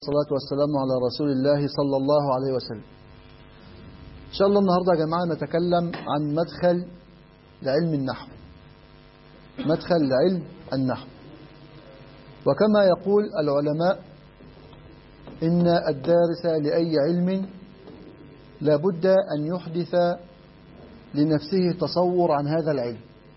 والصلاة والسلام على رسول الله صلى الله عليه وسلم إن شاء الله النهاردة يا جماعة نتكلم عن مدخل لعلم النحو مدخل لعلم النحو وكما يقول العلماء إن الدارس لأي علم لابد أن يحدث لنفسه تصور عن هذا العلم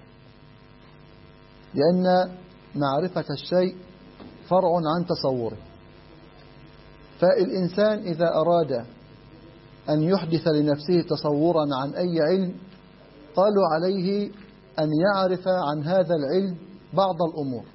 لأن معرفة الشيء فرع عن تصوره فالإنسان إذا أراد أن يحدث لنفسه تصورا عن أي علم قالوا عليه أن يعرف عن هذا العلم بعض الأمور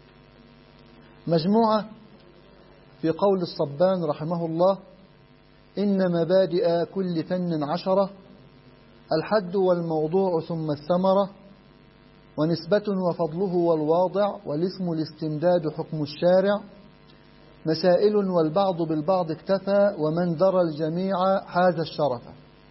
مجموعة في قول الصبان رحمه الله إن مبادئ كل فن عشرة الحد والموضوع ثم الثمرة ونسبة وفضله والواضع والاسم الاستمداد حكم الشارع مسائل والبعض بالبعض اكتفى ومن درى الجميع حاز الشرف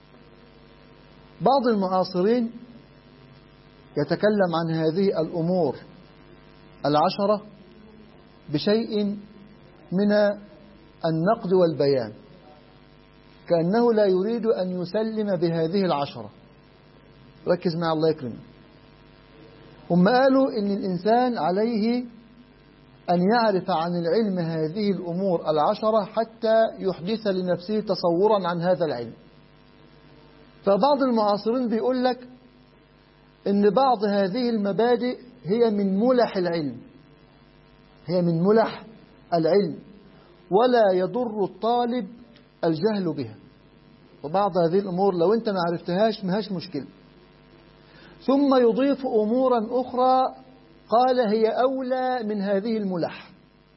بعض المعاصرين يتكلم عن هذه الأمور العشرة بشيء من النقد والبيان كأنه لا يريد أن يسلم بهذه العشرة ركز مع الله يكرمك هم قالوا إن الإنسان عليه أن يعرف عن العلم هذه الأمور العشرة حتى يحدث لنفسه تصورا عن هذا العلم فبعض المعاصرين بيقول لك إن بعض هذه المبادئ هي من ملح العلم هي من ملح العلم ولا يضر الطالب الجهل بها وبعض هذه الأمور لو أنت ما عرفتهاش مهاش مشكلة ثم يضيف أمورا أخرى قال هي أولى من هذه الملح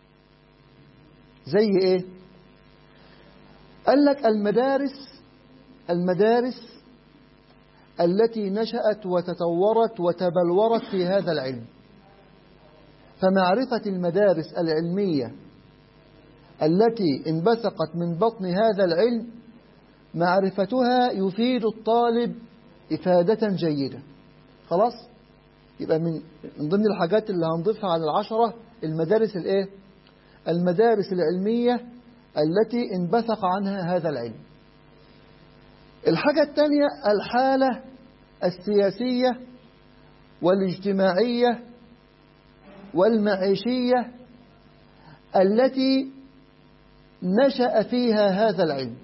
زي إيه قال لك المدارس المدارس التي نشأت وتطورت وتبلورت في هذا العلم فمعرفة المدارس العلمية التي انبثقت من بطن هذا العلم معرفتها يفيد الطالب إفادة جيدة خلاص يبقى من من ضمن الحاجات اللي هنضيفها على العشرة المدارس الايه المدارس العلمية التي انبثق عنها هذا العلم الحاجة الثانية الحالة السياسية والاجتماعية والمعيشية التي نشأ فيها هذا العلم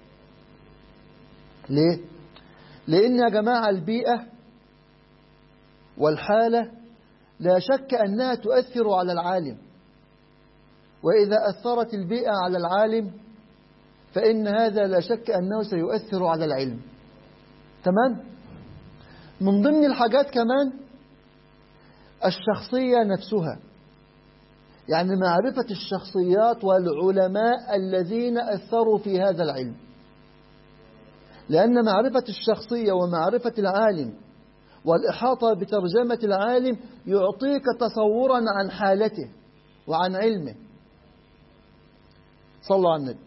ليه؟ لأن يا جماعة البيئة والحالة لا شك أنها تؤثر على العالم وإذا أثرت البيئة على العالم فإن هذا لا شك أنه سيؤثر على العلم تمام؟ من ضمن الحاجات كمان الشخصية نفسها يعني معرفة الشخصيات والعلماء الذين أثروا في هذا العلم لأن معرفة الشخصية ومعرفة العالم والإحاطة بترجمة العالم يعطيك تصورا عن حالته وعن علمه صلى الله عليه النبي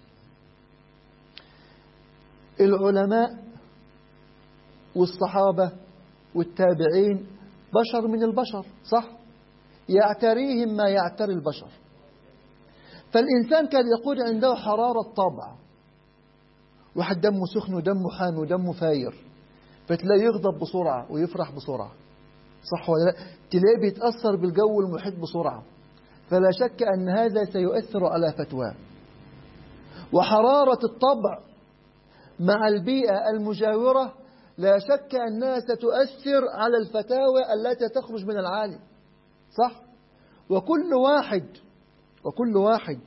العلماء والصحابة والتابعين بشر من البشر صح يعتريهم ما يعتري البشر فالإنسان كان يقول عنده حرارة طبع واحد دمه سخن ودمه حان ودمه فاير فتلاقيه يغضب بسرعة ويفرح بسرعة صح ولا لا تلاقيه بيتأثر بالجو المحيط بسرعة فلا شك أن هذا سيؤثر على فتواه وحرارة الطبع مع البيئة المجاورة لا شك أنها ستؤثر على الفتاوى التي تخرج من العالم صح وكل واحد وكل واحد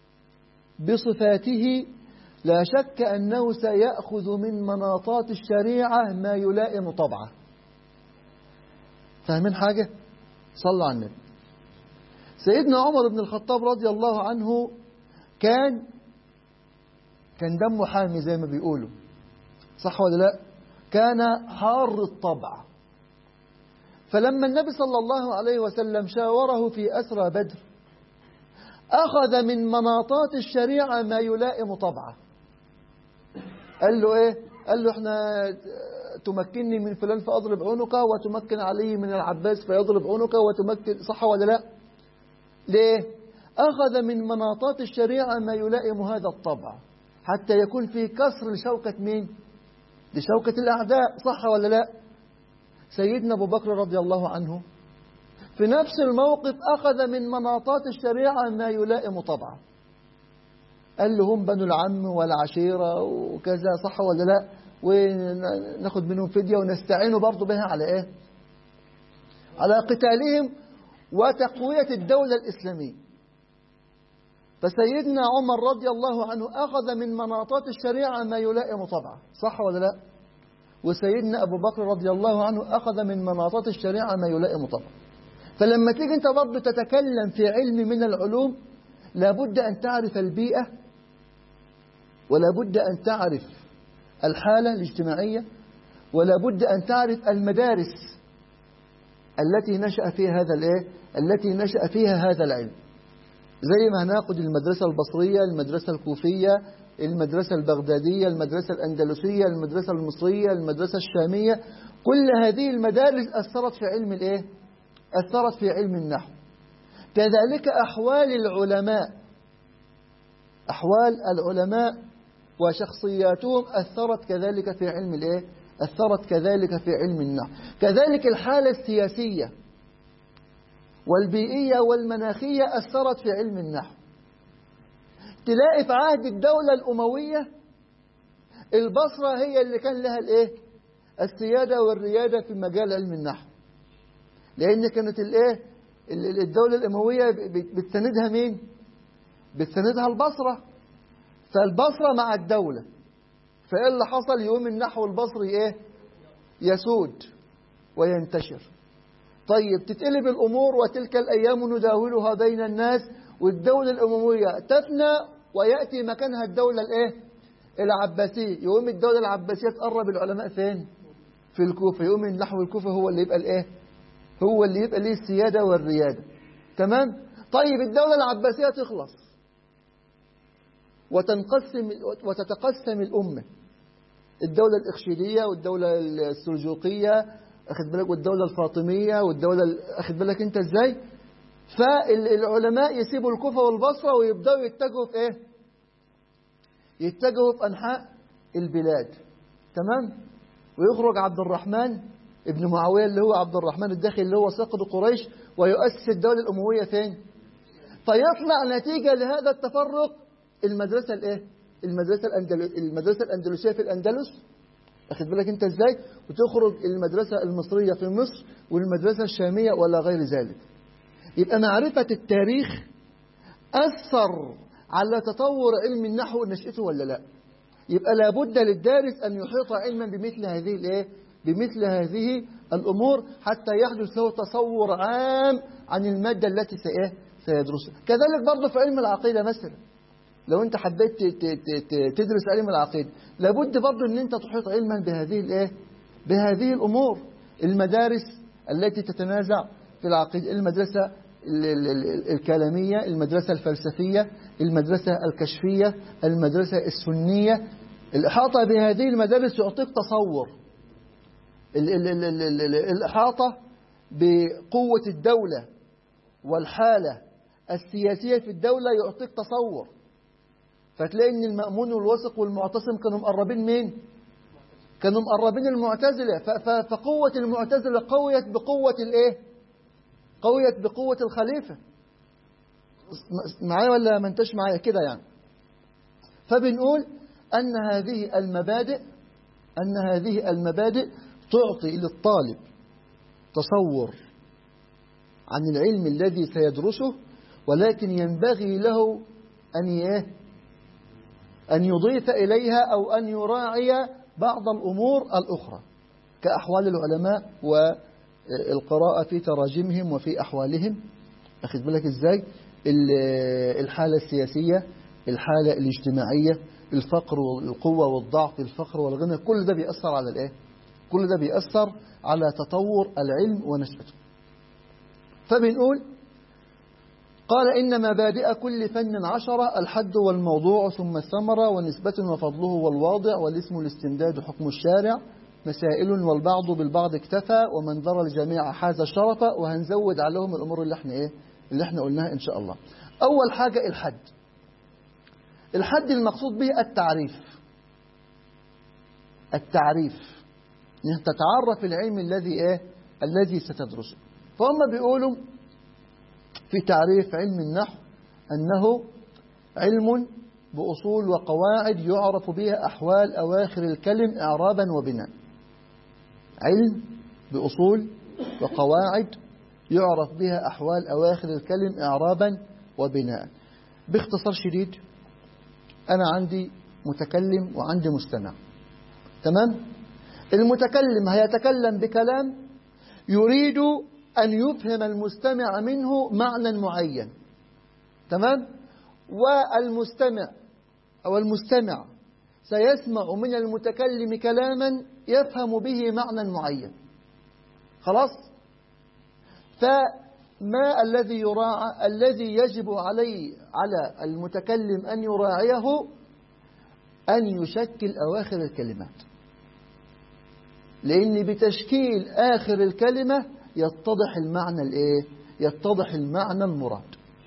بصفاته لا شك أنه سيأخذ من مناطات الشريعة ما يلائم طبعه فاهمين حاجة؟ صلى على النبي سيدنا عمر بن الخطاب رضي الله عنه كان كان دمه حامي زي ما بيقولوا صح ولا لا كان حار الطبع فلما النبي صلى الله عليه وسلم شاوره في أسرى بدر أخذ من مناطات الشريعة ما يلائم طبعه قال له ايه قال له احنا تمكنني من فلان فاضرب عنقه وتمكن علي من العباس فيضرب عنقه وتمكن صح ولا لا ليه أخذ من مناطات الشريعة ما يلائم هذا الطبع حتى يكون في كسر لشوكة مين لشوكة الأعداء صح ولا لا سيدنا أبو بكر رضي الله عنه في نفس الموقف أخذ من مناطات الشريعة ما يلائم طبعه قال له هم بنو العم والعشيرة وكذا صح ولا لا وناخد منهم فدية ونستعين برضو بها على ايه على قتالهم وتقوية الدولة الإسلامية فسيدنا عمر رضي الله عنه أخذ من مناطات الشريعة ما يلائم طبعه صح ولا لا وسيدنا أبو بكر رضي الله عنه أخذ من مناطات الشريعة ما يلائم طبعه فلما تيجي أنت برضه تتكلم في علم من العلوم لابد أن تعرف البيئة ولا بد أن تعرف الحالة الاجتماعية ولا بد أن تعرف المدارس التي نشأ فيها هذا الايه التي نشأ فيها هذا العلم زي ما هناخد المدرسة البصرية المدرسة الكوفية المدرسة البغدادية المدرسة الأندلسية المدرسة المصرية المدرسة الشامية كل هذه المدارس أثرت في علم الايه أثرت في علم النحو كذلك أحوال العلماء أحوال العلماء وشخصياتهم أثرت كذلك في علم الإيه؟ أثرت كذلك في علم النحو كذلك الحالة السياسية والبيئية والمناخية أثرت في علم النحو تلاقي في عهد الدولة الأموية البصرة هي اللي كان لها الإيه؟ السيادة والريادة في مجال علم النحو لأن كانت الإيه؟ الدولة الأموية بتساندها مين؟ بتساندها البصرة فالبصرة مع الدولة فإيه اللي حصل يوم النحو البصري إيه يسود وينتشر طيب تتقلب الأمور وتلك الأيام نداولها بين الناس والدولة الأموية تفنى ويأتي مكانها الدولة الإيه العباسية يوم الدولة العباسية تقرب العلماء فين في الكوفة يوم النحو الكوفة هو اللي يبقى الإيه هو اللي يبقى ليه السيادة والريادة تمام طيب الدولة العباسية تخلص وتنقسم وتتقسم الأمة الدولة الإخشيدية والدولة السلجوقية أخذ بالك والدولة الفاطمية والدولة أخذ بالك أنت إزاي فالعلماء يسيبوا الكوفة والبصرة ويبدأوا يتجهوا في إيه يتجهوا في أنحاء البلاد تمام ويخرج عبد الرحمن ابن معاوية اللي هو عبد الرحمن الداخل اللي هو ساقط قريش ويؤسس الدولة الأموية فين فيطلع نتيجة لهذا التفرق المدرسة الايه المدرسة الأندلس المدرسة الأندلسية في الأندلس أخذ بالك أنت إزاي وتخرج المدرسة المصرية في مصر والمدرسة الشامية ولا غير ذلك يبقى معرفة التاريخ أثر على تطور علم النحو نشأته ولا لا يبقى لابد للدارس أن يحيط علما بمثل هذه الايه بمثل هذه الأمور حتى يحدث له تصور عام عن المادة التي سيدرسها كذلك برضه في علم العقيدة مثلا لو انت حبيت تدرس علم العقيدة لابد برضه ان انت تحيط علما بهذه الايه بهذه الامور المدارس التي تتنازع في العقيدة المدرسة الكلامية المدرسة الفلسفية المدرسة الكشفية المدرسة السنية الإحاطة بهذه المدارس يعطيك تصور الإحاطة بقوة الدولة والحالة السياسية في الدولة يعطيك تصور فتلاقي ان المأمون والواثق والمعتصم كانوا مقربين مين كانوا مقربين المعتزلة فقوة المعتزلة قويت بقوة الايه قويت بقوة الخليفة معايا ولا ما انتش معايا كده يعني فبنقول أن هذه المبادئ أن هذه المبادئ تعطي للطالب تصور عن العلم الذي سيدرسه ولكن ينبغي له أن ايه أن يضيف إليها أو أن يراعي بعض الأمور الأخرى كأحوال العلماء والقراءة في تراجمهم وفي أحوالهم أخذ بالك إزاي الحالة السياسية الحالة الاجتماعية الفقر والقوة والضعف الفقر والغنى كل ده بيأثر على الإيه؟ كل ده بيأثر على تطور العلم ونشأته فبنقول قال إن مبادئ كل فن عشرة الحد والموضوع ثم الثمرة ونسبة وفضله والواضع والاسم الاستمداد حكم الشارع مسائل والبعض بالبعض اكتفى ومن ذرى الجميع حاز الشرف وهنزود عليهم الأمور اللي احنا ايه اللي احنا قلناها إن شاء الله أول حاجة الحد الحد المقصود به التعريف التعريف انك تتعرف العلم الذي ايه الذي ستدرسه فهم بيقولوا في تعريف علم النحو أنه علم بأصول وقواعد يعرف بها أحوال أواخر الكلم إعرابا وبناء علم بأصول وقواعد يعرف بها أحوال أواخر الكلم إعرابا وبناء باختصار شديد أنا عندي متكلم وعندي مستمع تمام المتكلم هيتكلم بكلام يريد أن يفهم المستمع منه معنى معين تمام والمستمع أو المستمع سيسمع من المتكلم كلاما يفهم به معنى معين خلاص فما الذي يراعى الذي يجب عليه على المتكلم أن يراعيه أن يشكل أواخر الكلمات لأن بتشكيل آخر الكلمة يتضح المعنى الإيه؟ يتضح المعنى المراد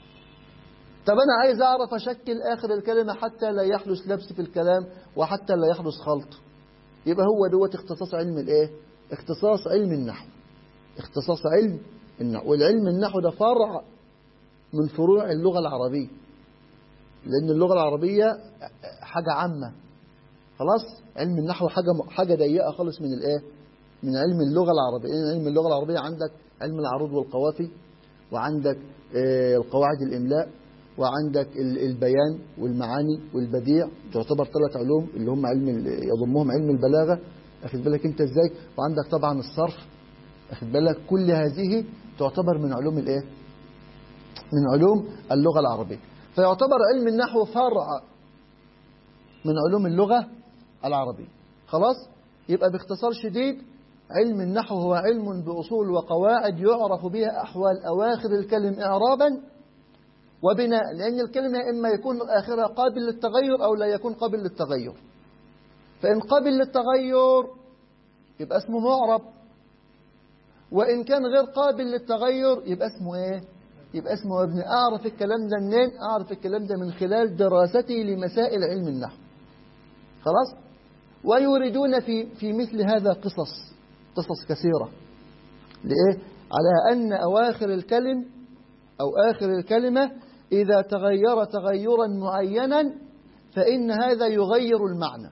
طب أنا عايز أعرف أشكل آخر الكلمة حتى لا يحدث لبس في الكلام وحتى لا يحدث خلط يبقى هو دوت اختصاص علم الإيه؟ اختصاص علم النحو اختصاص علم النحو والعلم النحو ده فرع من فروع اللغة العربية لأن اللغة العربية حاجة عامة خلاص علم النحو حاجة حاجة ضيقة خالص من الإيه؟ من علم اللغة العربية لأن علم اللغة العربية عندك علم العروض والقوافي وعندك القواعد الإملاء وعندك البيان والمعاني والبديع تعتبر ثلاث علوم اللي هم علم يضمهم علم البلاغة أخذ بالك أنت إزاي وعندك طبعا الصرف أخذ بالك كل هذه تعتبر من علوم الإيه من علوم اللغة العربية فيعتبر علم النحو فرع من علوم اللغة العربية خلاص يبقى باختصار شديد علم النحو هو علم بأصول وقواعد يعرف بها أحوال أواخر الكلم إعرابا وبناء لأن الكلمة إما يكون آخرها قابل للتغير أو لا يكون قابل للتغير فإن قابل للتغير يبقى اسمه معرب وإن كان غير قابل للتغير يبقى اسمه إيه؟ يبقى اسمه ابن أعرف الكلام ده منين؟ أعرف الكلام ده من خلال دراستي لمسائل علم النحو خلاص؟ ويريدون في في مثل هذا قصص قصص كثيرة لإيه؟ على أن أواخر الكلم أو آخر الكلمة إذا تغير تغيرا معينا فإن هذا يغير المعنى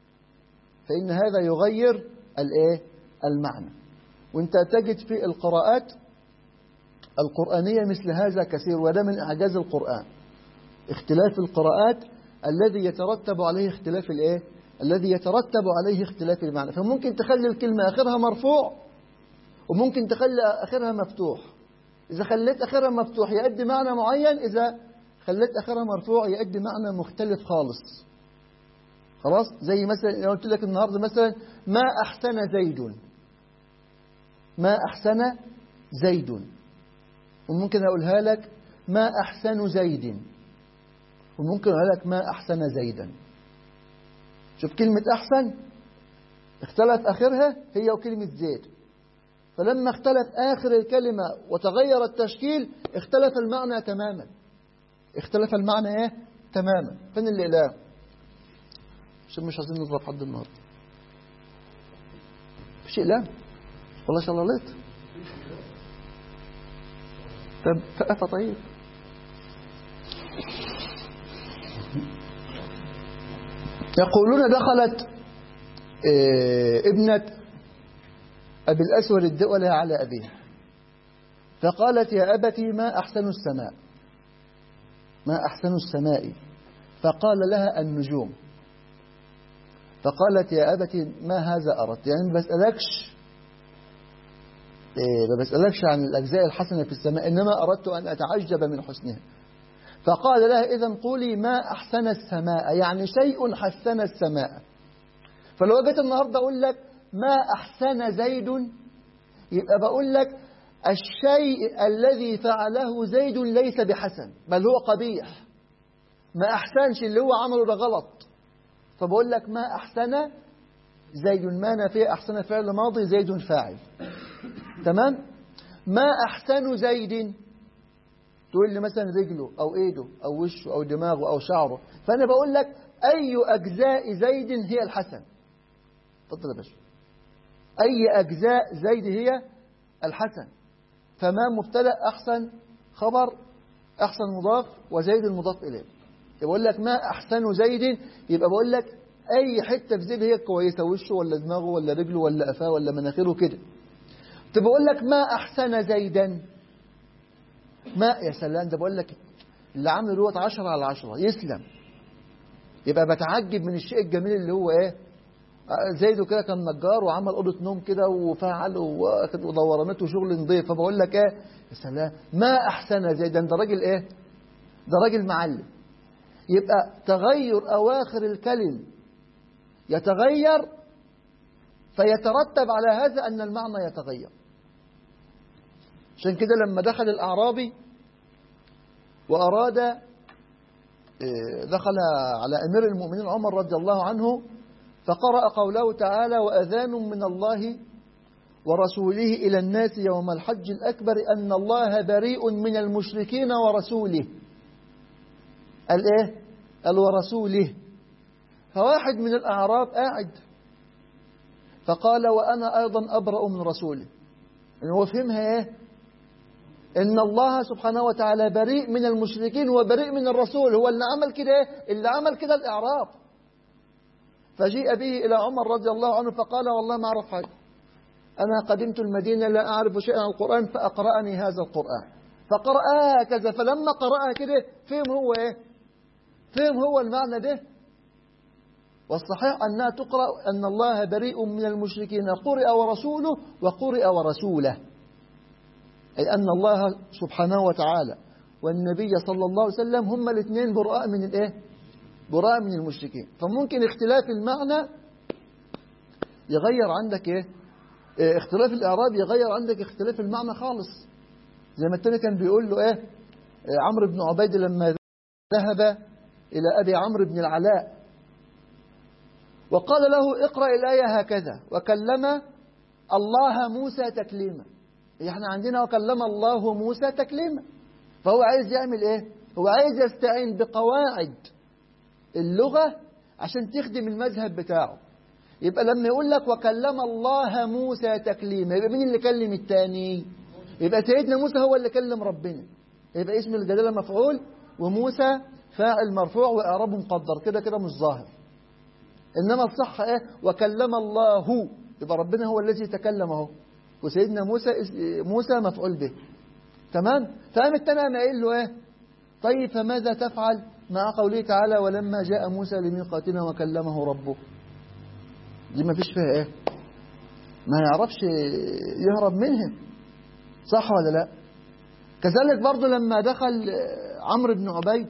فإن هذا يغير الإيه؟ المعنى وانت تجد في القراءات القرآنية مثل هذا كثير وده من إعجاز القرآن اختلاف القراءات الذي يترتب عليه اختلاف الايه الذي يترتب عليه اختلاف المعنى فممكن تخلي الكلمة آخرها مرفوع وممكن تخلي آخرها مفتوح إذا خليت آخرها مفتوح يؤدي معنى معين إذا خليت آخرها مرفوع يؤدي معنى مختلف خالص خلاص زي مثلا لو قلت لك النهاردة مثلا ما أحسن زيد ما أحسن زيد وممكن أقولها لك ما أحسن زيد وممكن أقول لك ما أحسن زيدا شوف كلمة أحسن اختلف آخرها هي وكلمة زيد فلما اختلف آخر الكلمة وتغير التشكيل اختلف المعنى تماما اختلف المعنى ايه تماما فين اللي لا عشان مش عايزين نضرب حد النهارده مفيش اقلام والله شاء الله ليت طب فقفة طيب يقولون دخلت ابنة أبي الأسود الدولة على أبيها فقالت يا أبتي ما أحسن السماء ما أحسن السماء فقال لها النجوم فقالت يا أبتي ما هذا أردت يعني ما بسألكش ما بسألكش عن الأجزاء الحسنة في السماء إنما أردت أن أتعجب من حسنها فقال لها إذا قولي ما أحسن السماء يعني شيء حسن السماء فلو جيت النهاردة أقول لك ما أحسن زيد يبقى بقول لك الشيء الذي فعله زيد ليس بحسن بل هو قبيح ما أحسنش اللي هو عمله ده غلط فبقول لك ما أحسن زيد ما نافيه أحسن فعل ماضي زيد فاعل تمام ما أحسن زيد تقول لي مثلا رجله أو إيده أو وشه أو دماغه أو شعره فأنا بقول لك أي أجزاء زيد هي الحسن تفضل يا باشا أي أجزاء زيد هي الحسن فما مبتدأ أحسن خبر أحسن مضاف وزيد المضاف إليه يبقى بقول لك ما أحسن زيد يبقى بقول لك أي حتة في زيد هي كويسة وشه ولا دماغه ولا رجله ولا قفاه ولا مناخيره كده طب بقول لك ما أحسن زيدا ما يا سلام ده بقول لك اللي عامله دوت 10 على 10 يسلم يبقى بتعجب من الشيء الجميل اللي هو ايه زيد كده كان نجار وعمل اوضه نوم كده وفعل واخد ودورانات وشغل نظيف فبقول لك ايه يا سلام ما احسن زيدا ده راجل ايه ده راجل معلم يبقى تغير اواخر الكلم يتغير فيترتب على هذا ان المعنى يتغير عشان كده لما دخل الاعرابي واراد دخل على امير المؤمنين عمر رضي الله عنه فقرأ قوله تعالى وأذان من الله ورسوله إلى الناس يوم الحج الأكبر أن الله بريء من المشركين ورسوله قال إيه؟ قال ورسوله فواحد من الأعراب قاعد فقال وأنا أيضا أبرأ من رسوله يعني هو فهمها إيه؟ إن الله سبحانه وتعالى بريء من المشركين وبريء من الرسول هو اللي عمل كده إيه؟ اللي عمل كده الإعراب فجيء به إلى عمر رضي الله عنه فقال والله ما أعرف حاجة أنا قدمت المدينة لا أعرف شيئا عن القرآن فأقرأني هذا القرآن فقرأ هكذا فلما قرأها كده فهم هو إيه فهم هو المعنى ده والصحيح أنها تقرأ أن الله بريء من المشركين قرئ ورسوله وقرئ ورسوله أي أن الله سبحانه وتعالى والنبي صلى الله عليه وسلم هم الاثنين براء من الإيه براء من المشركين فممكن اختلاف المعنى يغير عندك ايه اه اختلاف الاعراب يغير عندك اختلاف المعنى خالص زي ما التاني كان بيقول له ايه اه عمرو بن عبيد لما ذهب الى ابي عمرو بن العلاء وقال له اقرا الايه هكذا وكلم الله موسى تكليما احنا عندنا وكلم الله موسى تكليما فهو عايز يعمل ايه هو عايز يستعين بقواعد اللغة عشان تخدم المذهب بتاعه يبقى لما يقول لك وكلم الله موسى تكليما يبقى مين اللي كلم التاني يبقى سيدنا موسى هو اللي كلم ربنا يبقى اسم الجلالة مفعول وموسى فاعل مرفوع وإعرابه مقدر كده كده مش ظاهر إنما الصح إيه وكلم الله يبقى ربنا هو الذي تكلم اهو وسيدنا موسى موسى مفعول به تمام فقام التاني قام قايل له ايه طيب فماذا تفعل مع قوله تعالى ولما جاء موسى لميقاتنا وكلمه ربه دي ما فيش فيها ايه ما يعرفش يهرب منهم صح ولا لا كذلك برضه لما دخل عمرو بن عبيد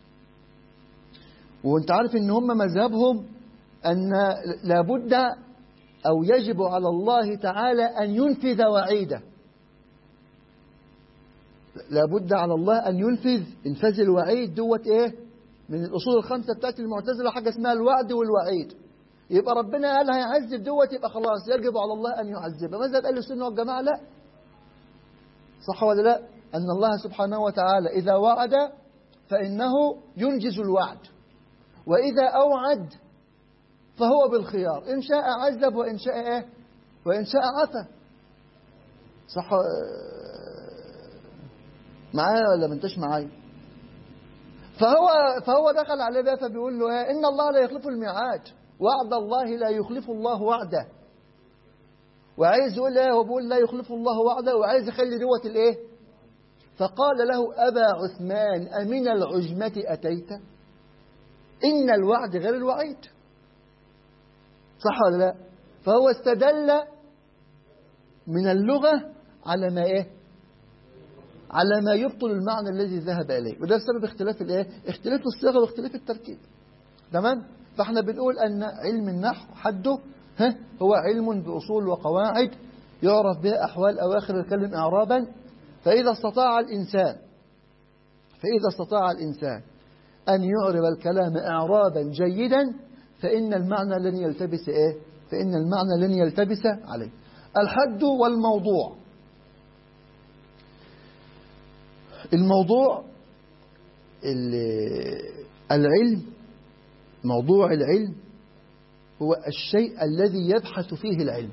وانت عارف ان هم مذهبهم ان لابد او يجب على الله تعالى ان ينفذ وعيده لابد على الله ان ينفذ انفاذ الوعيد دوت ايه من الاصول الخمسه بتاعت المعتزله حاجه اسمها الوعد والوعيد يبقى ربنا قال هيعذب دوت يبقى خلاص يجب على الله ان يعذبه ماذا قال السنه والجماعه لا صح ولا لا ان الله سبحانه وتعالى اذا وعد فانه ينجز الوعد واذا اوعد فهو بالخيار ان شاء عذب وان شاء ايه وان شاء عفى صح معايا ولا ما انتش معايا فهو فهو دخل عليه بقى فبيقول له ايه ان الله لا يخلف الميعاد وعد الله لا يخلف الله وعده وعايز يقول ايه هو بيقول لا يخلف الله وعده وعايز يخلي دوت الايه فقال له ابا عثمان امن العجمه اتيت ان الوعد غير الوعيد صح ولا لا فهو استدل من اللغه على ما ايه على ما يبطل المعنى الذي ذهب إليه وده سبب اختلاف الايه اختلاف الصيغة واختلاف التركيب تمام فاحنا بنقول أن علم النحو حده ها هو علم بأصول وقواعد يعرف بها أحوال أواخر الكلم إعرابا فإذا استطاع الإنسان فإذا استطاع الإنسان أن يعرب الكلام إعرابا جيدا فإن المعنى لن يلتبس إيه فإن المعنى لن يلتبس عليه الحد والموضوع الموضوع العلم موضوع العلم هو الشيء الذي يبحث فيه العلم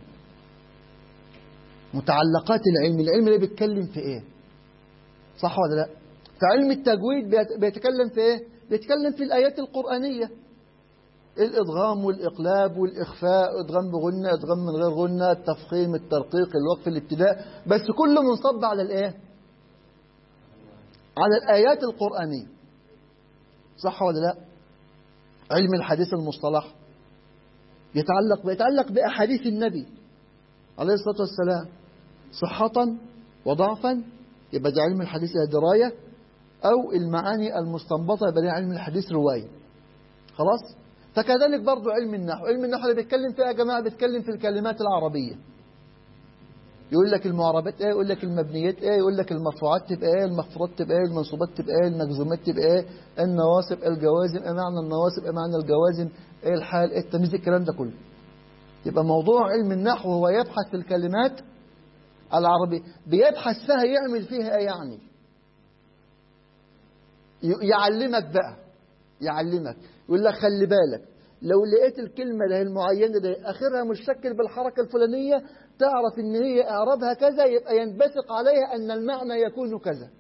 متعلقات العلم العلم اللي بيتكلم في ايه صح ولا لا فعلم التجويد بيتكلم في ايه بيتكلم في الايات القرانيه الادغام والاقلاب والاخفاء ادغام بغنه ادغام من غير غنه التفخيم الترقيق الوقف الابتداء بس كله منصب على الايه على الايات القرانيه صح ولا لا علم الحديث المصطلح يتعلق بيتعلق باحاديث النبي عليه الصلاه والسلام صحه وضعفا يبقى ده علم الحديث درايه او المعاني المستنبطه يبقى ده علم الحديث روايه خلاص فكذلك برضو علم النحو علم النحو اللي بيتكلم فيها يا جماعه بيتكلم في الكلمات العربيه يقول لك المعربات ايه يقول لك المبنيات ايه يقول لك المرفوعات تبقى ايه المخفوضات تبقى ايه المنصوبات تبقى ايه المجزومات تبقى ايه النواصب الجوازم ايه معنى النواصب ايه معنى الجوازم ايه الحال ايه التمييز الكلام ده كله يبقى موضوع علم النحو هو يبحث في الكلمات العربية بيبحث فيها يعمل فيها ايه يعني يعلمك بقى يعلمك يقول لك خلي بالك لو لقيت الكلمة اللي هي المعينة دي آخرها مشتكل بالحركة الفلانية تعرف إن هي إعرابها كذا يبقى ينبثق عليها أن المعنى يكون كذا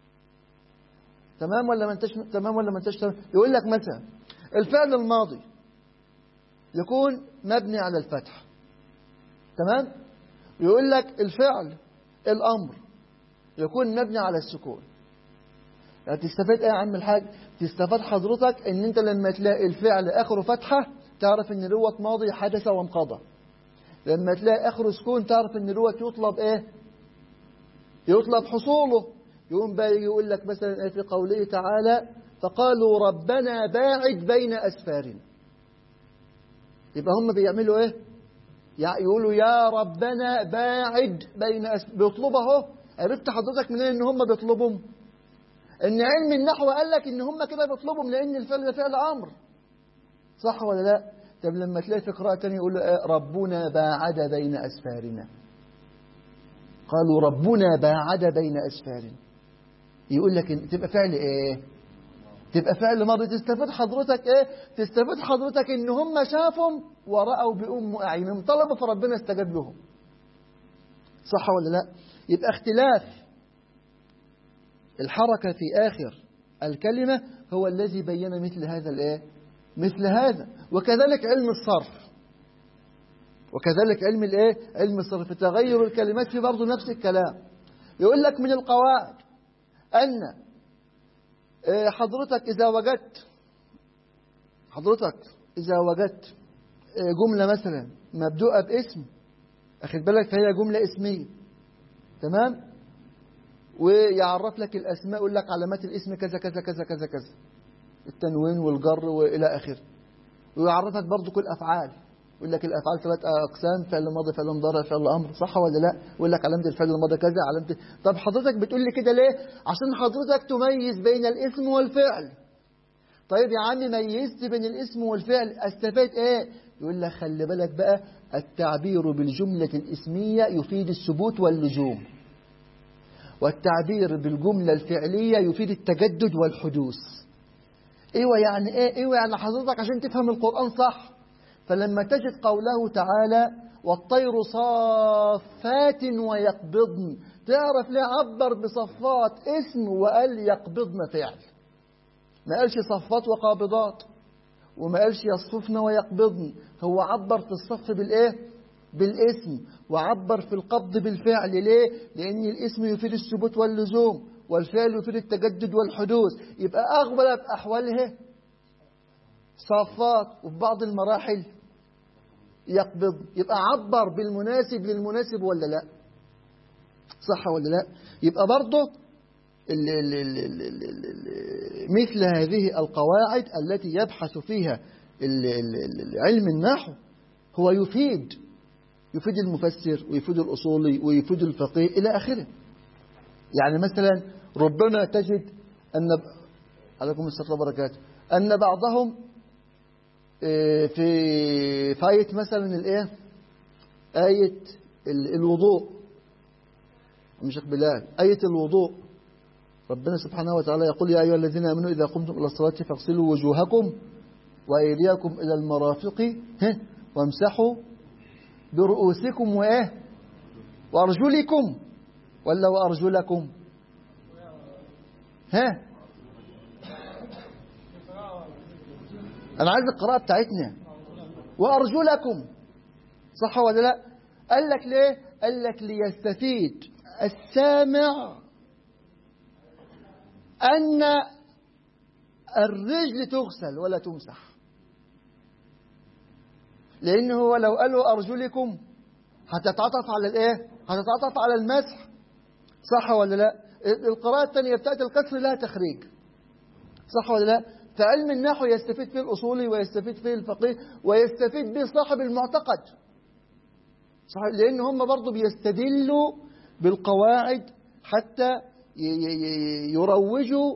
تمام ولا ما انتش تمام ولا ما انتش تمام يقول لك مثلا الفعل الماضي يكون مبني على الفتح تمام يقول لك الفعل الأمر يكون مبني على السكون يعني تستفاد ايه يا عم الحاج تستفاد حضرتك ان انت لما تلاقي الفعل اخره فتحة تعرف ان دوت ماضي حدث وانقضى لما تلاقي اخره سكون تعرف ان دوت يطلب ايه يطلب حصوله يقوم بقى يقول لك مثلا ايه في قوله تعالى فقالوا ربنا باعد بين اسفارنا يبقى هم بيعملوا ايه يقولوا يا ربنا باعد بين أسفارنا بيطلبوا اهو عرفت حضرتك منين ان هم بيطلبهم ان علم النحو قال لك ان هم كده بيطلبهم لان الفعل ده فعل امر صح ولا لا طب لما تلاقي في قراءه ثانيه يقول له ربنا باعد بين اسفارنا قالوا ربنا باعد بين اسفارنا يقول لك إن تبقى فعل ايه تبقى فعل ماضي تستفاد حضرتك ايه تستفاد حضرتك ان هم شافهم ورأوا بأم أعينهم طلبوا فربنا استجاب لهم صح ولا لا يبقى اختلاف الحركة في آخر الكلمة هو الذي بين مثل هذا الايه مثل هذا وكذلك علم الصرف وكذلك علم الايه علم الصرف تغير الكلمات في برضه نفس الكلام يقول لك من القواعد أن حضرتك إذا وجدت حضرتك إذا وجدت جملة مثلا مبدوءة باسم أخد بالك فهي جملة اسمية تمام ويعرف لك الأسماء يقول لك علامات الاسم كذا كذا كذا كذا كذا التنوين والجر وإلى آخره ويعرفك برضو كل أفعال يقول لك الأفعال ثلاث أقسام فعل ماضي فعل مضارع فعل أمر صح ولا لا يقول لك علامة الفعل الماضي كذا علامة طب حضرتك بتقول لي كده ليه عشان حضرتك تميز بين الاسم والفعل طيب يا عم ميزت بين الاسم والفعل استفاد ايه يقول لك خلي بالك بقى التعبير بالجملة الاسمية يفيد الثبوت واللزوم والتعبير بالجملة الفعلية يفيد التجدد والحدوث ايوه يعني ايه ايوه يعني حضرتك عشان تفهم القرآن صح فلما تجد قوله تعالى والطير صافات ويقبضن تعرف ليه عبر بصفات اسم وقال يقبضن فعل ما قالش صفات وقابضات وما قالش يصففن ويقبضن هو عبر في الصف بالايه بالاسم وعبر في القبض بالفعل ليه لان الاسم يفيد الثبوت واللزوم والفعل يفيد التجدد والحدوث يبقى اغلب احواله صافات وفي بعض المراحل يقبض يبقى عبر بالمناسب للمناسب ولا لا صح ولا لا يبقى برضه ال ال ال ال ال ال مثل هذه القواعد التي يبحث فيها ال ال علم النحو هو يفيد يفيد المفسر ويفيد الأصولي ويفيد الفقيه إلى آخره يعني مثلا ربما تجد أن عليكم السلام وبركاته أن بعضهم في في آية مثلا الإيه آية الوضوء مش بلال آية الوضوء ربنا سبحانه وتعالى يقول يا أيها الذين آمنوا إذا قمتم إلى الصلاة فاغسلوا وجوهكم وأيديكم إلى المرافق ها، وامسحوا برؤوسكم وإيه وأرجلكم ولا وأرجلكم ها أنا عايز القراءة بتاعتنا وأرجلكم صح ولا لا قال لك ليه قال لك ليستفيد السامع أن الرجل تغسل ولا تمسح لأنه هو لو قالوا أرجلكم هتتعطف على الإيه هتتعطف على المسح صح ولا لا القراءة الثانية بتاعت الكسر لها تخريج صح ولا لا فعلم النحو يستفيد فيه الأصولي ويستفيد فيه الفقيه ويستفيد به صاحب المعتقد صح لأن هم برضو بيستدلوا بالقواعد حتى يروجوا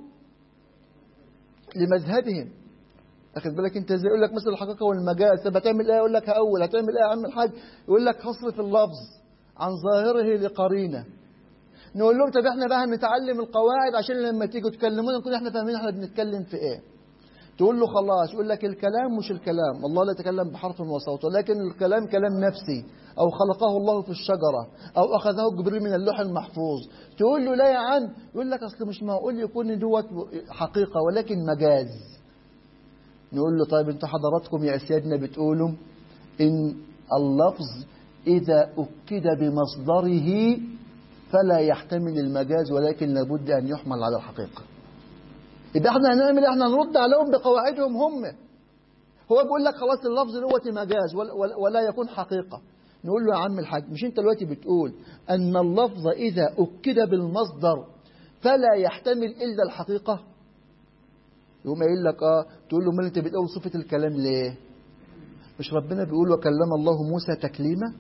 لمذهبهم اخد بالك انت ازاي يقول لك مثل الحقيقه والمجاز طب هتعمل ايه يقول لك هاول هتعمل ايه يا عم الحاج يقول لك هصرف اللفظ عن ظاهره لقرينه نقول لهم طب احنا بقى هنتعلم القواعد عشان لما تيجوا تكلمونا نكون احنا فاهمين احنا بنتكلم في ايه تقول له خلاص يقول لك الكلام مش الكلام الله لا يتكلم بحرف وصوت ولكن الكلام كلام نفسي أو خلقه الله في الشجرة أو أخذه جبريل من اللوح المحفوظ تقول له لا يا عم يقول لك أصل مش معقول يكون دوت حقيقة ولكن مجاز نقول له طيب انتوا حضراتكم يا أسيادنا بتقولوا إن اللفظ إذا أكد بمصدره فلا يحتمل المجاز ولكن لابد أن يحمل على الحقيقة يبقى احنا هنعمل احنا نرد عليهم بقواعدهم هم هو بيقول لك خلاص اللفظ دوت مجاز ولا, ولا يكون حقيقة نقول له يا عم الحاج مش انت دلوقتي بتقول ان اللفظ اذا اكد بالمصدر فلا يحتمل الا الحقيقة يقوم قايل لك اه تقول له ما انت بتقول صفة الكلام ليه مش ربنا بيقول وكلم الله موسى تكليما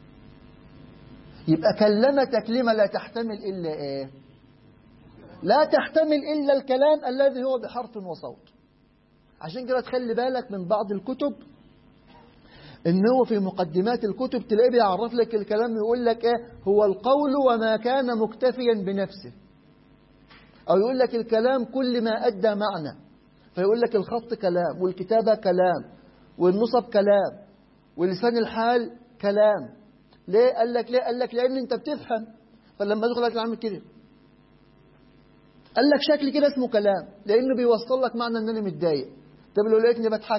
يبقى كلم تكليما لا تحتمل الا ايه لا تحتمل إلا الكلام الذي هو بحرف وصوت عشان كده تخلي بالك من بعض الكتب ان هو في مقدمات الكتب تلاقيه بيعرف لك الكلام يقول لك ايه هو القول وما كان مكتفيا بنفسه او يقول لك الكلام كل ما ادى معنى فيقول لك الخط كلام والكتابه كلام والنصب كلام ولسان الحال كلام ليه قال لك ليه قال لك لان انت بتفهم فلما تدخل لك عامل كده قال لك شكل كده اسمه كلام لانه بيوصل لك معنى ان انا متضايق طب لو لقيتني بضحك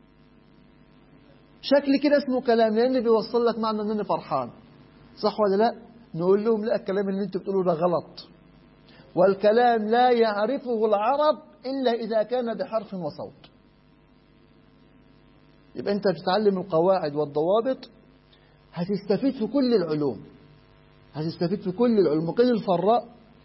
شكل كده اسمه كلام لانه بيوصل لك معنى ان انا فرحان صح ولا لا نقول لهم لا الكلام اللي انتوا بتقولوه ده غلط والكلام لا يعرفه العرب الا اذا كان بحرف وصوت يبقى انت بتتعلم القواعد والضوابط هتستفيد في كل العلوم هتستفيد في كل العلوم وكان الفراء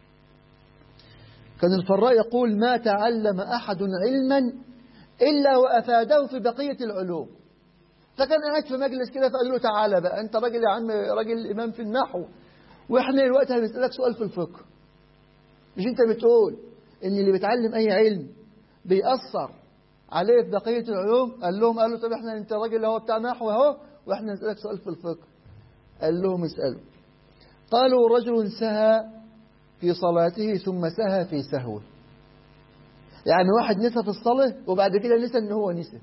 كان الفراء يقول ما تعلم أحد علما إلا وأفاده في بقية العلوم فكان قاعد في مجلس كده فقال له تعالى بقى أنت راجل يا عم راجل إمام في النحو وإحنا دلوقتي هنسألك سؤال في الفقه مش أنت بتقول إن اللي بيتعلم أي علم بيأثر عليه في بقية العلوم قال لهم قالوا طب إحنا أنت راجل هو بتاع نحو أهو وإحنا نسألك سؤال في الفقه قال لهم اسألوا قالوا رجل سهى في صلاته ثم سهى في سهوه يعني واحد نسى في الصلاة وبعد كده نسى ان هو نسى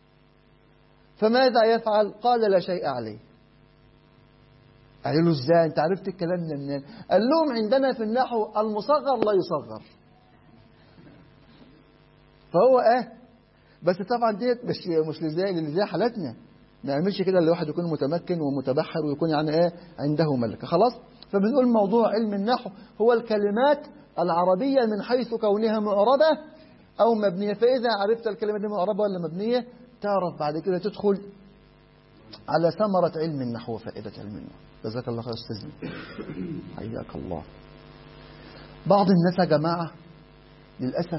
فماذا يفعل قال لا شيء عليه قالوا له ازاي انت عرفت الكلام ده منين قال لهم عندنا في النحو المصغر لا يصغر فهو اه بس طبعا ديت مش مش زي اللي زي حالتنا ما يعملش كده اللي واحد يكون متمكن ومتبحر ويكون يعني ايه عنده ملكه خلاص فبنقول موضوع علم النحو هو الكلمات العربية من حيث كونها معربة أو مبنية فإذا عرفت الكلمة دي معربة ولا مبنية تعرف بعد كده تدخل على ثمرة علم النحو وفائدة علم النحو جزاك الله خير أستاذنا حياك الله بعض الناس يا جماعة للأسف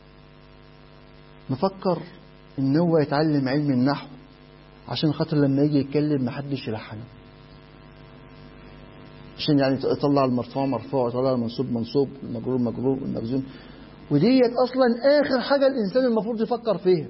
مفكر إن هو يتعلم علم النحو عشان خاطر لما يجي يتكلم محدش يلحنه عشان يعني يطلع المرفوع مرفوع ويطلع المنصوب منصوب المجرور مجرور والمجزوم وديت اصلا اخر حاجه الانسان المفروض يفكر فيها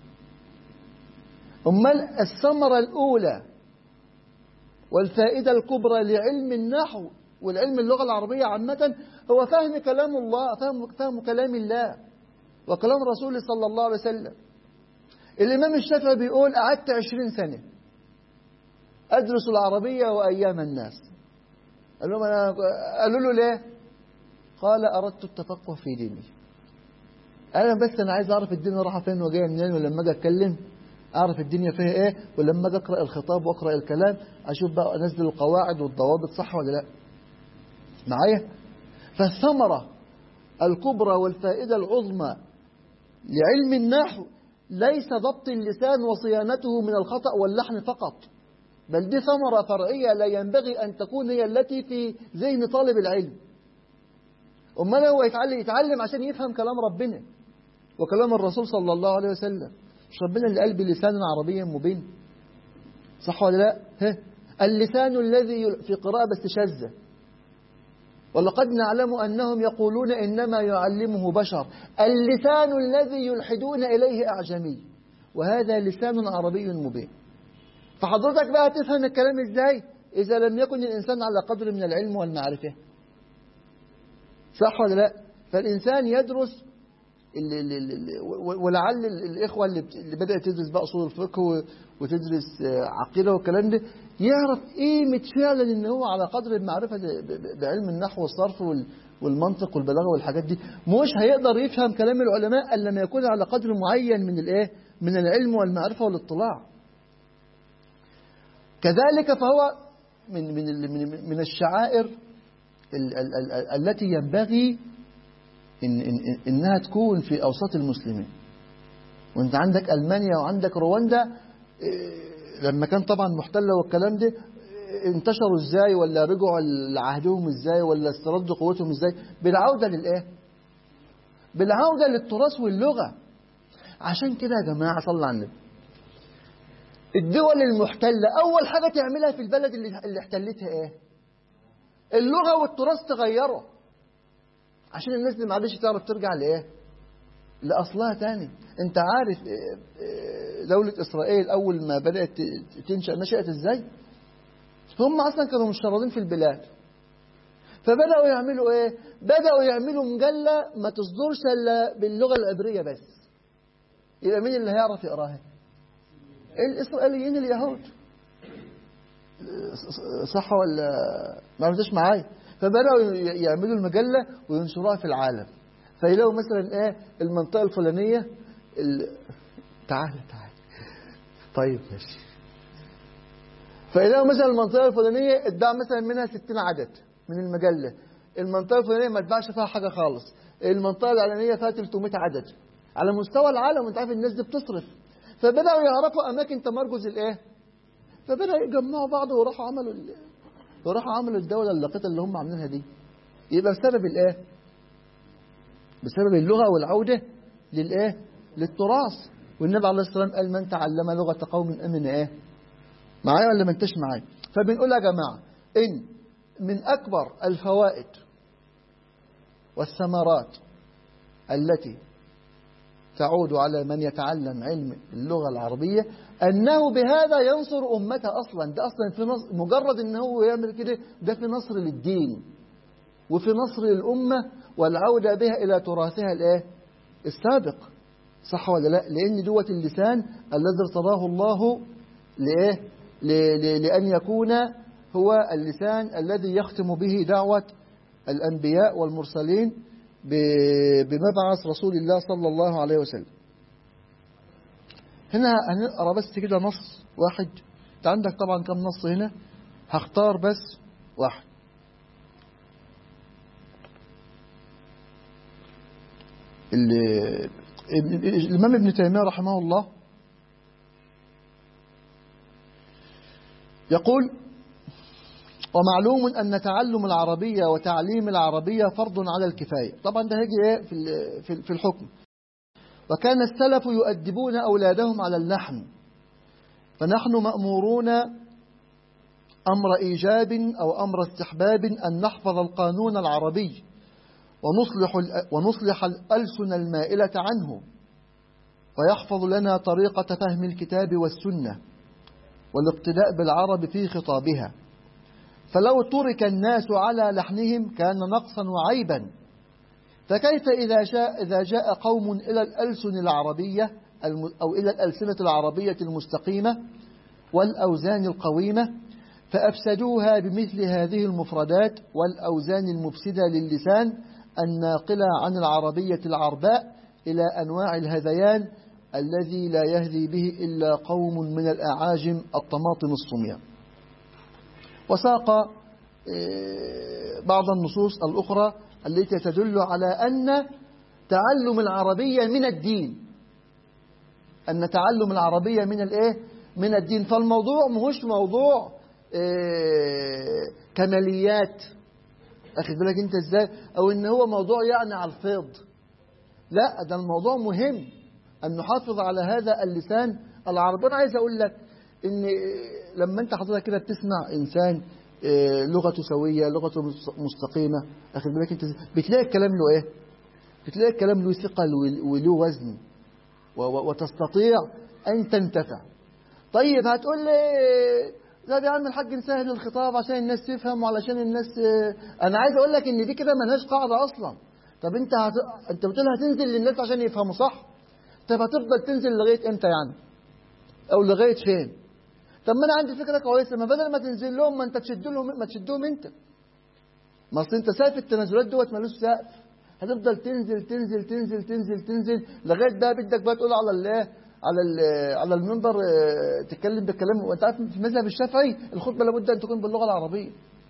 امال الثمره الاولى والفائده الكبرى لعلم النحو والعلم اللغه العربيه عامه هو فهم كلام الله فهم, فهم كلام الله وكلام رسوله صلى الله عليه وسلم الإمام الشافعي بيقول قعدت عشرين سنة أدرس العربية وأيام الناس قال لهم أنا قالوا له ليه قال أردت التفقه في ديني أنا بس أنا عايز أعرف الدنيا رايحة فين وجاية منين ولما أجي أتكلم أعرف الدنيا فيها إيه ولما أجي أقرأ الخطاب وأقرأ الكلام أشوف بقى أنزل القواعد والضوابط صح ولا لا معايا فالثمرة الكبرى والفائدة العظمى لعلم النحو ليس ضبط اللسان وصيانته من الخطأ واللحن فقط بل دي ثمرة فرعية لا ينبغي أن تكون هي التي في ذهن طالب العلم أمال هو يتعلم, يتعلم عشان يفهم كلام ربنا وكلام الرسول صلى الله عليه وسلم مش ربنا اللي قال بلسان عربي مبين صح ولا لا ها اللسان الذي في قراءة بس شاذة ولقد نعلم أنهم يقولون إنما يعلمه بشر اللسان الذي يلحدون إليه أعجمي وهذا لسان عربي مبين فحضرتك بقى تفهم الكلام إزاي إذا لم يكن الإنسان على قدر من العلم والمعرفة صح ولا لا فالإنسان يدرس اللي اللي اللي ولعل الإخوة اللي بدأت تدرس بقى أصول الفقه وتدرس عقيدة والكلام ده يعرف قيمة فعلا إن هو على قدر المعرفة بعلم النحو والصرف والمنطق والبلاغة والحاجات دي مش هيقدر يفهم كلام العلماء إلا لما يكون على قدر معين من الإيه من العلم والمعرفة والاطلاع كذلك فهو من من من الشعائر التي ينبغي إن إن إنها تكون في أوساط المسلمين وأنت عندك ألمانيا وعندك رواندا لما كان طبعا محتلة والكلام ده انتشروا ازاي ولا رجعوا لعهدهم ازاي ولا استردوا قوتهم ازاي بالعودة للايه بالعودة للتراث واللغة عشان كده يا جماعة صلى على النبي الدول المحتلة أول حاجة تعملها في البلد اللي, اللي احتلتها إيه؟ اللغة والتراث تغيره عشان الناس دي معلش تعرف ترجع لإيه؟ لأصلها تاني أنت عارف دولة إسرائيل أول ما بدأت تنشأ نشأت إزاي؟ هم أصلا كانوا مشردين في البلاد فبدأوا يعملوا إيه؟ بدأوا يعملوا مجلة ما تصدرش إلا باللغة العبرية بس يبقى مين اللي هيعرف يقراها؟ الإسرائيليين اليهود صح ولا ما عرفتش معايا فبدأوا يعملوا المجلة وينشروها في العالم فيلاقوا مثلا ايه المنطقة الفلانية ال... تعال تعال طيب ماشي فيلاقوا مثلا المنطقة الفلانية اتباع مثلا منها 60 عدد من المجلة المنطقة الفلانية ما اتباعش فيها حاجة خالص المنطقة العلانية فيها 300 عدد على مستوى العالم وانت عارف الناس دي بتصرف فبدأوا يعرفوا أماكن تمركز الإيه؟ فبدأوا يجمعوا بعض وراحوا عملوا ال... وراحوا عملوا الدولة اللقيطة اللي هم عاملينها دي يبقى بسبب الإيه؟ بسبب اللغة والعودة للإيه؟ للتراث والنبي عليه الصلاة والسلام قال من تعلم لغة قوم أمن إيه؟ معايا ولا ما انتش معايا؟ فبنقول يا جماعة إن من أكبر الفوائد والثمرات التي تعود على من يتعلم علم اللغة العربية أنه بهذا ينصر أمته أصلا ده أصلا في نصر مجرد أنه هو يعمل كده ده في نصر للدين وفي نصر للأمة والعودة بها إلى تراثها الإيه؟ السابق صح ولا لا لأن دوة اللسان الذي ارتضاه الله لإيه؟ لأن يكون هو اللسان الذي يختم به دعوة الأنبياء والمرسلين بمبعث رسول الله صلى الله عليه وسلم هنا هنقرا بس كده نص واحد انت عندك طبعا كم نص هنا هختار بس واحد الإمام ابن تيمية رحمه الله يقول ومعلوم أن تعلم العربية وتعليم العربية فرض على الكفاية طبعا ده هيجي ايه في في الحكم وكان السلف يؤدبون أولادهم على اللحن فنحن مأمورون أمر إيجاب أو أمر استحباب أن نحفظ القانون العربي ونصلح, ونصلح الألسن المائلة عنه ويحفظ لنا طريقة فهم الكتاب والسنة والاقتداء بالعرب في خطابها فلو ترك الناس على لحنهم كان نقصا وعيبا فكيف إذا جاء, إذا جاء قوم إلى الألسن العربية أو إلى الألسنة العربية المستقيمة والأوزان القويمة فأفسدوها بمثل هذه المفردات والأوزان المفسدة للسان الناقلة عن العربية العرباء إلى أنواع الهذيان الذي لا يهدي به إلا قوم من الأعاجم الطماطم الصمياء وساق بعض النصوص الأخرى التي تدل على أن تعلم العربية من الدين أن تعلم العربية من الإيه؟ من الدين فالموضوع مهوش موضوع إيه كماليات أخذ بالك أنت إزاي أو إن هو موضوع يعني على الفيض لا ده الموضوع مهم أن نحافظ على هذا اللسان العربي أنا عايز أقول لك إن لما أنت حضرتك كده بتسمع إنسان إيه لغته سوية لغته مستقيمة أخذ بالك أنت بتلاقي الكلام له إيه بتلاقي الكلام له ثقل وله وزن وتستطيع أن تنتفع طيب هتقول لي لا يا عم الحاج نسهل الخطاب عشان الناس تفهم وعلشان الناس انا عايز اقول لك ان دي كده ملهاش قاعده اصلا طب انت هت... انت بتقول هتنزل للناس عشان يفهموا صح طب هتفضل تنزل لغايه امتى يعني او لغايه فين طب ما انا عندي فكره كويسه ما بدل ما تنزل لهم ما انت تشد لهم ما تشدهم انت ما اصل انت سقف التنازلات دوت ملوش سقف هتفضل تنزل تنزل تنزل تنزل تنزل لغايه بقى بدك بقى تقول على الله على على المنبر تتكلم بالكلام وانت عارف في المذهب الشافعي الخطبه لابد ان تكون باللغه العربيه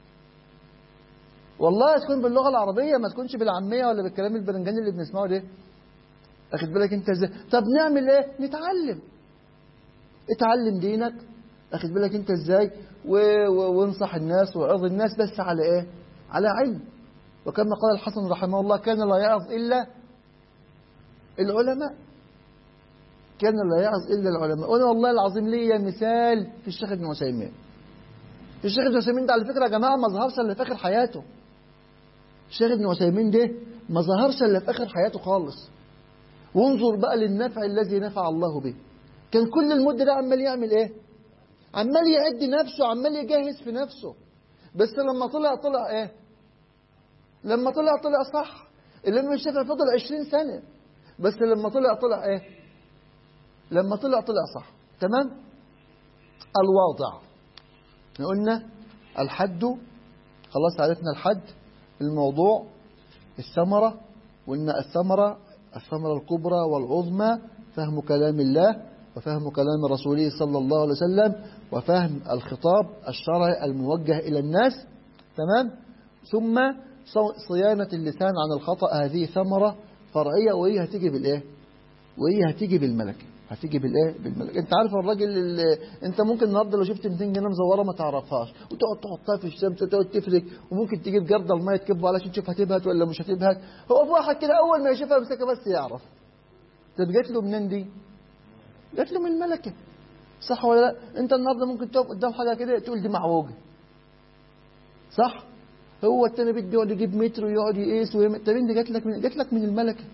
والله تكون باللغه العربيه ما تكونش بالعاميه ولا بالكلام البرنجاني اللي بنسمعه ده اخد بالك انت ازاي طب نعمل ايه نتعلم اتعلم دينك اخد بالك انت ازاي وانصح الناس وعظ الناس بس على ايه على علم وكما قال الحسن رحمه الله كان لا يعظ الا العلماء كان لا يعظ إلا العلماء وأنا والله العظيم ليا مثال في الشيخ ابن عثيمين الشيخ ابن عثيمين ده على فكرة يا جماعة ما ظهرش إلا في آخر حياته الشيخ ابن عثيمين ده ما ظهرش إلا في آخر حياته خالص وانظر بقى للنفع الذي نفع الله به كان كل المدة ده عمال يعمل إيه عمال يعد نفسه عمال يجهز في نفسه بس لما طلع طلع إيه لما طلع طلع صح اللي الشافعي فضل 20 سنة بس لما طلع طلع إيه لما طلع طلع صح تمام الواضع قلنا الحد خلاص عرفنا الحد الموضوع الثمرة قلنا الثمرة الثمرة الكبرى والعظمى فهم كلام الله وفهم كلام رسوله صلى الله عليه وسلم وفهم الخطاب الشرعي الموجه إلى الناس تمام ثم صيانة اللسان عن الخطأ هذه ثمرة فرعية وهي هتيجي بالإيه وهي هتيجي بالملكة هتيجي بالايه بالملك انت عارف الراجل اللي انت ممكن النهارده لو شفت 200 جنيه مزوره ما تعرفهاش وتقعد تحطها في الشمس وتقعد تفرك وممكن تجيب جرده الميه تكبه علشان تشوف هتبهت ولا مش هتبهت هو في واحد كده اول ما يشوفها يمسكها بس يعرف طب جات له منين دي؟ جات له من الملكه صح ولا لا؟ انت النهارده ممكن تقف قدام حاجه كده تقول دي معوجه صح؟ هو التاني بده يقعد يجيب متر ويقعد يقيس ويم... طب انت جات لك من جات لك من الملكه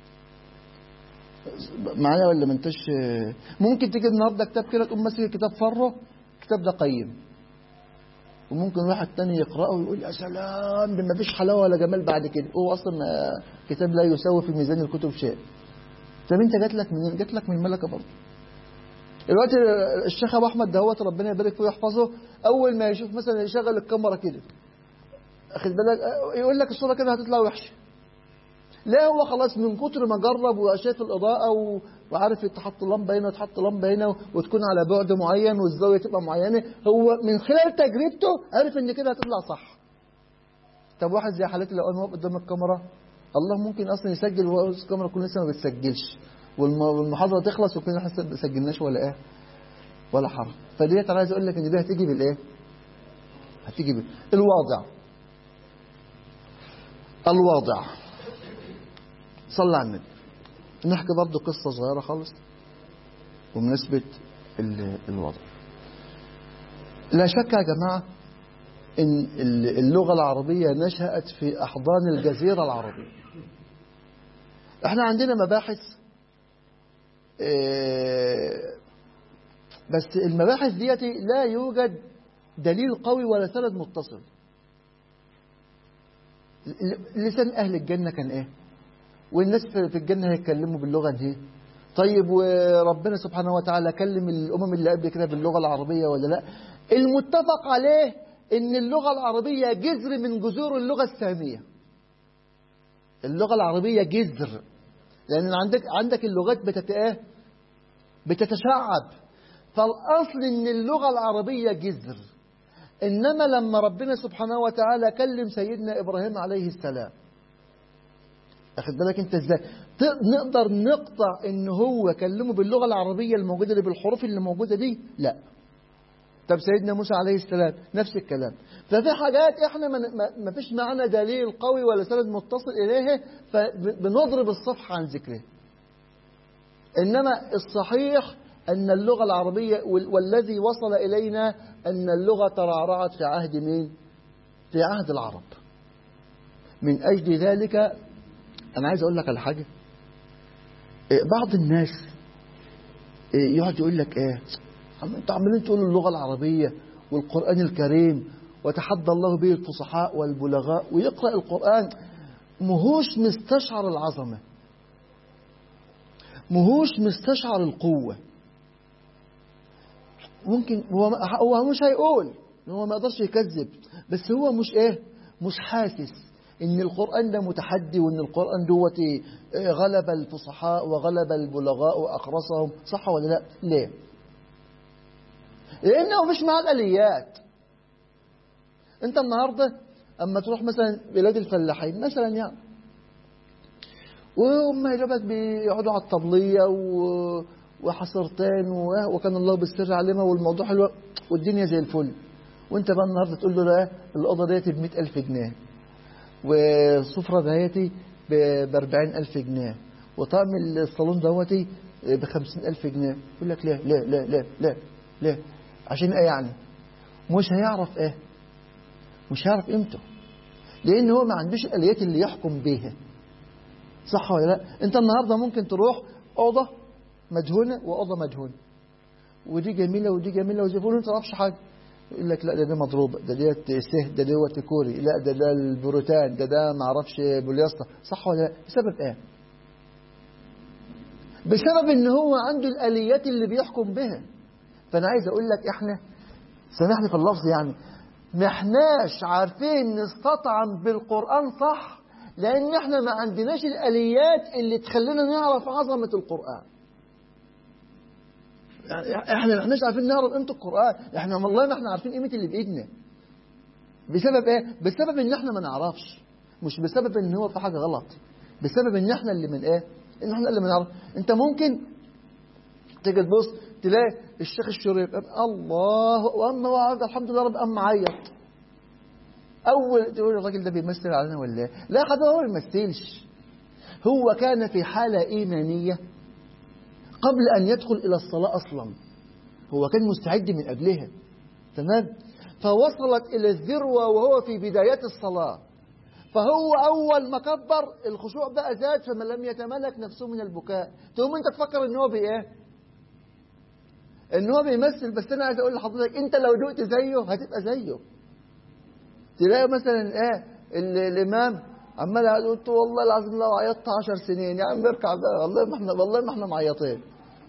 معايا ولا ما انتش ممكن تيجي النهارده كتاب كده تقوم ماسك الكتاب فره الكتاب ده قيم وممكن واحد تاني يقراه ويقول يا سلام ده ما فيش حلاوه ولا جمال بعد كده هو اصلا كتاب لا يساوي في ميزان الكتب شيء طب انت جات لك من جات لك من الملكه برضه دلوقتي الشيخ ابو احمد دهوت ربنا يبارك فيه ويحفظه اول ما يشوف مثلا يشغل الكاميرا كده اخد بالك يقول لك الصوره كده هتطلع وحشه لا هو خلاص من كتر ما جرب وشاف الإضاءة و... وعارف يتحط لمبة هنا وتحط لمبة هنا وتكون على بعد معين والزاوية تبقى معينة هو من خلال تجربته عرف ان كده هتطلع صح طب واحد زي حالتي لو انا واقف قدام الكاميرا الله ممكن اصلا يسجل وهو الكاميرا تكون لسه ما بتسجلش والمحاضرة تخلص وكنا لسه ما سجلناش ولا ايه ولا حرف فديت انا عايز اقول لك ان دي هتيجي بالايه هتيجي بال... الواضع الواضع صلى على النبي نحكي برضه قصة صغيرة خالص بمناسبة الوضع لا شك يا جماعة إن اللغة العربية نشأت في أحضان الجزيرة العربية احنا عندنا مباحث بس المباحث ديتي لا يوجد دليل قوي ولا سند متصل لسان أهل الجنة كان إيه والناس في الجنة هيتكلموا باللغة دي طيب وربنا سبحانه وتعالى كلم الأمم اللي قبل كده باللغة العربية ولا لا المتفق عليه ان اللغة العربية جذر من جذور اللغة السامية اللغة العربية جذر لأن عندك عندك اللغات بتت ايه بتتشعب فالأصل ان اللغة العربية جذر إنما لما ربنا سبحانه وتعالى كلم سيدنا إبراهيم عليه السلام أخذ بالك أنت إزاي نقدر نقطع إن هو كلمه باللغة العربية الموجودة اللي بالحروف اللي موجودة دي لا طب سيدنا موسى عليه السلام نفس الكلام ففي حاجات احنا ما فيش معنا دليل قوي ولا سند متصل اليها فبنضرب الصفحة عن ذكره انما الصحيح ان اللغة العربية والذي وصل الينا ان اللغة ترعرعت في عهد مين في عهد العرب من اجل ذلك انا عايز اقول لك على حاجة بعض الناس يقعد يقول لك ايه انتوا عمالين تقولوا اللغة العربية والقرآن الكريم وتحدى الله به الفصحاء والبلغاء ويقرأ القرآن مهوش مستشعر العظمة مهوش مستشعر القوة ممكن هو هو مش هيقول هو ما يقدرش يكذب بس هو مش ايه مش حاسس ان القرآن ده متحدي وان القرآن دوت غلب الفصحاء وغلب البلغاء واخرسهم صح ولا لا ليه لانه مش مع الاليات انت النهارده اما تروح مثلا بلاد الفلاحين مثلا يعني وهم يا دوبك بيقعدوا على الطبليه و... وحصرتين و... وكان الله بالسر علمها والموضوع حلو والدنيا زي الفل وانت بقى النهارده تقول له لا الاوضه ديتي ب 100000 جنيه والسفره ديتي ب 40000 جنيه وطقم الصالون دوتي ب 50000 جنيه يقول لك لا لا لا لا لا لا عشان ايه يعني مش هيعرف ايه مش هيعرف قيمته لان هو ما عندوش الاليات اللي يحكم بيها صح ولا لا انت النهارده ممكن تروح اوضه مدهونه واوضه مدهونه ودي جميله ودي جميله وزي الفل انت ما تعرفش حاجه يقول لك لا ده ده مضروبه ده ديت سه ده دوت كوري لا ده ده البروتان ده ده ما اعرفش بوليستا صح ولا لا بسبب ايه بسبب ان هو عنده الاليات اللي بيحكم بها فانا عايز اقول لك احنا سامحني في اللفظ يعني ما احناش عارفين نستطعم بالقران صح لان احنا ما عندناش الاليات اللي تخلينا نعرف عظمه القران احنا ما احناش عارفين نعرف قيمه القران احنا والله ما احنا عارفين قيمه اللي بايدنا بسبب ايه بسبب ان احنا ما نعرفش مش بسبب ان هو في حاجه غلط بسبب ان احنا اللي من ايه ان احنا اللي ما نعرف انت ممكن تيجي تبص تلاقي الشيخ الشريف الله واما وعد الحمد لله رب قام معيط اول تقول الراجل ده بيمثل علينا ولا ايه لا حد هو ما بيمثلش هو كان في حاله ايمانيه قبل ان يدخل الى الصلاه اصلا هو كان مستعد من قبلها تمام فوصلت الى الذروه وهو في بدايات الصلاه فهو اول ما كبر الخشوع بقى زاد فما لم يتملك نفسه من البكاء تقوم انت تفكر ان هو بايه ان هو بيمثل بس انا عايز اقول لحضرتك انت لو دقت زيه هتبقى زيه تلاقي مثلا ايه الامام عمال يقول والله العظيم لو عيطت 10 سنين يا عم اركع بقى والله ما احنا والله ما احنا معيطين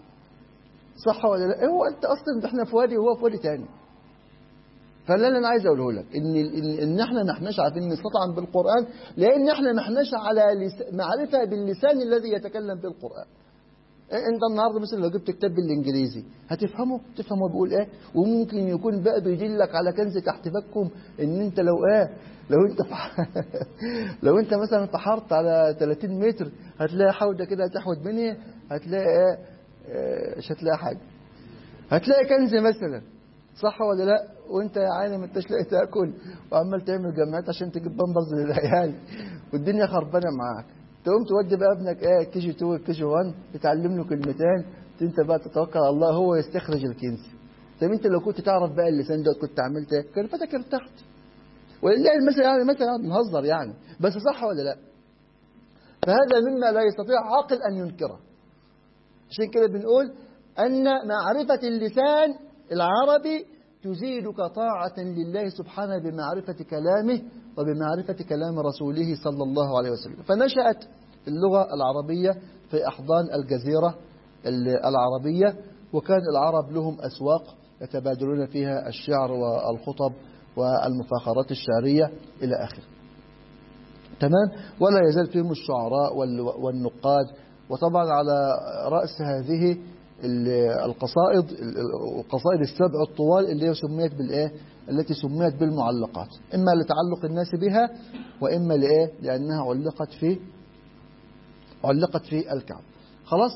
صح ولا لا هو انت اصلا احنا في وادي وهو في وادي تاني فاللي انا عايز اقوله لك ان ان احنا ما احناش عارفين نستطعم بالقران لان احنا ما احناش على معرفه باللسان الذي يتكلم بالقران انت النهارده مثلا لو جبت كتاب بالانجليزي هتفهمه تفهم هو بيقول ايه وممكن يكون بقى بيدلك على كنز تحت فككم ان انت لو ايه لو انت فح... لو انت مثلا فحرت على 30 متر هتلاقي حوده كده هتحود منها هتلاقي ايه مش هتلاقي حاجه هتلاقي كنز مثلا صح ولا لا وانت يا عيني ما انتش لاقي تاكل وعمال تعمل جمعيات عشان تجيب بامبرز للعيال والدنيا خربانه معاك تقوم تودي بقى ابنك ايه كي جي 2 كي جي 1 تتعلم له كلمتين انت بقى تتوكل على الله هو يستخرج الكنز طب انت لو كنت تعرف بقى اللسان ده كنت عملت ايه كان فاتك ارتحت ولله المثل يعني مثلا نهزر يعني بس صح ولا لا فهذا مما لا يستطيع عاقل ان ينكره عشان كده بنقول ان معرفه اللسان العربي تزيدك طاعة لله سبحانه بمعرفة كلامه وبمعرفة كلام رسوله صلى الله عليه وسلم فنشأت اللغة العربية في أحضان الجزيرة العربية وكان العرب لهم أسواق يتبادلون فيها الشعر والخطب والمفاخرات الشعرية إلى آخره تمام ولا يزال فيهم الشعراء والنقاد وطبعا على رأس هذه القصائد القصائد السبع الطوال اللي هي سميت بالايه التي سميت بالمعلقات اما لتعلق الناس بها واما لايه لانها علقت في علقت في الكعب خلاص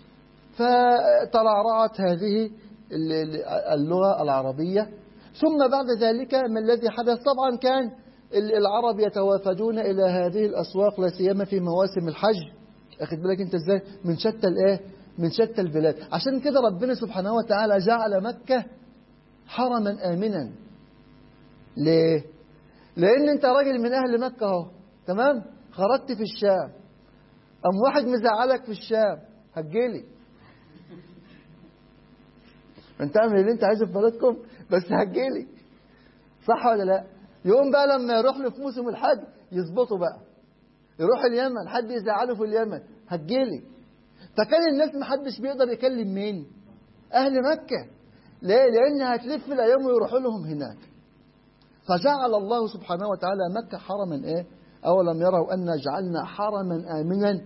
فترعرعت هذه اللغة العربية ثم بعد ذلك ما الذي حدث طبعا كان العرب يتوافدون إلى هذه الأسواق لا سيما في مواسم الحج أخذ بالك أنت إزاي من شتى الإيه من شتى البلاد عشان كده ربنا سبحانه وتعالى جعل مكة حرما آمنا ليه لأن أنت راجل من أهل مكة اهو تمام خرجت في الشام أم واحد مزعلك في الشام هتجيلي انت اعمل اللي انت عايزه في بلدكم بس هتجيلي صح ولا لا يقوم بقى لما يروح له في موسم الحج يظبطه بقى يروح اليمن حد يزعله في اليمن هتجيلي فكان الناس ما حدش بيقدر يكلم مين اهل مكه ليه لان هتلف الايام ويروحوا لهم هناك فجعل الله سبحانه وتعالى مكه حرما ايه اولم يروا ان جعلنا حرما امنا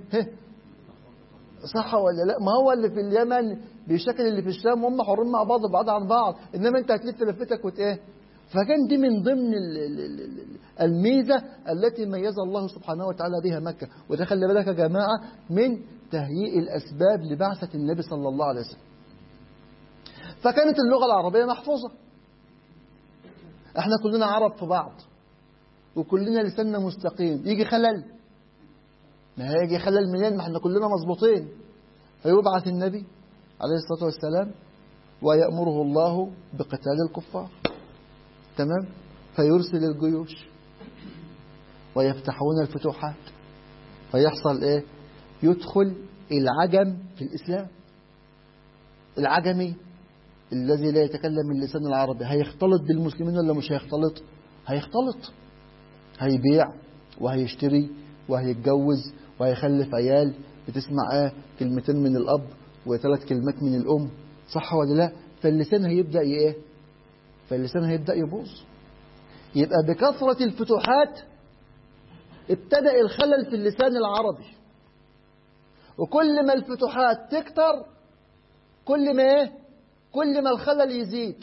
صح ولا لا ما هو اللي في اليمن بيشكل اللي في الشام وهم حرين مع بعض بعض عن بعض انما انت هتلف لفتك وت ايه فكان دي من ضمن الميزة التي ميز الله سبحانه وتعالى بها مكة وده خلي بالك يا جماعة من تهيئ الأسباب لبعثة النبي صلى الله عليه وسلم فكانت اللغة العربية محفوظة احنا كلنا عرب في بعض وكلنا لساننا مستقيم يجي خلل ما هيجي خلل منين ما احنا كلنا مظبوطين فيبعث النبي عليه الصلاة والسلام ويأمره الله بقتال الكفار تمام فيرسل الجيوش ويفتحون الفتوحات فيحصل ايه يدخل العجم في الإسلام العجمي الذي لا يتكلم اللسان العربي هيختلط بالمسلمين ولا مش هيختلط هيختلط هيبيع وهيشتري وهيتجوز وهيخلف عيال بتسمع ايه كلمتين من الاب وثلاث كلمات من الام صح ولا لا فاللسان هيبدا ايه فاللسان هيبدا يبوظ يبقى بكثره الفتوحات ابتدا الخلل في اللسان العربي وكل ما الفتوحات تكتر كل ما ايه كل ما الخلل يزيد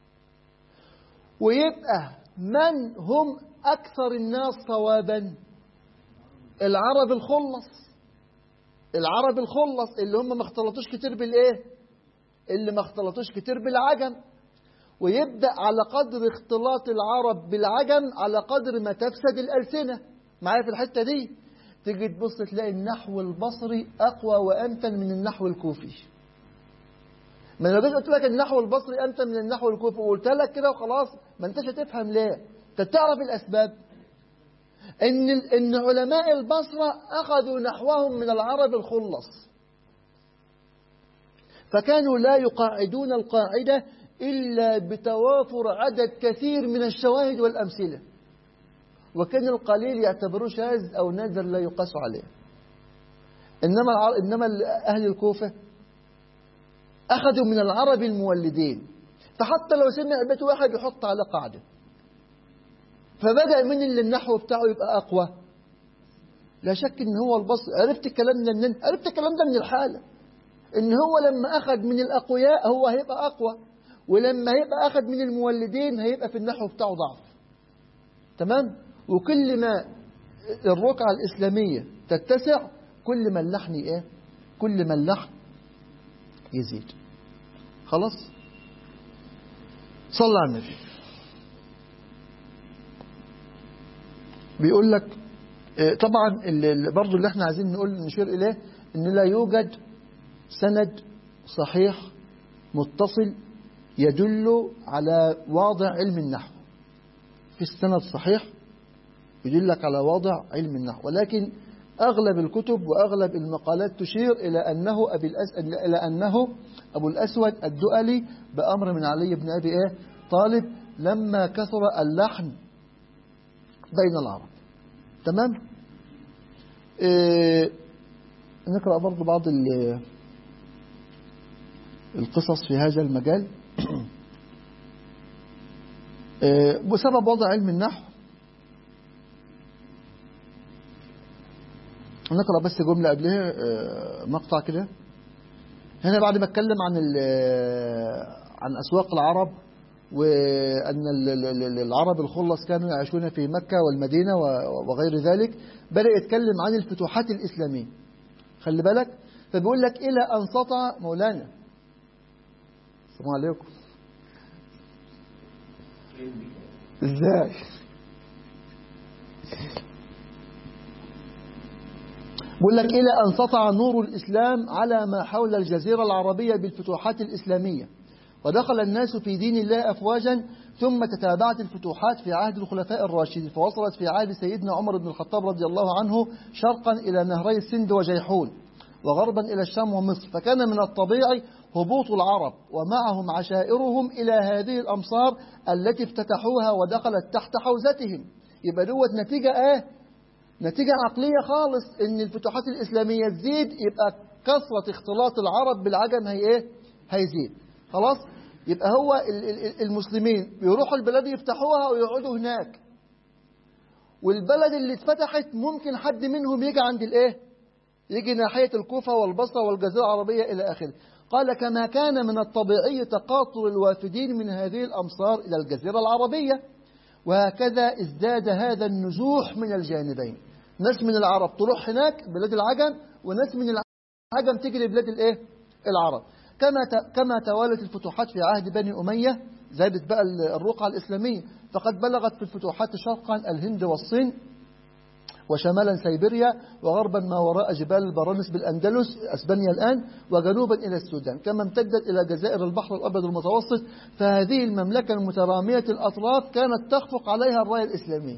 ويبقى من هم اكثر الناس صوابا العرب الخلص العرب الخلص اللي هم ما اختلطوش كتير بالايه اللي ما اختلطوش كتير بالعجم ويبدا على قدر اختلاط العرب بالعجم على قدر ما تفسد الالسنه معايا في الحته دي تيجي تبص تلاقي النحو البصري اقوى وامتن من النحو الكوفي ما انا قلت لك النحو البصري امتن من النحو الكوفي وقلت لك كده وخلاص ما انتش هتفهم ليه انت تعرف الاسباب ان ان علماء البصره اخذوا نحوهم من العرب الخلص فكانوا لا يقاعدون القاعده الا بتوافر عدد كثير من الشواهد والامثله وكان القليل يعتبروه شاذ او نادر لا يقاس عليه انما انما اهل الكوفه اخذوا من العرب المولدين فحتى لو سمع بيت واحد يحط على قاعده فبدأ من اللي النحو بتاعه يبقى أقوى لا شك ان هو البصر عرفت الكلام ده منين عرفت الكلام ده من الحالة ان هو لما أخذ من الأقوياء هو هيبقى أقوى ولما هيبقى أخذ من المولدين هيبقى في النحو بتاعه ضعف تمام وكل ما الرقعة الإسلامية تتسع كل ما اللحن إيه كل ما اللحن يزيد خلاص صلى على النبي بيقول لك طبعا برضو اللي احنا عايزين نقول نشير اليه ان لا يوجد سند صحيح متصل يدل على واضع علم النحو في السند صحيح يدلك على وضع علم النحو ولكن أغلب الكتب وأغلب المقالات تشير إلى أنه أبي الأس... إلى أنه أبو الأسود الدؤلي بأمر من علي بن أبي إيه طالب لما كثر اللحن بين العرب تمام إيه نقرأ برضو بعض القصص في هذا المجال إيه بسبب وضع علم النحو نقرأ بس جملة قبلها إيه مقطع كده هنا بعد ما اتكلم عن عن أسواق العرب وأن العرب الخلص كانوا يعيشون في مكة والمدينة وغير ذلك بدأ يتكلم عن الفتوحات الإسلامية خلي بالك فبيقول لك إلى أن سطع مولانا السلام عليكم ازاي بيقول لك إلى أن سطع نور الإسلام على ما حول الجزيرة العربية بالفتوحات الإسلامية ودخل الناس في دين الله أفواجا ثم تتابعت الفتوحات في عهد الخلفاء الراشدين فوصلت في عهد سيدنا عمر بن الخطاب رضي الله عنه شرقا إلى نهري السند وجيحون وغربا إلى الشام ومصر فكان من الطبيعي هبوط العرب ومعهم عشائرهم إلى هذه الأمصار التي افتتحوها ودخلت تحت حوزتهم يبقى دوت نتيجة ايه نتيجة عقلية خالص ان الفتوحات الإسلامية تزيد يبقى كثرة اختلاط العرب بالعجم هي ايه هيزيد خلاص يبقى هو المسلمين بيروحوا البلاد يفتحوها ويقعدوا هناك والبلد اللي اتفتحت ممكن حد منهم يجي عند الايه يجي ناحية الكوفة والبصرة والجزيرة العربية إلى آخره قال كما كان من الطبيعي تقاطر الوافدين من هذه الأمصار إلى الجزيرة العربية وهكذا ازداد هذا النزوح من الجانبين ناس من العرب تروح هناك بلاد العجم وناس من العجم تجي لبلاد الايه العرب كما كما توالت الفتوحات في عهد بني أمية زادت بقى الرقعة الإسلامية فقد بلغت في الفتوحات شرقا الهند والصين وشمالا سيبيريا وغربا ما وراء جبال البرانس بالأندلس أسبانيا الآن وجنوبا إلى السودان كما امتدت إلى جزائر البحر الأبيض المتوسط فهذه المملكة المترامية الأطراف كانت تخفق عليها الراية الإسلامية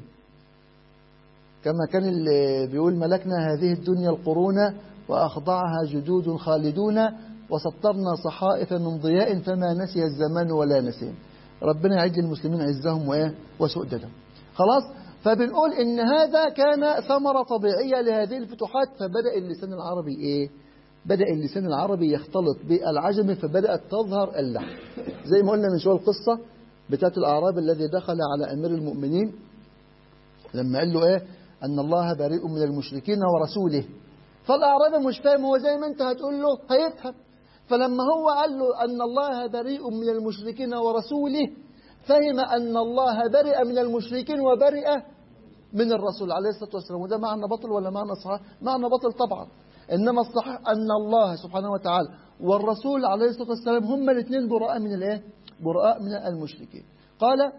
كما كان اللي بيقول ملكنا هذه الدنيا القرون وأخضعها جدود خالدون وسطرنا صحائف من ضياء فما نسي الزمان ولا نسيم ربنا يعد للمسلمين عزهم وإيه وسؤددهم خلاص فبنقول إن هذا كان ثمرة طبيعية لهذه الفتوحات فبدأ اللسان العربي إيه بدأ اللسان العربي يختلط بالعجم فبدأت تظهر اللحن زي ما قلنا من شوية القصة بتاعت الأعراب الذي دخل على أمير المؤمنين لما قال له إيه أن الله بريء من المشركين ورسوله فالأعرابي مش فاهم هو زي ما أنت هتقول له هيفهم فلما هو قال له أن الله بريء من المشركين ورسوله فهم أن الله برئ من المشركين وبرئ من الرسول عليه الصلاة والسلام وده معنى بطل ولا معنى صحيح معنى بطل طبعا إنما الصحيح أن الله سبحانه وتعالى والرسول عليه الصلاة والسلام هم الاثنين براء من الايه براء من المشركين قال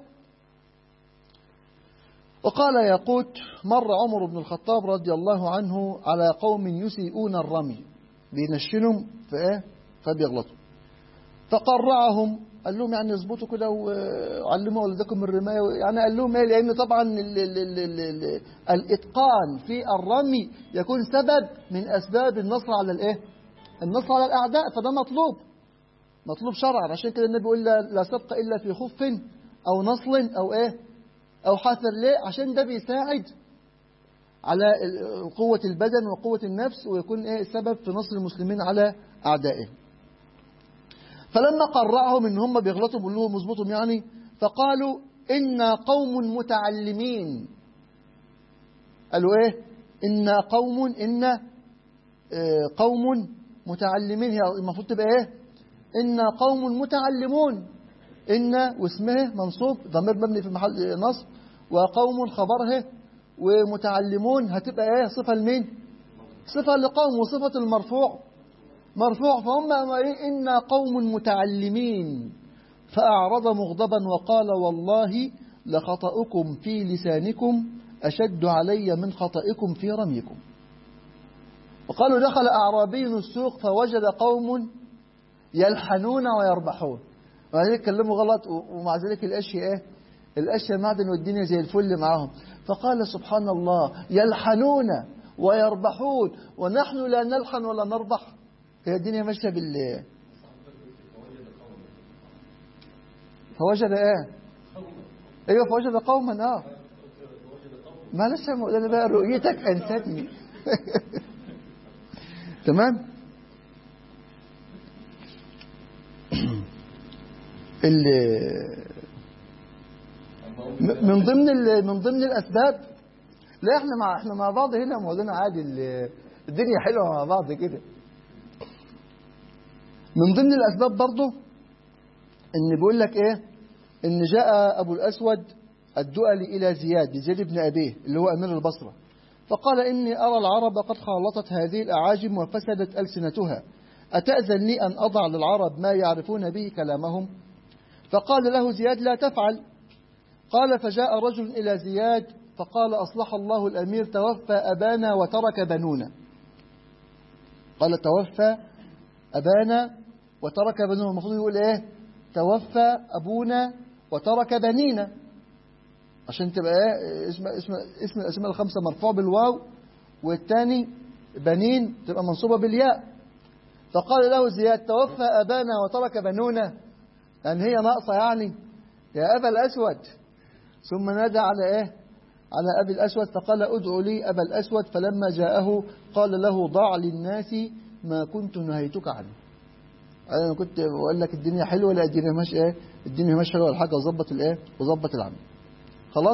وقال ياقوت مر عمر بن الخطاب رضي الله عنه على قوم يسيئون الرمي بينشنهم في ايه فبيغلطوا فقرعهم قال لهم يعني اظبطوا كده وعلموا ولدكم الرماية يعني قال لهم ايه لان طبعا ال ال ال ال ال الاتقان في الرمي يكون سبب من اسباب النصر على الايه النصر على الاعداء فده مطلوب مطلوب شرعا عشان كده النبي بيقول لا, لا سبق الا في خف او نصل او ايه او حثر ليه عشان ده بيساعد على قوة البدن وقوة النفس ويكون ايه سبب في نصر المسلمين على اعدائهم فلما قرعهم ان هم بيغلطوا بيقول لهم اظبطهم يعني فقالوا إنا قوم متعلمين قالوا ايه إنا قوم إنا اه قوم متعلمين هي المفروض تبقى ايه إنا قوم متعلمون إن واسمه منصوب ضمير مبني في محل نصب وقوم خبره ومتعلمون هتبقى ايه صفة لمين صفة لقوم وصفة المرفوع مرفوع فهم إنا قوم متعلمين فأعرض مغضبا وقال والله لخطأكم في لسانكم أشد علي من خطئكم في رميكم وقالوا دخل أعرابي السوق فوجد قوم يلحنون ويربحون ومع ذلك كلموا غلط ومع ذلك الأشياء إيه؟ الأشياء معدن والدنيا زي الفل معهم فقال سبحان الله يلحنون ويربحون ونحن لا نلحن ولا نربح هي الدنيا ماشية بال فوجد ايه ايوه فوجد قوما اه ما لسه انا بقى رؤيتك انستني تمام اللي من ضمن ال- من ضمن الاسباب لا احنا مع احنا مع بعض هنا يا مولانا عادي ال- الدنيا حلوه مع بعض كده من ضمن الاسباب برضه ان بيقول لك ايه ان جاء ابو الاسود الدؤلي الى زياد زياد بن ابيه اللي هو امير البصره فقال اني ارى العرب قد خالطت هذه الاعاجم وفسدت السنتها اتاذن لي ان اضع للعرب ما يعرفون به كلامهم فقال له زياد لا تفعل قال فجاء رجل إلى زياد فقال أصلح الله الأمير توفى أبانا وترك بنونا قال توفى أبانا وترك بنونا المفروض يقول إيه توفى أبونا وترك بنينا عشان تبقى إيه اسم, اسم, اسم الأسماء الخمسة مرفوع بالواو والثاني بنين تبقى منصوبة بالياء فقال له زياد توفى أبانا وترك بنونا لأن هي ناقصة يعني يا أبا الأسود ثم نادى على إيه على أبي الأسود فقال ادعوا لي أبا الأسود فلما جاءه قال له ضع للناس ما كنت نهيتك عنه أنا كنت بقول لك الدنيا حلوة لا الدنيا مش إيه الدنيا مش حلوة الحاجة وظبط الإيه وظبط العمل خلاص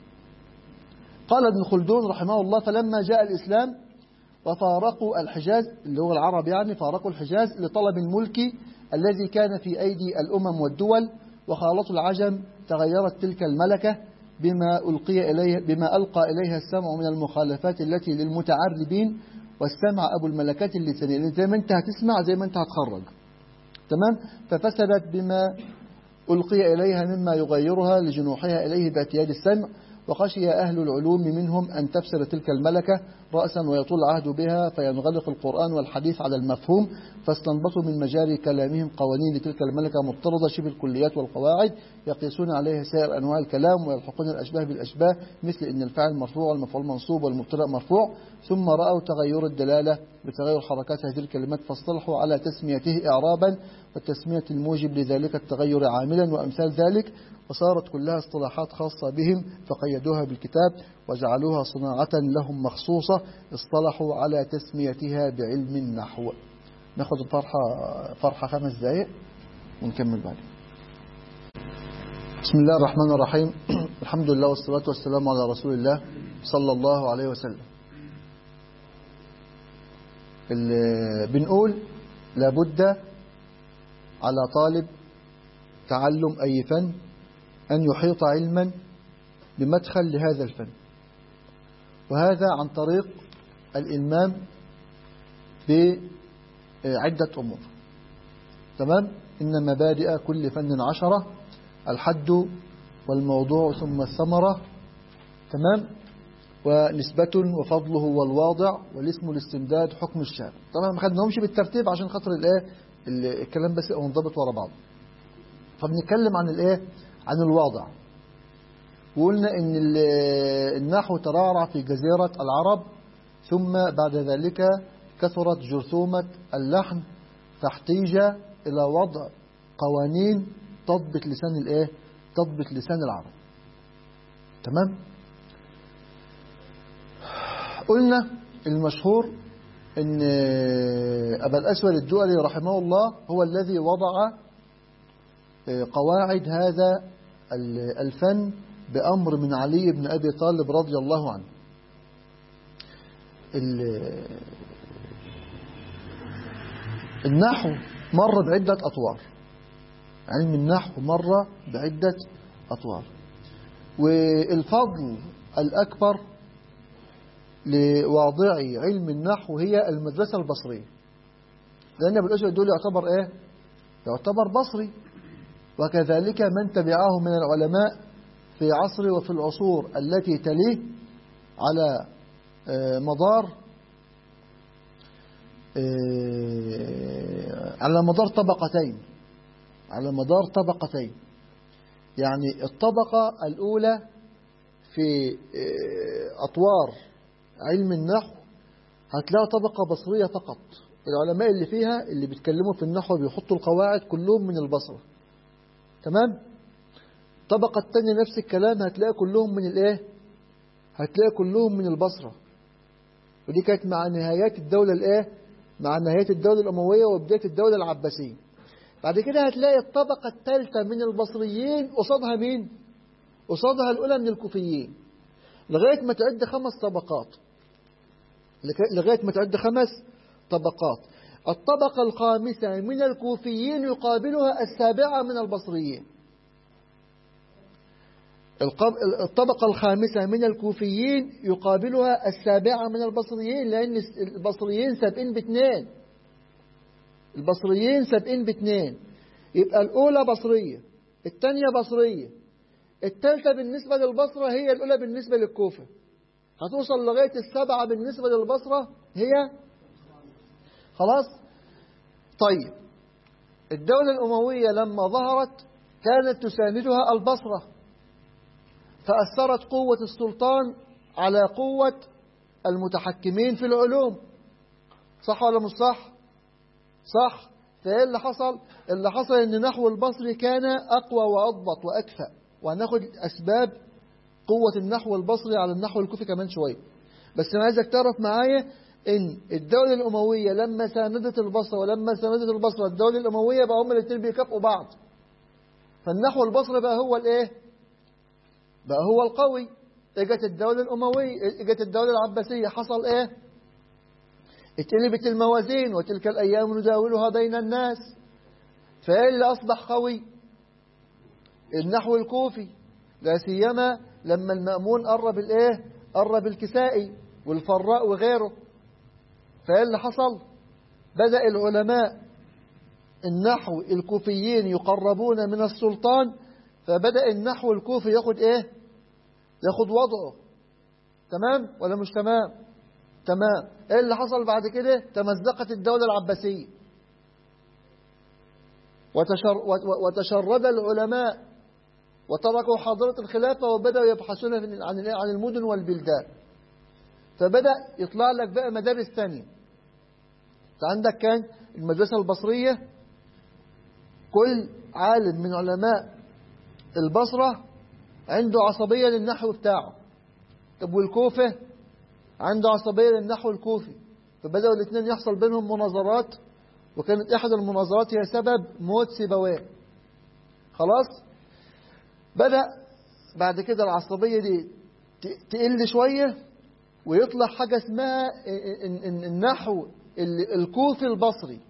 قال ابن خلدون رحمه الله فلما جاء الإسلام وفارقوا الحجاز اللي هو العرب يعني فارقوا الحجاز لطلب الملك الذي كان في أيدي الأمم والدول وخالطوا العجم تغيرت تلك الملكة بما ألقي إليه بما ألقى إليها السمع من المخالفات التي للمتعربين والسمع أبو الملكات اللسانية زي ما أنت هتسمع زي ما أنت هتخرج تمام ففسدت بما ألقي إليها مما يغيرها لجنوحها إليه باعتياد السمع وخشي أهل العلوم منهم أن تفسد تلك الملكة رأسا ويطول العهد بها فينغلق القرآن والحديث على المفهوم فاستنبطوا من مجاري كلامهم قوانين لتلك الملكة مضطردة شبه الكليات والقواعد يقيسون عليها سائر أنواع الكلام ويلحقون الأشباه بالأشباه مثل أن الفاعل مرفوع والمفعول منصوب والمبتدأ مرفوع ثم رأوا تغير الدلالة بتغير حركات هذه الكلمات فاصطلحوا على تسميته إعرابا وتسمية الموجب لذلك التغير عاملا وأمثال ذلك وصارت كلها اصطلاحات خاصة بهم فقيدوها بالكتاب وجعلوها صناعة لهم مخصوصة اصطلحوا على تسميتها بعلم النحو ناخد فرحة, فرحة خمس دقائق ونكمل بعدين بسم الله الرحمن الرحيم الحمد لله والصلاة والسلام على رسول الله صلى الله عليه وسلم بنقول لابد على طالب تعلم أي فن أن يحيط علما بمدخل لهذا الفن وهذا عن طريق الإلمام بعدة أمور تمام إن مبادئ كل فن عشرة الحد والموضوع ثم الثمرة تمام ونسبة وفضله والواضع والاسم الاستمداد حكم الشارع طبعا ما خدناهمش بالترتيب عشان خاطر الايه الكلام بس يبقى منضبط ورا بعض فبنتكلم عن الايه عن الواضع وقلنا ان النحو ترعرع في جزيرة العرب ثم بعد ذلك كثرت جرثومة اللحن فاحتيج إلى وضع قوانين تضبط لسان الايه تضبط لسان العرب تمام قلنا المشهور ان أبا الأسود الدؤلي رحمه الله هو الذي وضع قواعد هذا الفن بأمر من علي بن أبي طالب رضي الله عنه النحو مر بعدة أطوار علم النحو مر بعدة أطوار والفضل الأكبر لواضعي علم النحو هي المدرسة البصرية لأن أبو الأسود دول يعتبر إيه؟ يعتبر بصري وكذلك من تبعه من العلماء في عصر وفي العصور التي تليه على مدار على مدار طبقتين على مدار طبقتين يعني الطبقة الأولى في أطوار علم النحو هتلاقي طبقة بصرية فقط العلماء اللي فيها اللي بيتكلموا في النحو بيحطوا القواعد كلهم من البصرة تمام الطبقة الثانية نفس الكلام هتلاقي كلهم من الايه هتلاقي كلهم من البصرة ودي كانت مع نهايات الدولة الايه مع نهاية الدولة الأموية وبداية الدولة العباسية بعد كده هتلاقي الطبقة الثالثة من البصريين قصادها مين قصادها الأولى من الكوفيين لغاية ما تعد خمس طبقات لغاية ما تعد خمس طبقات الطبقة الخامسة من الكوفيين يقابلها السابعة من البصريين الطبقة الخامسة من الكوفيين يقابلها السابعة من البصريين لأن البصريين سابقين باثنين البصريين سابقين باثنين يبقى الأولى بصرية الثانية بصرية الثالثة بالنسبة للبصرة هي الأولى بالنسبة للكوفة هتوصل لغاية السبعة بالنسبة للبصرة هي خلاص طيب الدولة الأموية لما ظهرت كانت تساندها البصرة فأثرت قوة السلطان على قوة المتحكمين في العلوم صح ولا مش صح صح فايه اللي حصل اللي حصل ان نحو البصري كان اقوى واضبط واكفأ وهناخد اسباب قوة النحو البصري على النحو الكوفي كمان شوية بس انا عايزك تعرف معايا ان الدولة الاموية لما ساندت البصرة ولما ساندت البصرة الدولة الاموية بقى هم الاثنين بيكافئوا بعض فالنحو البصري بقى هو الايه بقى هو القوي اجت الدولة الاموية اجت الدولة العباسية حصل ايه اتقلبت الموازين وتلك الايام نداولها بين الناس فايه اللي اصبح قوي النحو الكوفي لا سيما لما المأمون قرب الايه قرب الكسائي والفراء وغيره فايه اللي حصل بدأ العلماء النحو الكوفيين يقربون من السلطان فبدأ النحو الكوفي ياخد ايه ياخد وضعه تمام ولا مش تمام تمام ايه اللي حصل بعد كده تمزقت الدولة العباسية وتشر وتشرد العلماء وتركوا حاضرة الخلافة وبدأوا يبحثون عن عن المدن والبلدان فبدأ يطلع لك بقى مدارس ثانية عندك كان المدرسة البصرية كل عالم من علماء البصرة عنده عصبية للنحو بتاعه طب والكوفة عنده عصبية للنحو الكوفي فبدأوا الاثنين يحصل بينهم مناظرات وكانت إحدى المناظرات هي سبب موت سيبويه خلاص بدأ بعد كده العصبية دي تقل شوية ويطلع حاجة اسمها النحو الكوفي البصري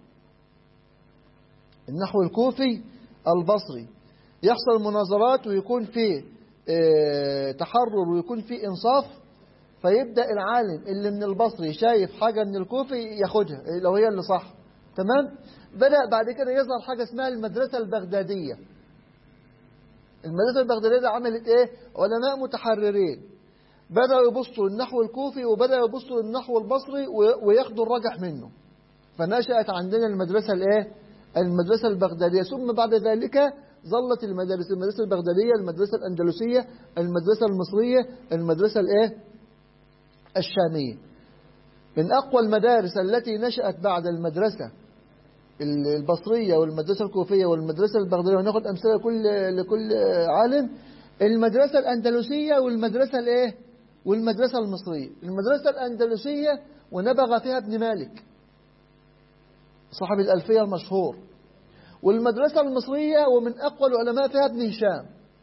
النحو الكوفي البصري يحصل مناظرات ويكون فيه تحرر ويكون فيه إنصاف فيبدأ العالم اللي من البصري شايف حاجة من الكوفي ياخدها لو هي اللي صح تمام بدأ بعد كده يظهر حاجة اسمها المدرسة البغدادية المدرسة البغدادية عملت ايه علماء متحررين بدأوا يبصوا للنحو الكوفي وبدأوا يبصوا للنحو البصري وياخدوا الرجح منه فنشأت عندنا المدرسة الايه المدرسة البغدادية ثم بعد ذلك ظلت المدارس المدرسة البغدادية المدرسة الأندلسية المدرسة المصرية المدرسة الايه الشامية من أقوى المدارس التي نشأت بعد المدرسة البصرية والمدرسة الكوفية والمدرسة البغدادية وناخد أمثلة لكل لكل عالم المدرسة الأندلسية والمدرسة الإيه؟ والمدرسة المصرية المدرسة الأندلسية ونبغ فيها ابن مالك صاحب الألفية المشهور والمدرسة المصرية ومن أقوى العلماء فيها ابن هشام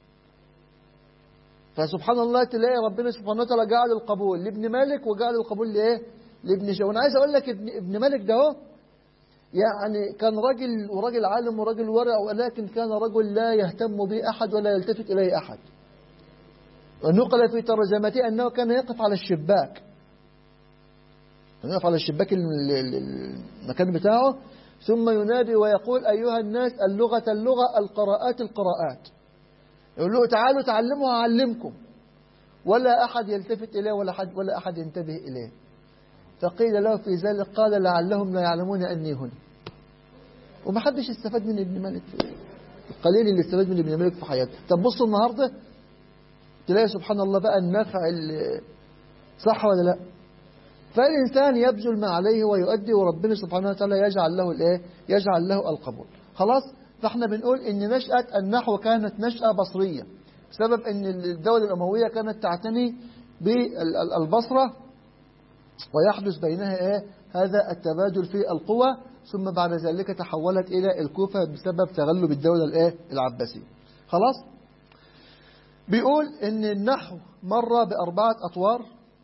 فسبحان الله تلاقي ربنا سبحانه وتعالى جعل القبول لابن مالك وجعل القبول لإيه؟ لابن هشام وأنا عايز أقول لك ابن, ابن مالك ده هو يعني كان رجل وراجل عالم وراجل ورع ولكن كان رجل لا يهتم به أحد ولا يلتفت إليه أحد ونقل في ترجمته أنه كان يقف على الشباك يقف على الشباك المكان بتاعه ثم ينادي ويقول أيها الناس اللغة اللغة القراءات القراءات يقول له تعالوا تعلموا أعلمكم ولا أحد يلتفت إليه ولا أحد, ولا أحد ينتبه إليه فقيل له في ذلك قال لعلهم لا يعلمون أني هنا وما حدش استفاد من ابن مالك في القليل اللي استفاد من ابن مالك في حياته طب بصوا النهاردة تلاقي سبحان الله بقى النفع صح ولا لا فالإنسان يبذل ما عليه ويؤدي وربنا سبحانه وتعالى يجعل له الايه يجعل له القبول خلاص فاحنا بنقول ان نشأة النحو كانت نشأة بصرية بسبب أن الدولة الأموية كانت تعتني بالبصرة ويحدث بينها إيه هذا التبادل في القوى ثم بعد ذلك تحولت إلى الكوفة بسبب تغلب الدولة الإيه العباسية خلاص بيقول ان النحو مر بأربعة أطوار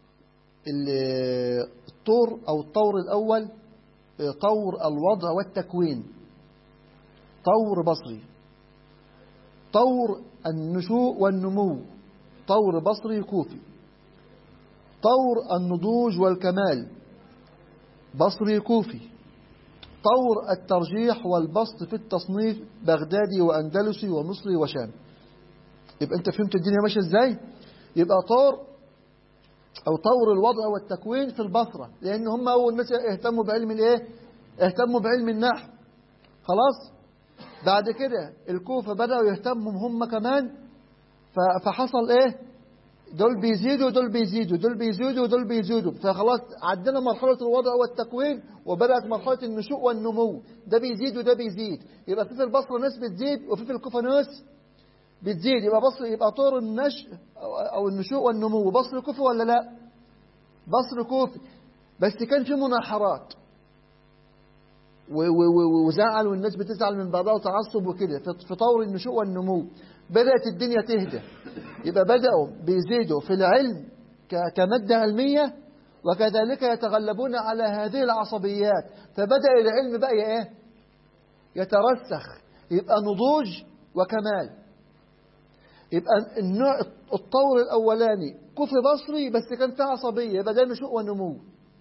الطور أو الطور الأول طور الوضع والتكوين طور بصري طور النشوء والنمو طور بصري كوفي طور النضوج والكمال بصري كوفي طور الترجيح والبسط في التصنيف بغدادي وأندلسي ومصري وشام يبقى أنت فهمت الدنيا ماشية إزاي يبقى طور أو طور الوضع والتكوين في البصرة لأن هم أول ناس اهتموا بعلم الإيه اهتموا بعلم النحو خلاص بعد كده الكوفة بدأوا يهتموا هم كمان فحصل إيه دول بيزيدوا دول بيزيدوا دول بيزيدوا ودول بيزيدوا فخلاص عدنا مرحلة الوضع والتكوين وبدأت مرحلة النشوء والنمو ده بيزيد وده بيزيد يبقى في في البصرة ناس بتزيد وفي في الكوفة ناس بتزيد يبقى بصر يبقى طور النشء أو النشوء والنمو بصر كوفي ولا لا بصر كوفي بس كان في مناحرات وزعل والناس بتزعل من بعضها وتعصب وكده في طور النشوء والنمو بدأت الدنيا تهدى يبقى بدأوا بيزيدوا في العلم كمادة علمية وكذلك يتغلبون على هذه العصبيات فبدأ العلم بقى ايه يترسخ يبقى نضوج وكمال يبقى النوع الطور الأولاني كفر بصري بس كان فيه عصبية يبقى ده نشوء ونمو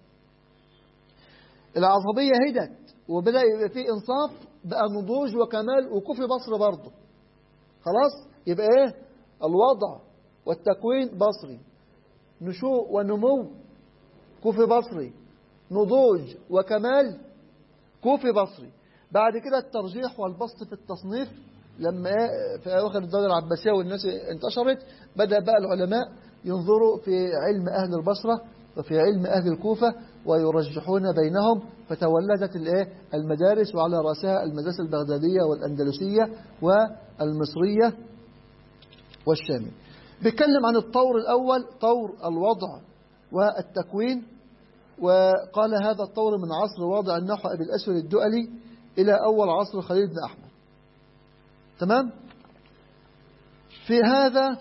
العصبية هدت وبدأ يبقى فيه إنصاف بقى نضوج وكمال وكفر بصر برضه خلاص يبقى ايه الوضع والتكوين بصري نشوء ونمو كوفي بصري نضوج وكمال كوفي بصري بعد كده الترجيح والبسط في التصنيف لما في أواخر الدولة العباسية والناس انتشرت بدأ بقى العلماء ينظروا في علم أهل البصرة وفي علم أهل الكوفة ويرجحون بينهم فتولدت الايه المدارس وعلى رأسها المدارس البغدادية والأندلسية والمصرية والشامية بيتكلم عن الطور الأول طور الوضع والتكوين وقال هذا الطور من عصر وضع النحو أبي الأسود الدؤلي إلى أول عصر خليل بن أحمد تمام في هذا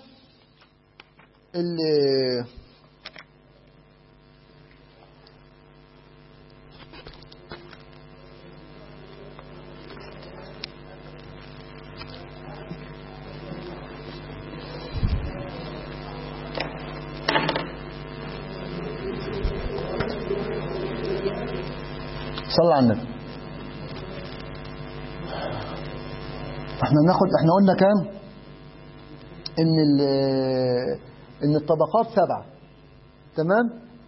اللي صلى على النبي احنا ناخد احنا قلنا كام ان ان الطبقات سبعة تمام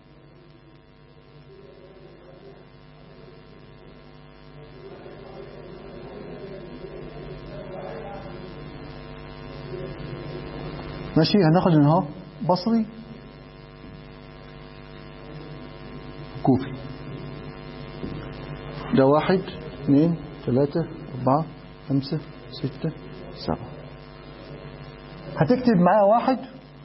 ماشي هناخد ان اهو بصري كوفي ده واحد اثنين ثلاثة أربعة خمسة ستة سبعة هتكتب معايا واحد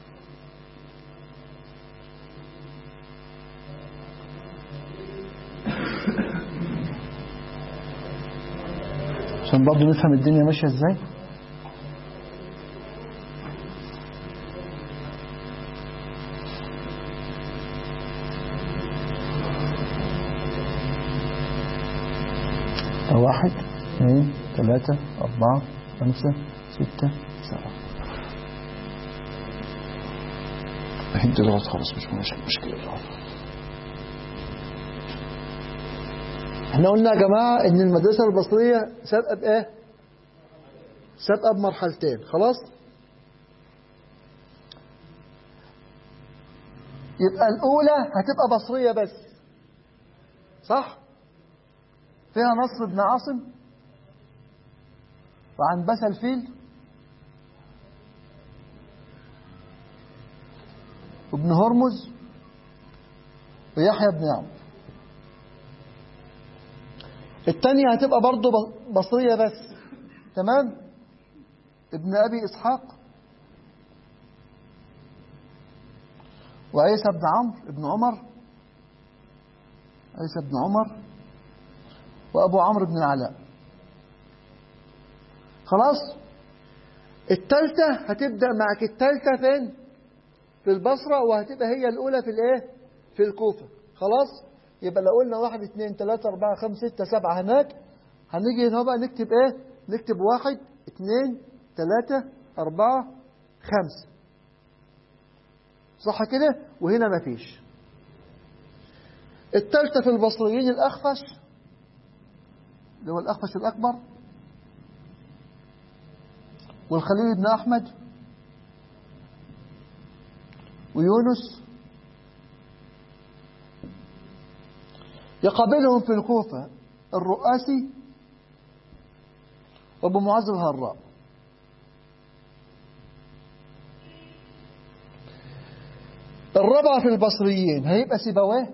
عشان برضه نفهم الدنيا ماشية ازاي واحد اثنين ثلاثة أربعة خمسة ستة سبعة هدي الغلط خلاص مش مش مشكلة احنا قلنا يا جماعة ان المدرسة البصرية سابقة بايه سابقة بمرحلتين خلاص يبقى الأولى هتبقى بصرية بس صح فيها نصر بن عاصم وعن بس الفيل وابن هرمز ويحيى بن عمرو الثانية هتبقى برضه بصرية بس تمام ابن أبي إسحاق وعيسى بن عمرو بن عمر عيسى بن عمر وأبو عمرو بن العلاء خلاص التالتة هتبدأ معك التالتة فين في البصرة وهتبقى هي الأولى في الإيه في الكوفة خلاص يبقى لو قلنا واحد اثنين ثلاثة أربعة خمسة ستة سبعة هناك هنيجي هنا بقى نكتب إيه نكتب واحد اثنين ثلاثة أربعة خمسة صح كده وهنا مفيش التالتة في البصريين الأخفش اللي هو الأخفش الأكبر والخليل بن أحمد ويونس يقابلهم في الكوفة الرؤاسي وابو معاذ الهراء الرابعة في البصريين هيبقى سيبويه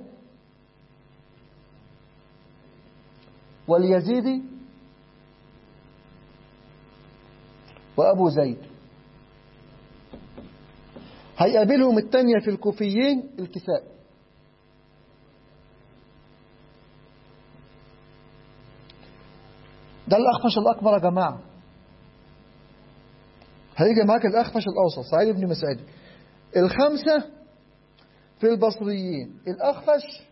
واليزيدي وأبو زيد هيقابلهم الثانية في الكوفيين الكساء ده الأخفش الأكبر يا جماعة هيجي معاك الأخفش الأوسط سعيد بن مسعود الخمسة في البصريين الأخفش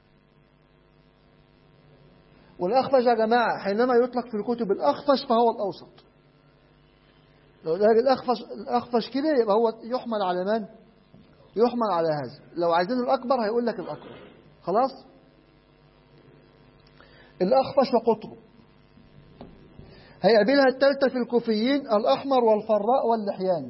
والأخفش يا جماعة حينما يطلق في الكتب الأخفش فهو الأوسط لو قال الأخفش, الأخفش كده يبقى هو يحمل على من؟ يحمل على هذا لو عايزين الأكبر هيقول لك الأكبر خلاص؟ الأخفش وقطره هيقابلها الثالثة في الكوفيين الأحمر والفراء واللحيان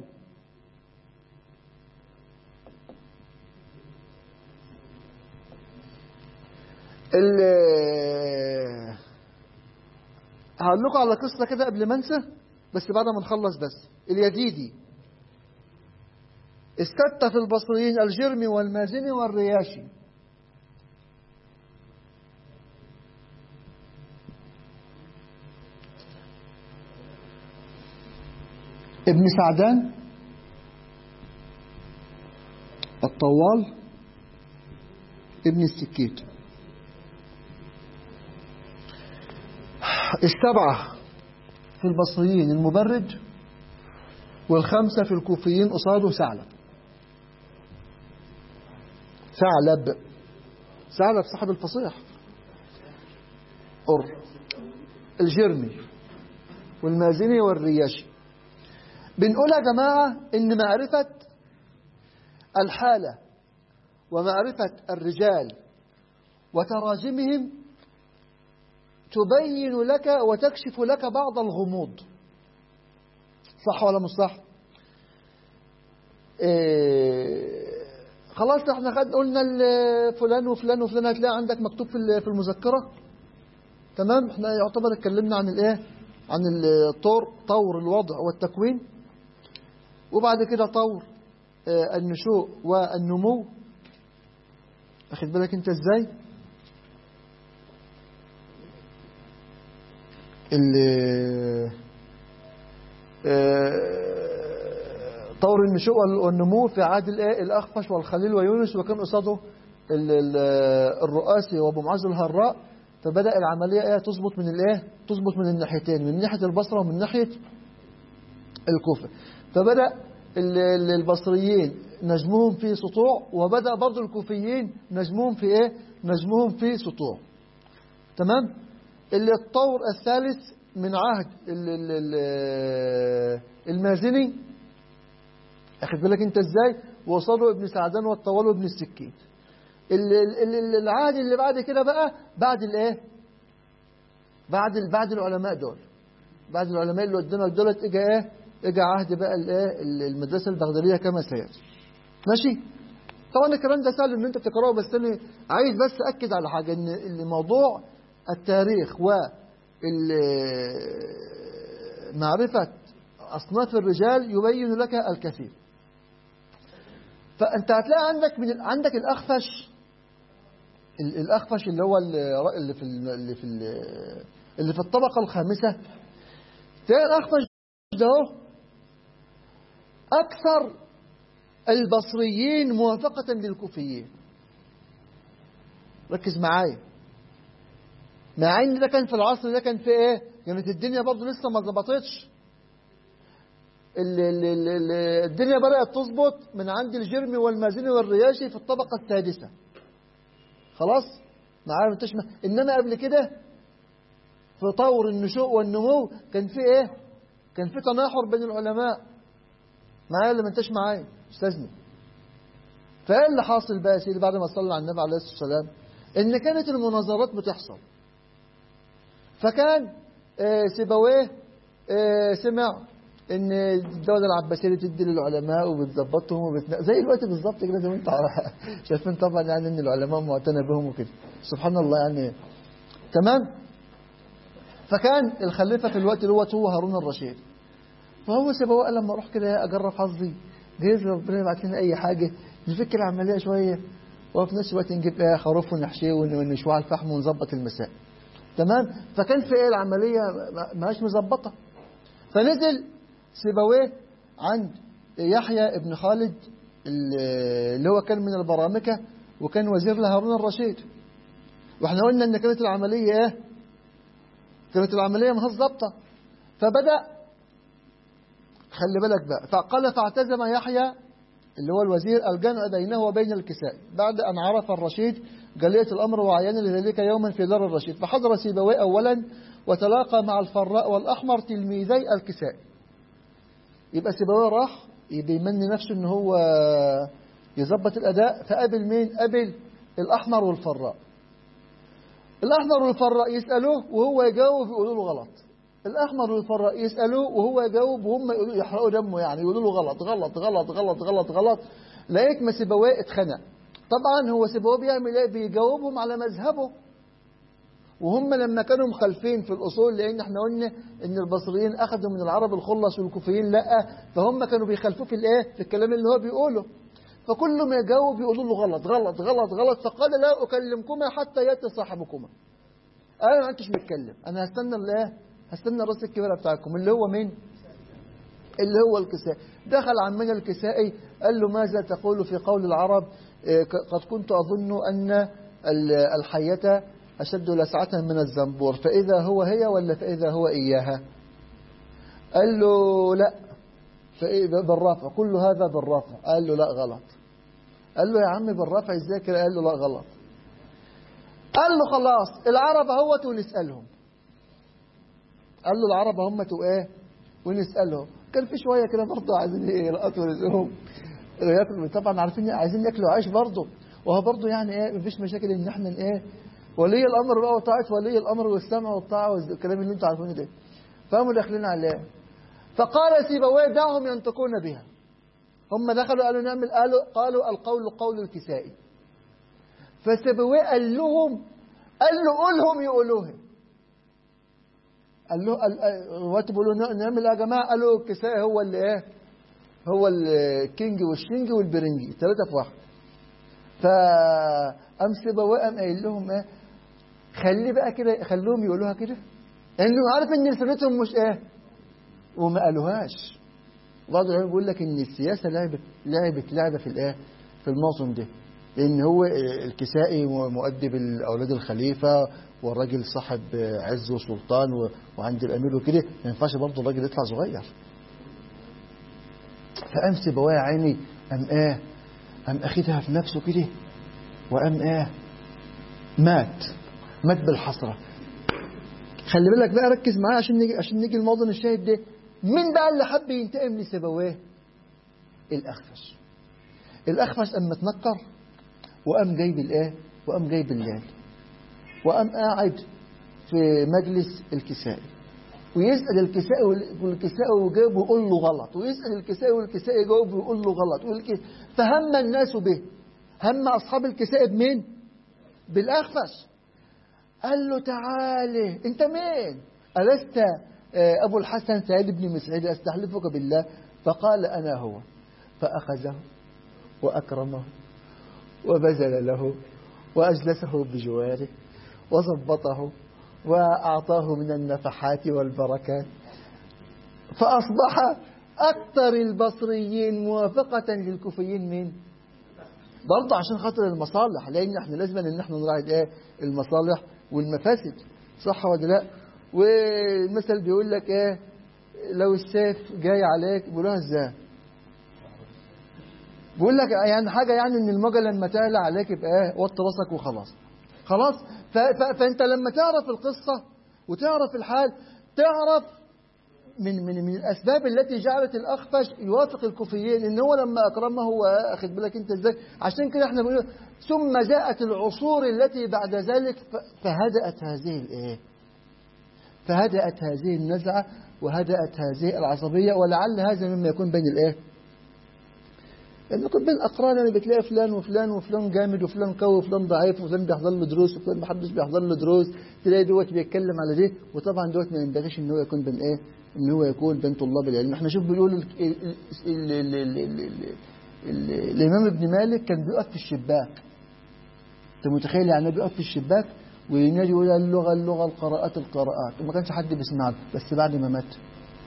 هقول لكم على قصة كده قبل ما انسى بس بعد ما نخلص بس اليزيدي استت في البصريين الجرمي والمازني والرياشي ابن سعدان الطوال ابن السكيت السبعة في البصريين المبرد والخمسة في الكوفيين قصاده ثعلب ثعلب ثعلب صاحب الفصيح قر الجرمي والمازني والرياشي بنقول يا جماعة إن معرفة الحالة ومعرفة الرجال وتراجمهم تبين لك وتكشف لك بعض الغموض صح ولا مش صح إيه خلاص احنا خد قلنا فلان وفلان وفلان هتلاقي عندك مكتوب في في المذكره تمام احنا يعتبر اتكلمنا عن الايه عن الطور طور الوضع والتكوين وبعد كده طور اه النشوء والنمو اخد بالك انت ازاي طور النشوء والنمو في عهد الأخفش والخليل ويونس وكان قصاده الرؤاسي وابو معاذ الهراء فبدأ العملية ايه تظبط من الايه تظبط من الناحيتين من ناحية البصرة ومن ناحية الكوفة فبدأ البصريين نجمهم في سطوع وبدأ برضو الكوفيين نجمهم في ايه نجمهم في سطوع تمام اللي الطور الثالث من عهد المازني اخد بالك انت ازاي وصلوا ابن سعدان والطوال وابن السكين العهد اللي بعد كده بقى بعد الايه بعد بعد العلماء دول بعد العلماء اللي قدامك دولت اجى ايه اجى عهد بقى الايه المدرسه البغداديه كما سياتي ماشي طبعا الكلام ده سهل ان انت تقراه بس انا عايز بس اكد على حاجه ان الموضوع التاريخ و معرفة أصناف الرجال يبين لك الكثير فأنت هتلاقي عندك من عندك الأخفش الأخفش اللي هو اللي في اللي في اللي في الطبقة الخامسة تلاقي الأخفش ده أكثر البصريين موافقة للكوفيين ركز معايا مع ان ده كان في العصر ده كان في ايه كانت الدنيا برضه لسه ما ظبطتش ال- ال- ال- ال- الدنيا بدأت تظبط من عند الجرمي والمازني والرياشي في الطبقة السادسة خلاص معايا ما تشمع انما قبل كده في طور النشوء والنمو كان في ايه كان في تناحر بين العلماء معايا اللي ما انتش معايا استاذني فايه اللي حاصل بقى يا سيدي بعد ما صلى على النبي عليه الصلاه والسلام ان كانت المناظرات بتحصل فكان آه، سيبويه آه، سمع ان الدوله العباسيه تدي للعلماء وبتظبطهم وبتن... زي الوقت بالظبط كده زي ما انت عارف. شايفين طبعا يعني ان العلماء معتنى بهم وكده سبحان الله يعني تمام فكان الخليفه في الوقت دوت هو هارون الرشيد فهو سيبويه قال لما اروح كده اجرب حظي جايز ربنا يبعت لنا اي حاجه نفك العمليه شويه وفي نفس الوقت نجيب ايه خروف ونحشيه ون- ونشويه على الفحم ونظبط المساء تمام فكان في ايه العمليه ما- ماهاش مظبطه فنزل سيبويه عند يحيى ابن خالد اللي هو كان من البرامكه وكان وزير لهارون الرشيد واحنا قلنا ان كانت العمليه ايه كانت العمليه ما ظابطه فبدا خلي بالك بقى فقال فاعتزم يحيى اللي هو الوزير الجمع بينه وبين الكساء بعد أن عرف الرشيد جلية الأمر وعيان لذلك يوما في دار الرشيد فحضر سيبويه أولا وتلاقى مع الفراء والأحمر تلميذي الكساء يبقى سيبويه راح بيمني نفسه ان هو يظبط الأداء فقابل مين قابل الأحمر والفراء الأحمر والفراء يسألوه وهو يجاوب يقولوا له غلط الأحمر والفراء يسألوه وهو يجاوب وهم يقولوا يحرقوا دمه يعني يقولوا له غلط غلط غلط غلط غلط غلط لقيت ما سيبويه اتخنق طبعا هو سيبويه بيعمل ايه بيجاوبهم على مذهبه وهم لما كانوا مخالفين في الأصول لأن احنا قلنا إن البصريين أخذوا من العرب الخلص والكوفيين لا فهم كانوا بيخالفوه في الإيه في الكلام اللي هو بيقوله فكل ما يجاوب يقولوا له غلط غلط غلط غلط فقال لا أكلمكما حتى يأتي صاحبكما أنا ما عدتش متكلم أنا هستنى الإيه هستنى الراس الكبيرة بتاعكم اللي هو مين اللي هو الكسائي دخل عمنا الكسائي قال له ماذا تقول في قول العرب إيه، ك- قد كنت أظن أن ال- الحية أشد لسعة من الزنبور فإذا هو هي ولا فإذا هو إياها قال له لا فإيه- بالرافع كل هذا بالرافع قال له لا غلط قال له يا عم بالرافع ازاي كده قال له لا غلط قال له خلاص العرب اهوت ونسألهم قال له العرب هم ايه ونسألهم كان في شوية كده برضه عايزين ايه يلقطوا رزقهم ياكلوا طبعا عارفين عايزين ياكلوا عيش برضه وهو برضه يعني ايه مفيش مشاكل ان احنا ايه ولي الامر بقى وطاعه ولي الامر والسمع والطاعه والكلام اللي انتوا عارفينه ده فقاموا داخلين عليه فقال سيبويه دعهم ينطقون بها هم دخلوا قالوا نعمل قالوا قالوا القول قول الكسائي فسيبويه قال لهم قال له قولهم يقولوها قال له قال الوقت بيقولوا نعمل ايه يا جماعه قالوا الكسائي هو اللي ايه هو الكينج والشينج والبرنجي ثلاثه في واحد فقام سيبويه قام قايل لهم ايه خلي بقى كده خلوهم يقولوها كده لانه عارف ان رسالتهم مش ايه وما قالوهاش بعض العلماء بيقول لك ان السياسه لعبت لعبت لعبه في الايه في الموسم ده لان هو الكسائي مؤدب اولاد الخليفه والراجل صاحب عز وسلطان و- وعند الامير وكده ما ينفعش برضه الراجل يطلع صغير فقام سيبويه يا عيني قام ايه قام اخدها في نفسه كده وقام ايه مات مات بالحسره خلي بالك بقى ركز معايا عشان نيجي عشان نيجي الموضوع الشاهد ده مين بقى اللي حب ينتقم لسيبويه الاخفش الاخفش قام متنكر وقام جايب الايه وقام جايب الليل وقام قاعد في مجلس الكسائي ويسأل الكسائي وال- والكسائي ويجاوب ويقول له غلط ويسأل الكسائي والكسائي يجاوب ويقول له غلط والك- فهم الناس به هم أصحاب الكسائي بمين بالأخفش قال له تعالى انت مين ألست آه، أبو الحسن سعيد بن مسعود أستحلفك بالله فقال أنا هو فأخذه وأكرمه وبذل له وأجلسه بجواره وظبطه وأعطاه من النفحات والبركات فأصبح أكثر البصريين موافقة للكوفيين مين؟ برضه عشان خاطر المصالح لأن احنا لازم ان احنا نراعي ايه؟ المصالح والمفاسد صح ولا لا؟ والمثل بيقول لك ايه؟ لو السيف جاي عليك بيقولوها ازاي؟ بيقول لك يعني حاجة يعني ان الموجة لما تعلى عليك يبقى ايه؟ وطي راسك وخلاص. خلاص؟ ف ف فانت لما تعرف القصة وتعرف الحال تعرف من من من الاسباب التي جعلت الاخفش يوافق الكوفيين ان هو لما اكرمه هو اخد بالك انت ازاي عشان كده احنا بنقول ثم جاءت العصور التي بعد ذلك فهدأت هذه الايه فهدأت هذه النزعه وهدأت هذه العصبيه ولعل هذا مما يكون بين الايه يعني يكون بين اقران يعني بتلاقي فلان وفلان وفلان جامد وفلان قوي وفلان ضعيف وفلان بيحضر له دروس وفلان ما حدش بيحضر له دروس تلاقي دوت بيتكلم على دي وطبعا دوت ما ينبغيش ان هو يكون بين ايه ان هو يكون بين طلاب العلم احنا شوف بيقول الامام ابن مالك كان بيقف في الشباك انت متخيل يعني بيقف في الشباك وينادي يقول اللغه اللغه القراءات القراءات وما كانش حد بيسمع له بس بعد ما مات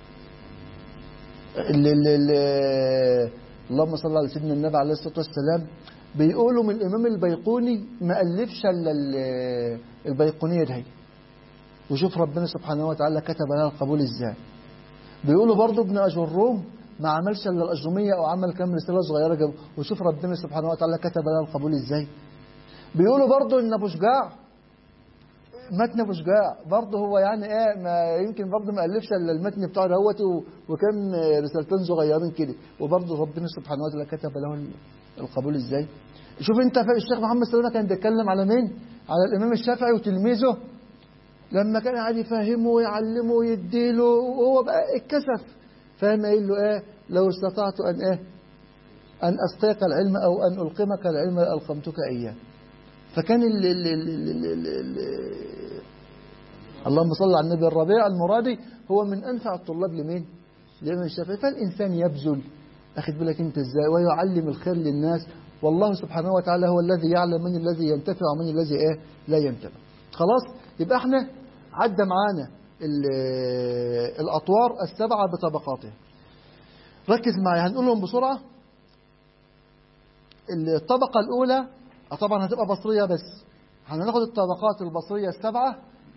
ال ال ال اللهم صل على سيدنا النبي عليه الصلاه والسلام بيقولوا من الامام البيقوني ما الفش الا البيقونيه دي وشوف ربنا سبحانه وتعالى كتب لها القبول ازاي بيقولوا برضه ابن أجروم ما عملش الا الأجرومية أو عمل كام رسالة صغيرة جب وشوف ربنا سبحانه وتعالى كتب لها القبول إزاي بيقولوا برضه إن أبو شجاع متن أبو شجاع برضه هو يعني إيه ما يمكن برضه ما ألفش الا المتن بتاعه دوت وكان رسالتين صغيرين كده وبرضه ربنا سبحانه وتعالى كتب له القبول إزاي شوف أنت الشيخ محمد سلامة كان بيتكلم على مين؟ على الإمام الشافعي وتلميذه لما كان قاعد يفهمه ويعلمه ويديله وهو بقى اتكسف فاهم قايل له ايه لو استطعت ان ايه ان اسقيك العلم او ان القمك العلم القمتك اياه فكان ال ال ال ال ال ال اللهم صل على النبي الربيع المرادي هو من انفع الطلاب لمين؟ لابن الشافعي فالانسان يبذل اخد بالك انت ازاي ويعلم الخير للناس والله سبحانه وتعالى هو الذي يعلم من الذي ينتفع ومن الذي ايه لا ينتفع خلاص يبقى احنا عدى معانا الأطوار السبعة بطبقاتها ركز معي هنقولهم بسرعة الطبقة الأولى طبعا هتبقى بصرية بس هناخد الطبقات البصرية السبعة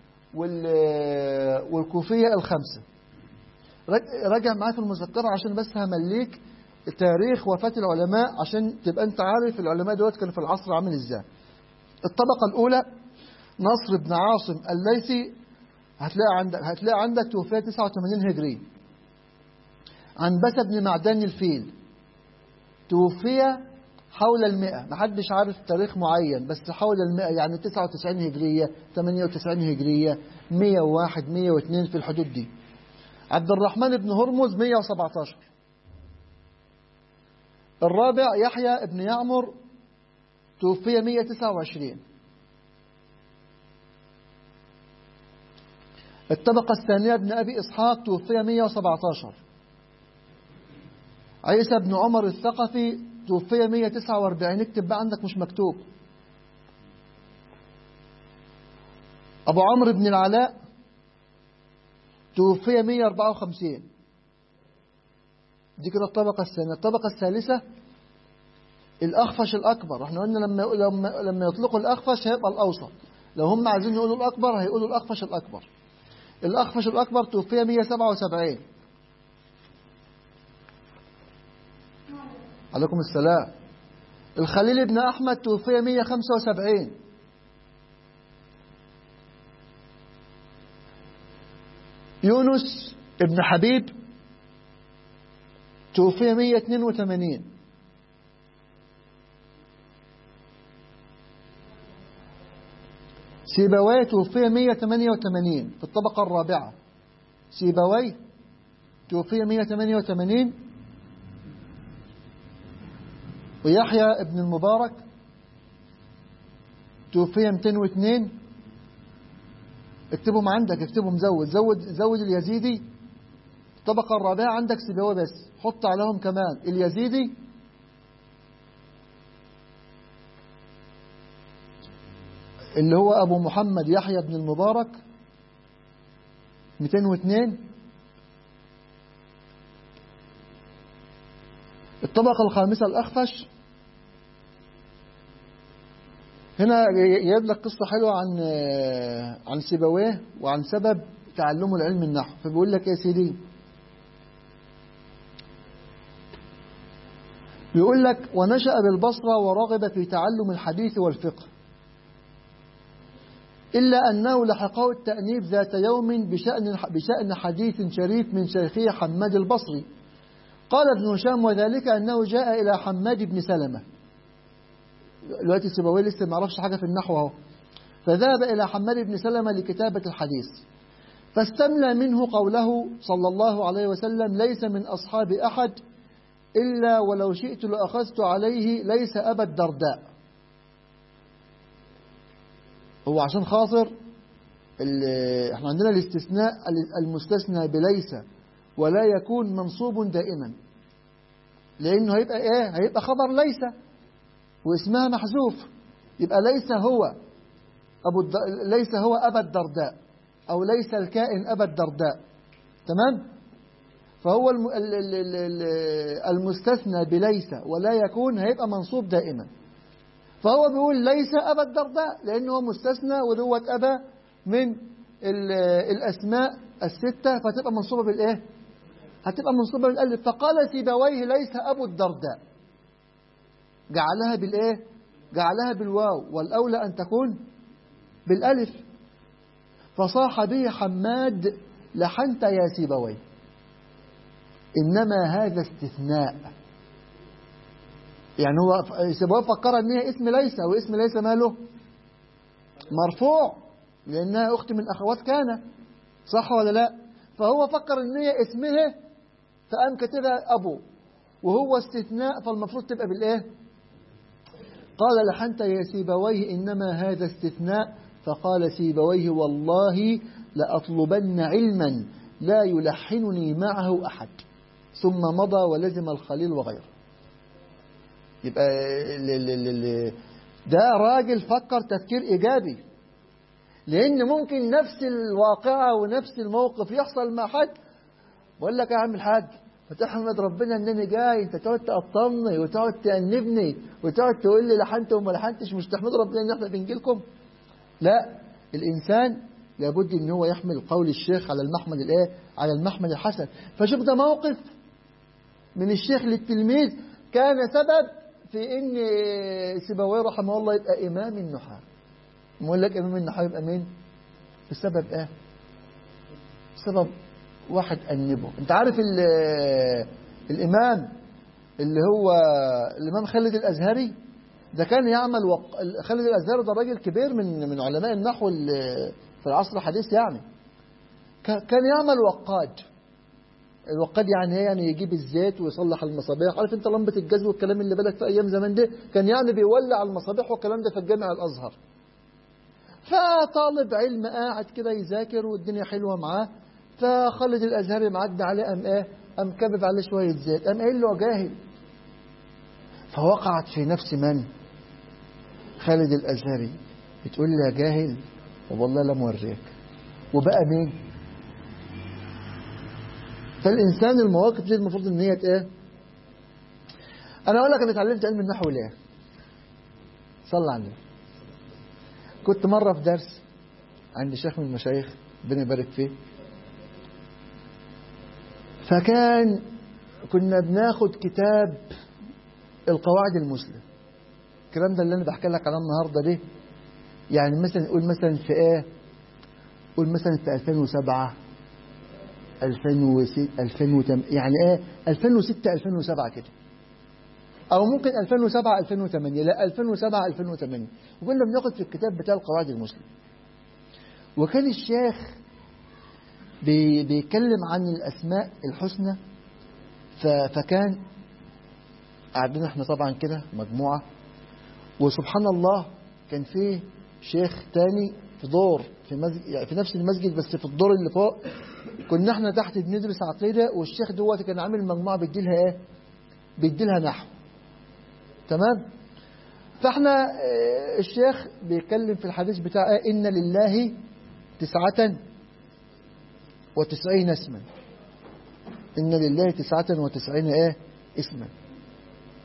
والكوفية الخمسة راجع معايا في المذكرة عشان بس همليك تاريخ وفاة العلماء عشان تبقى انت عارف العلماء دلوقتي كانوا في العصر عامل ازاي الطبقة الأولى نصر بن عاصم الليثي هتلاقي عندك هتلاقي عندك توفية 89 هجري عنبسة بن معدن الفيل توفي حول المئة محدش عارف تاريخ معين بس حول المئة يعني 99 هجرية 98 هجرية 101 102 في الحدود دي عبد الرحمن بن هرمز 117 الرابع يحيى بن يعمر توفي 129 الطبقة الثانية ابن أبي إسحاق توفي 117 عيسى بن عمر الثقفي توفي 149 اكتب بقى عندك مش مكتوب أبو عمرو بن العلاء توفي 154 دي كده الطبقة الثانية الطبقة الثالثة الأخفش الأكبر احنا قلنا لما لما لما يطلقوا الأخفش هيبقى الأوسط لو هم عايزين يقولوا الأكبر هيقولوا الأخفش الأكبر الأخفش الأكبر توفي 177 عليكم السلام الخليل بن أحمد توفي 175 يونس ابن حبيب توفي 182 سيبويه توفي 188 في الطبقة الرابعة سيبويه توفي 188 ويحيى ابن المبارك توفي 202 اكتبهم عندك اكتبهم زود زود زود اليزيدي الطبقة الرابعة عندك سيبويه بس حط عليهم كمان اليزيدي اللي هو أبو محمد يحيى بن المبارك 202 الطبقة الخامسة الأخفش هنا جايب لك قصة حلوة عن عن سيبويه وعن سبب تعلمه العلم النحو فبيقول لك يا سيدي بيقول لك ونشأ بالبصرة ورغب في تعلم الحديث والفقه إلا أنه لحقه التأنيب ذات يوم بشأن, بشأن حديث شريف من شيخه حماد البصري قال ابن هشام وذلك أنه جاء إلى حماد بن سلمة دلوقتي السبوي لسه ما عرفش حاجة في النحو اهو فذهب إلى حماد بن سلمة لكتابة الحديث فاستملى منه قوله صلى الله عليه وسلم ليس من أصحاب أحد إلا ولو شئت لأخذت عليه ليس أبا الدرداء هو عشان خاطر احنا عندنا الاستثناء المستثنى بليس ولا يكون منصوب دائما لأنه هيبقى إيه هيبقى خبر ليس واسمها محذوف يبقى ليس هو أبو الد... ليس هو أبا الدرداء أو ليس الكائن أبا الدرداء تمام فهو الم... المستثنى بليس ولا يكون هيبقى منصوب دائما فهو بيقول ليس أبا الدرداء لأنه مستثنى ودوت أبا من الأسماء الستة فتبقى منصوبة بالإيه هتبقى منصوبة بالألف فقال سيبويه ليس أبو الدرداء جعلها بالإيه جعلها بالواو والأولى أن تكون بالألف فصاح به حماد لحنت يا سيبويه إنما هذا استثناء يعني هو سيبويه فكر ان هي اسم ليس واسم ليس ماله مرفوع لأنها أخت من أخوات كان صح ولا لا فهو فكر ان هي اسمها فقام كاتبها أبو وهو استثناء فالمفروض تبقى بالإيه قال لحنت يا سيبويه إنما هذا استثناء فقال سيبويه والله لأطلبن علما لا يلحنني معه أحد ثم مضى ولزم الخليل وغيره يبقى ده راجل فكر تفكير إيجابي لأن ممكن نفس الواقعة ونفس الموقف يحصل مع حد بقول لك يا عم الحاج فتحمد ربنا انني جاي انت تقعد تقطمني وتقعد تأنبني وتقعد تقول لي لحنت وما لحنتش مش تحمد ربنا ان احنا بنجي لكم لا الانسان لابد ان هو يحمل قول الشيخ على المحمل الايه على المحمل الحسن فشوف ده موقف من الشيخ للتلميذ كان سبب في ان سيبويه رحمه الله يبقى امام النحاة بقول لك امام النحاة يبقى مين بسبب ايه سبب واحد أنبه انت عارف الامام اللي هو الامام خالد الازهري ده كان يعمل وق... خالد الازهري ده راجل كبير من من علماء النحو في العصر الحديث يعني كان يعمل وقاد الوقاد يعني ايه يعني يجيب الزيت ويصلح المصابيح عارف انت لمبه الجاز والكلام اللي بالك في ايام زمان ده كان يعني بيولع المصابيح والكلام ده في الجامع الازهر فطالب علم قاعد كده يذاكر والدنيا حلوه معاه فخالد الازهري معدي عليه قام ايه قام كبب عليه شويه زيت قام قايل له جاهل فوقعت في نفس من خالد الازهري بتقول لي يا جاهل والله لا موريك وبقى مين فالإنسان المواقف دي المفروض ان هي ايه أنا أقول لك أنا اتعلمت علم النحو ليه صلى على النبي كنت مرة في درس عند شيخ من المشايخ ربنا يبارك فيه فكان كنا بناخد كتاب القواعد المسلم الكلام ده اللي أنا بحكي لك عليه النهاردة ده يعني مثلا نقول مثلا في ايه قول مثلا في 2007 2006 2008 يعني ايه 2006 2007 كده او ممكن 2007 2008 لا 2007 2008 وكنا بناخد في الكتاب بتاع القواعد المسلم وكان الشيخ بي بيتكلم عن الاسماء الحسنى فكان قاعدين احنا طبعا كده مجموعه وسبحان الله كان فيه شيخ تاني في دور في, مسجد يعني في نفس المسجد بس في الدور اللي فوق كنا احنا تحت بندرس عقيدة والشيخ دوت كان عامل مجموعة بيديلها ايه بيديلها نحو تمام فاحنا اه الشيخ بيتكلم في الحديث بتاع ايه ان لله تسعة وتسعين اسما ان لله تسعة وتسعين ايه اسما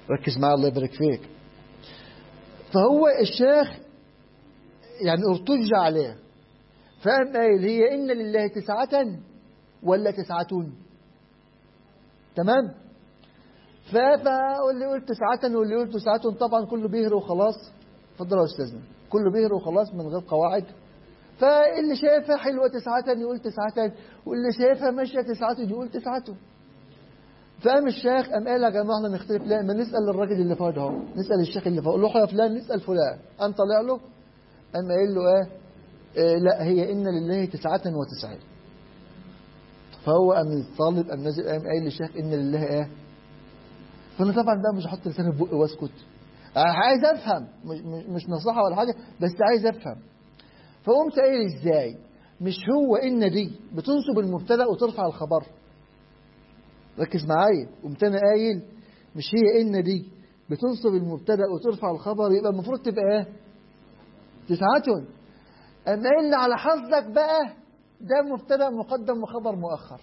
ركز معايا الله يبارك فيك فهو الشيخ يعني ارتج عليه فقام قايل هي إن لله تسعة ولا تسعة تمام فاللي يقول تسعة واللي يقول تسعة طبعا كله بيهر وخلاص اتفضل يا أستاذنا كله بيهر وخلاص من غير قواعد فاللي شايفها حلوة تسعة يقول تسعة واللي شايفها ماشية تسعة يقول تسعة فقام الشيخ قام قال يا جماعة احنا نختلف لا ما نسأل الراجل اللي فوق اهو نسأل الشيخ اللي فوق له يا فلان نسأل فلان قام طلع له قام قايل له ايه, إيه لا هي إن لله تسعة وتسعين فهو قام الطالب قام نازل قام قايل للشيخ إن لله ايه فانا طبعا بقى مش هحط لساني في بقي واسكت عايز افهم مش, مش نصيحه ولا حاجه بس عايز افهم فقمت قايل ازاي مش هو ان دي بتنصب المبتدا وترفع الخبر ركز معايا قمت انا قايل مش هي ان دي بتنصب المبتدا وترفع الخبر يبقى المفروض تبقى ايه تسعة اما قايل لي على حظك بقى ده مبتدا مقدم وخبر مؤخر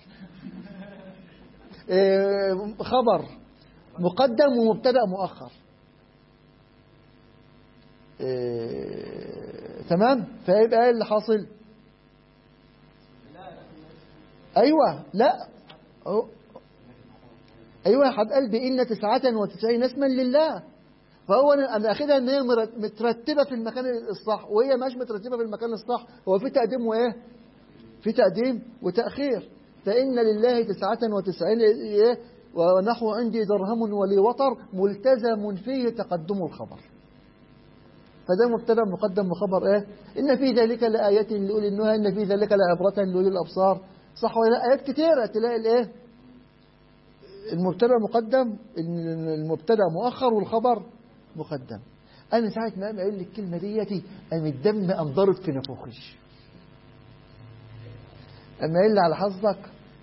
إيه خبر مقدم ومبتدا مؤخر إيه تمام فيبقى ايه اللي حاصل ايوه لا أو. ايوه يا حب قلبي ان تسعة وتسعين اسما لله فهو انا اخدها ان هي مترتبه في المكان الصح وهي مش مترتبه في المكان الصح هو في تقديم وايه في تقديم وتاخير فان لله تسعة وتسعين ايه ونحو عندي درهم ولي وطر ملتزم فيه تقدم الخبر فده مبتدا مقدم وخبر ايه ان في ذلك لآيات لأولي النهى ان في ذلك لعبرة لأولي الأبصار صح ولا آيات كتيرة تلاقي الايه المبتدا مقدم المبتدا مؤخر والخبر مقدم انا ساعه ما اقول لك الكلمه ديتي قام الدم قام ضارب في نافوخي اما قال لي على حظك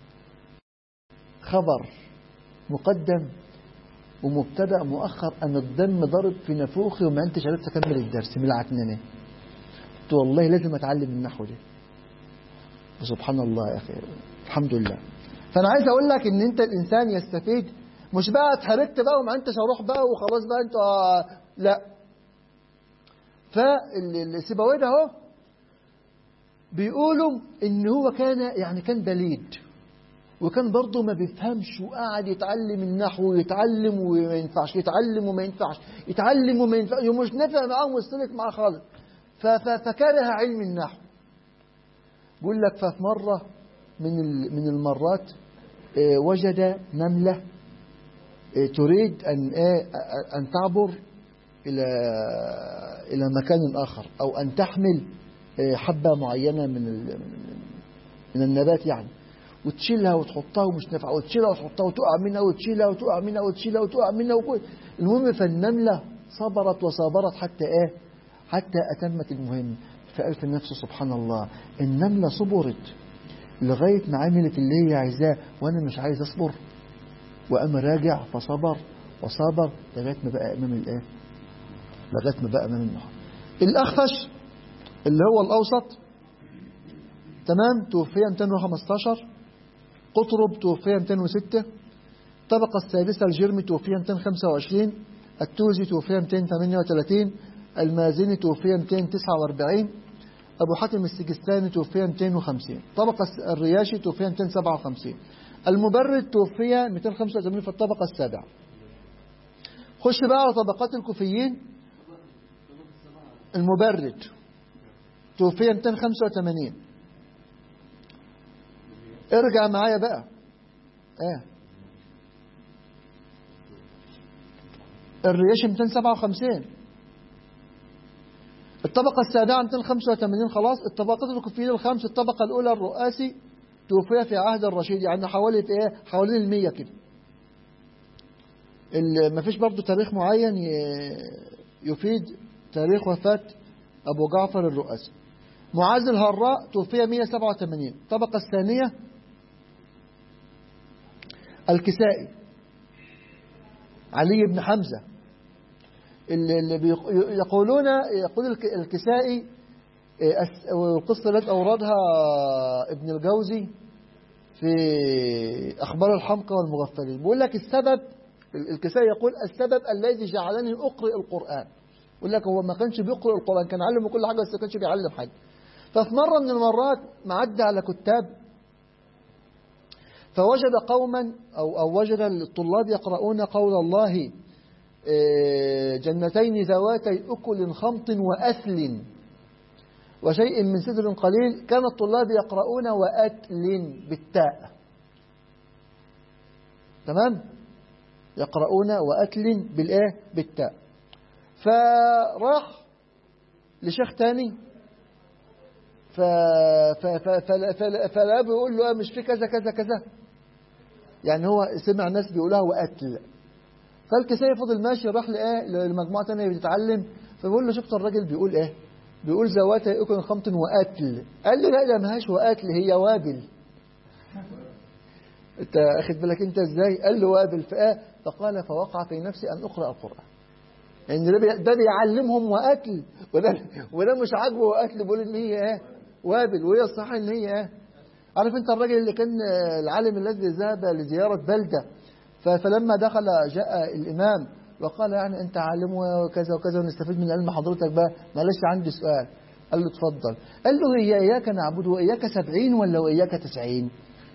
خبر مقدم ومبتدا مؤخر انا الدم ضرب في نافوخي وما انتش عرفت اكمل الدرس من العكننه قلت والله لازم اتعلم النحو ده سبحان الله يا اخي الحمد لله فانا عايز اقول لك ان انت الانسان يستفيد مش بقى اتحركت بقى وما انتش هروح بقى وخلاص بقى انت آه لا فالسيبويه ده اهو بيقولوا ان هو كان يعني كان بليد وكان برضه ما بيفهمش وقعد يتعلم النحو ويتعلم وما ينفعش يتعلم وما ينفعش يتعلم وما ينفعش ومش نافع معاه ومستلك معاه خالص فكره علم النحو بيقول لك ففي مرة من من المرات وجد نملة تريد أن أن تعبر إلى إلى مكان آخر أو أن تحمل حبة معينة من من النبات يعني وتشيلها وتحطها ومش نافعه وتشيلها وتحطها وتقع منها وتشيلها وتقع منها وتشيلها وتقع منها وكل المهم فالنملة صبرت وصابرت حتى ايه حتى أتمت المهم فقال في نفسه سبحان الله النملة صبرت لغاية ما عملت اللي هي عايزاه وأنا مش عايز أصبر وقام راجع فصبر وصابر لغاية ما بقى أمام الإيه لغاية ما بقى أمام النهار الأخفش اللي هو الأوسط تمام توفي 215 قطرب توفي 206 الطبقة السادسة الجرمي توفي 225 التوزي توفي 238 المازني توفي 249 أبو حاتم السجستاني توفي 250 طبقة الرياشي توفي 257 المبرد توفي 285 في الطبقة السابعة خش بقى على طبقات الكوفيين المبرد توفي 285 ارجع معايا بقى ايه الرياشي 257 الطبقة السابعة 285 خلاص الطبقات الكوفيين الخمس الطبقة الأولى الرؤاسي توفي في عهد الرشيد يعني حوالي ايه حوالين المية كده ما فيش برضه تاريخ معين يفيد تاريخ وفاة أبو جعفر الرؤاسي معاذ الهراء توفي 187 الطبقة الثانية الكسائي علي بن حمزة اللي يقولون يقول الكسائي والقصة التي أوردها ابن الجوزي في أخبار الحمقى والمغفلين بيقول لك السبب الكسائي يقول السبب الذي جعلني أقرأ القرآن يقول لك هو ما كانش بيقرأ القرآن كان علمه كل حاجة بس ما كانش بيعلم حاجة ففي مرة من المرات معدى على كتاب فوجد قوما أو, أو وجد الطلاب يقرؤون قول الله جنتين ذواتي أكل خمط وأثل وشيء من سدر قليل كان الطلاب يقرؤون وأتل بالتاء تمام يقرؤون وأتل بالإيه بالتاء فراح لشيخ تاني ف... ف... ف... فلا, فلا, فلا بيقول له مش في كذا كذا كذا يعني هو سمع ناس بيقولها وأتل فالكسائي فضل ماشي راح لإيه لمجموعة تانية بتتعلم فبيقول له شفت الراجل بيقول إيه بيقول زواتها يأكل خمط وأتل قال له لا ده ماهاش وأتل هي وابل انت اخد بالك انت ازاي قال له وابل فآه فقال فوقع في نفسي ان اقرا القران ان يعني ده بيعلمهم وقتل وده وده مش عاجبه وقتل بيقول ان هي ايه وابل وهي الصح ان هي ايه عارف انت الراجل اللي كان العالم الذي ذهب لزياره بلده فلما دخل جاء الامام وقال يعني انت عالم وكذا وكذا ونستفيد من علم حضرتك بقى معلش عندي سؤال قال له اتفضل قال له هي اياك نعبد واياك سبعين ولا واياك تسعين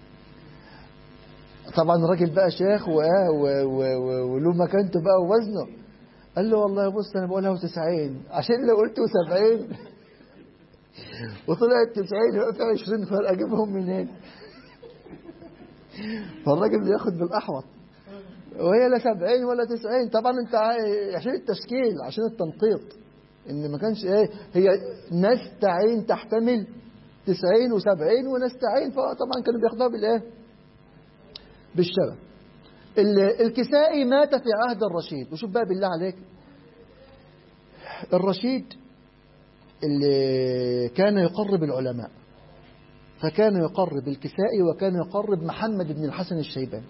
طبعا الراجل بقى شيخ وله مكانته بقى ووزنه قال له والله بص انا بقولها وتسعين عشان لو قلت سبعين وطلعت تسعين يبقى في عشرين فرق اجيبهم منين فالراجل بياخد بالاحوط وهي لا سبعين ولا تسعين طبعا انت عشان التشكيل عشان التنقيط ان ما كانش ايه هي نستعين تحتمل تسعين وسبعين ونستعين فطبعا كانوا بياخدوها بالايه بالشبه الكسائي مات في عهد الرشيد وشوف بقى بالله عليك الرشيد اللي كان يقرب العلماء فكان يقرب الكسائي وكان يقرب محمد بن الحسن الشيباني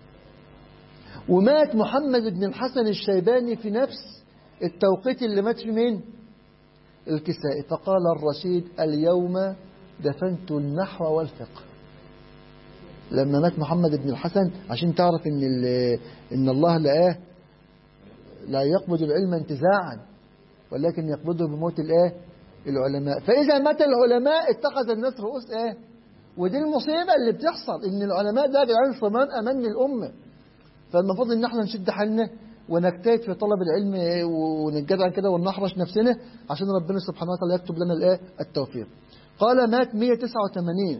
ومات محمد بن الحسن الشيباني في نفس التوقيت اللي مات في مين الكسائي فقال الرشيد اليوم دفنت النحو والفقه لما مات محمد بن الحسن عشان تعرف ان ان الله لقاه لا يقبض العلم انتزاعا ولكن يقبضه بموت الايه العلماء فاذا مات العلماء اتخذ الناس رؤوس ايه ودي المصيبه اللي بتحصل ان العلماء ده جعلوا صمان امان للامه فالمفروض ان احنا نشد حالنا ونجتهد في طلب العلم ونتجدع كده ونحرش نفسنا عشان ربنا سبحانه وتعالى يكتب لنا الايه التوفيق قال مات 189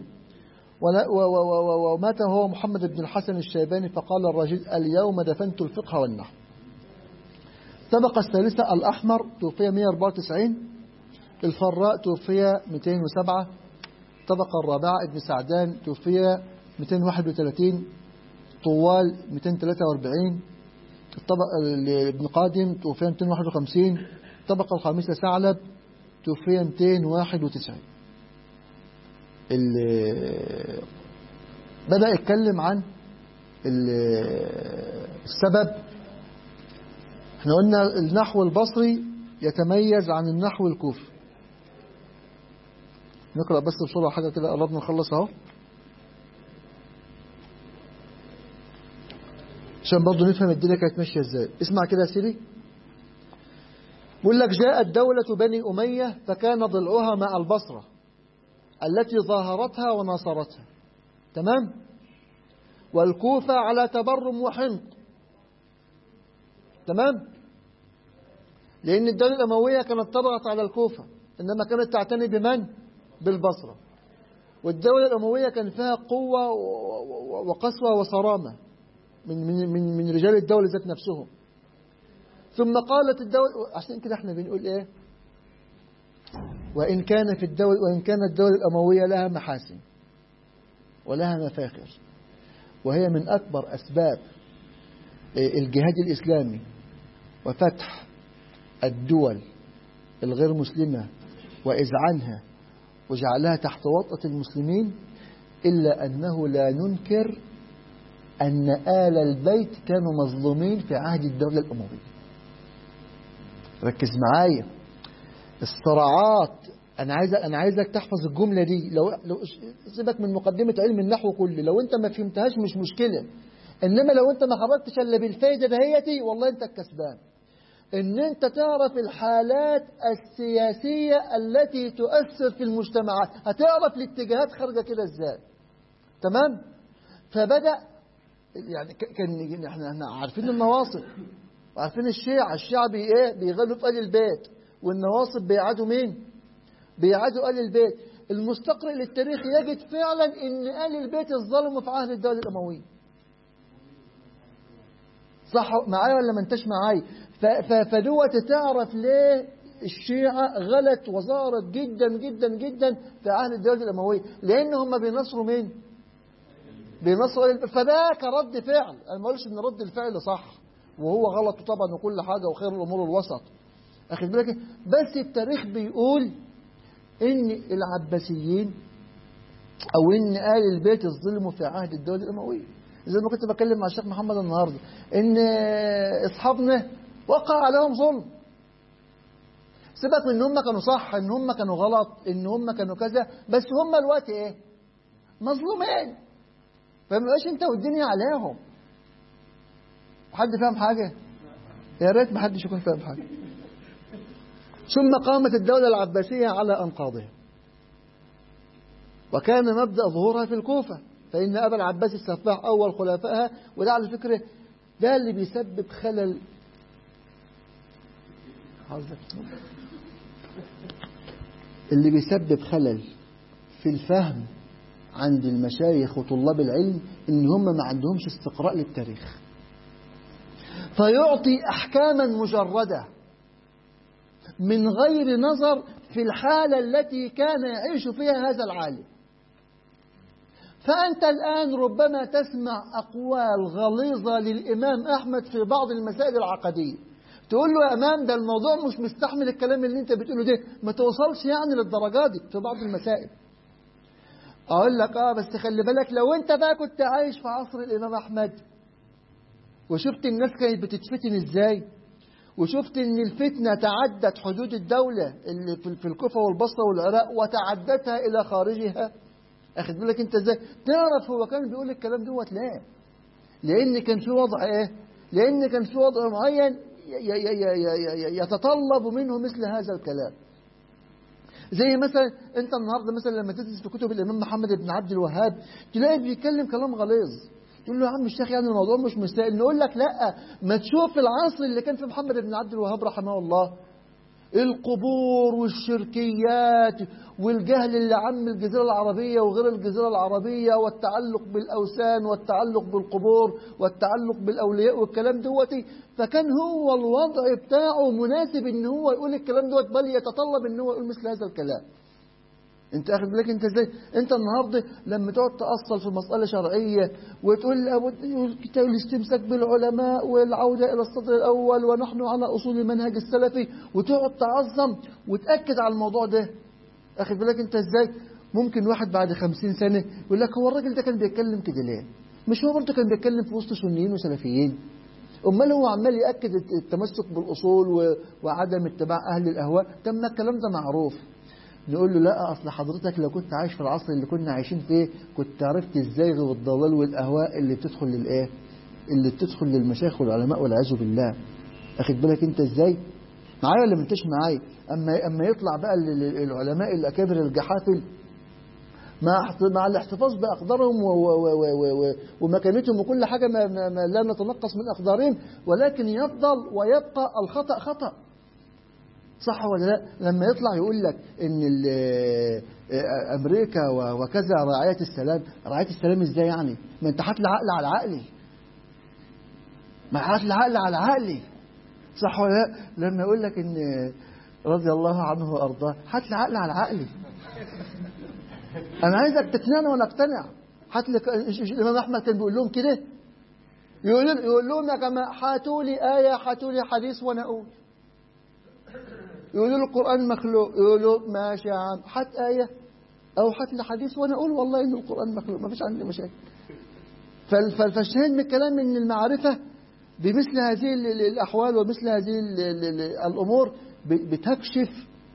ومات هو محمد بن الحسن الشيباني فقال الرجل اليوم دفنت الفقه والنحو الطبقة الثالثة الأحمر توفي 194 الفراء توفي 207 الطبقة الرابعة ابن سعدان توفي 231 طوال 243 الطبقة ابن قادم توفي 251 الطبقة الخامسة ثعلب توفي 291 بدأ يتكلم عن السبب احنا قلنا النحو البصري يتميز عن النحو الكوفي نقرأ بس بسرعة حاجة كده قربنا نخلص اهو عشان برضه نفهم الدنيا كانت ماشية ازاي اسمع كده يا سيدي بيقول لك جاءت دولة بني أمية فكان ضلعها مع البصرة التي ظاهرتها وناصرتها تمام والكوفة على تبرم وحنق تمام لأن الدولة الأموية كانت تضغط على الكوفة إنما كانت تعتني بمن بالبصرة والدولة الأموية كان فيها قوة وقسوة وصرامة من من من من رجال الدولة ذات نفسهم ثم قالت الدولة عشان كده احنا بنقول ايه وإن كان في الدول وإن كانت الدولة الأموية لها محاسن ولها مفاخر وهي من أكبر أسباب الجهاد الإسلامي وفتح الدول الغير مسلمة وإذعانها وجعلها تحت وطأة المسلمين إلا أنه لا ننكر أن آل البيت كانوا مظلومين في عهد الدولة الأموية ركز معايا الصراعات أنا عايز أنا عايزك تحفظ الجملة دي لو لو سيبك من مقدمة علم النحو كله لو أنت ما فهمتهاش مش مشكلة إنما لو أنت ما خرجتش إلا بالفايدة دهيتي والله أنت الكسبان إن أنت تعرف الحالات السياسية التي تؤثر في المجتمعات هتعرف الاتجاهات خارجة كده إزاي تمام فبدأ يعني كان احنا احنا عارفين النواصب وعارفين الشيعة الشيعة بي ايه بيغلوا في آل البيت والنواصب بيعادوا مين بيعادوا آل البيت المستقرئ للتاريخ يجد فعلا ان آل البيت الظلموا في عهد الدولة الأموية صح معايا ولا ما انتش معايا فدوت تعرف ليه الشيعة غلت وظهرت جدا جدا جدا في عهد الدولة الأموية لأن هم بينصروا مين بينصروا فده كرد فعل أنا ما اقولش إن رد الفعل صح وهو غلط طبعا وكل حاجة وخير الأمور الوسط أخذ بالك بس التاريخ بيقول إن العباسيين أو إن آل البيت الظلموا في عهد الدولة الأموية زي ما كنت بكلم مع الشيخ محمد النهارده إن أصحابنا وقع عليهم ظلم سيبك من ان هم كانوا صح ان هم كانوا غلط ان هم كانوا كذا بس هم الوقت ايه مظلومين فما بقاش انت والدنيا عليهم حد فاهم حاجه يا ريت ما حدش يكون فاهم حاجه ثم قامت الدولة العباسية على أنقاضها وكان مبدأ ظهورها في الكوفة فإن أبا العباس السفاح أول خلفائها وده على فكرة ده اللي بيسبب خلل اللي بيسبب خلل في الفهم عند المشايخ وطلاب العلم ان هم ما عندهمش استقراء للتاريخ فيعطي احكاما مجرده من غير نظر في الحاله التي كان يعيش فيها هذا العالم فانت الان ربما تسمع اقوال غليظه للامام احمد في بعض المسائل العقديه تقول له يا امام ده الموضوع مش مستحمل الكلام اللي انت بتقوله ده ما توصلش يعني للدرجات دي في بعض المسائل اقول لك اه بس خلي بالك لو انت بقى كنت عايش في عصر الامام احمد وشفت الناس كانت بتتفتن ازاي وشفت ان الفتنه تعدت حدود الدوله اللي في الكوفه والبصره والعراق وتعدتها الى خارجها اخد بالك انت ازاي تعرف هو كان بيقول الكلام دوت لا لان كان في وضع ايه لان كان في وضع معين يتطلب منه مثل هذا الكلام زي مثلا انت النهارده مثلا لما تدرس في كتب الامام محمد بن عبد الوهاب تلاقي بيتكلم كلام غليظ تقول له يا عم الشيخ يعني الموضوع مش مستاهل نقول لك لا ما تشوف العصر اللي كان فيه محمد بن عبد الوهاب رحمه الله القبور والشركيات والجهل اللي عم الجزيرة العربية وغير الجزيرة العربية والتعلق بالأوثان والتعلق بالقبور والتعلق بالأولياء والكلام دوتي فكان هو الوضع بتاعه مناسب ان هو يقول الكلام دوت بل يتطلب ان هو يقول مثل هذا الكلام انت اخد بالك انت ازاي انت النهارده لما تقعد تاصل في مساله شرعيه وتقول لابد الاستمساك بالعلماء والعوده الى السطر الاول ونحن على اصول المنهج السلفي وتقعد تعظم وتاكد على الموضوع ده اخد بالك انت ازاي ممكن واحد بعد خمسين سنه يقول لك هو الراجل ده كان بيتكلم كده ليه مش هو برضه كان بيتكلم في وسط سنيين وسلفيين امال هو عمال ياكد التمسك بالاصول وعدم اتباع اهل الاهواء طب ما الكلام ده معروف نقول له لا اصل حضرتك لو كنت عايش في العصر اللي كنا عايشين فيه كنت عرفت الزيغ والضلال والاهواء اللي بتدخل للايه اللي بتدخل للمشايخ والعلماء والعياذ بالله اخد بالك انت ازاي معايا ولا ما انتش معايا اما اما يطلع بقى العلماء الاكابر الجحافل مع مع الاحتفاظ باقدارهم ومكانتهم وكل حاجه ما, ما, ما لا نتنقص من اقدارهم ولكن يفضل ويبقى الخطا خطأ صح ولا لا لما يطلع يقول لك ان امريكا وكذا رعايه السلام رعايه السلام ازاي يعني ما انت حاطط عقل على عقلي ما حاطط عقل على عقلي صح ولا لا لما يقول لك ان رضي الله عنه وارضاه حاط لي عقل على عقلي انا عايزك تقنعني وانا اقتنع حاط لك الامام احمد كان بيقول لهم كده يقول يقول لهم يا جماعه هاتوا لي ايه هاتوا لي حديث وانا اقول يقولوا له القرآن مخلوق يقولوا ماشي يا عم حط آية أو حط لي حديث وأنا أقول والله إن القرآن مخلوق ما فيش عندي مشاكل فالشاهد من الكلام إن المعرفة بمثل هذه الأحوال ومثل هذه الأمور بتكشف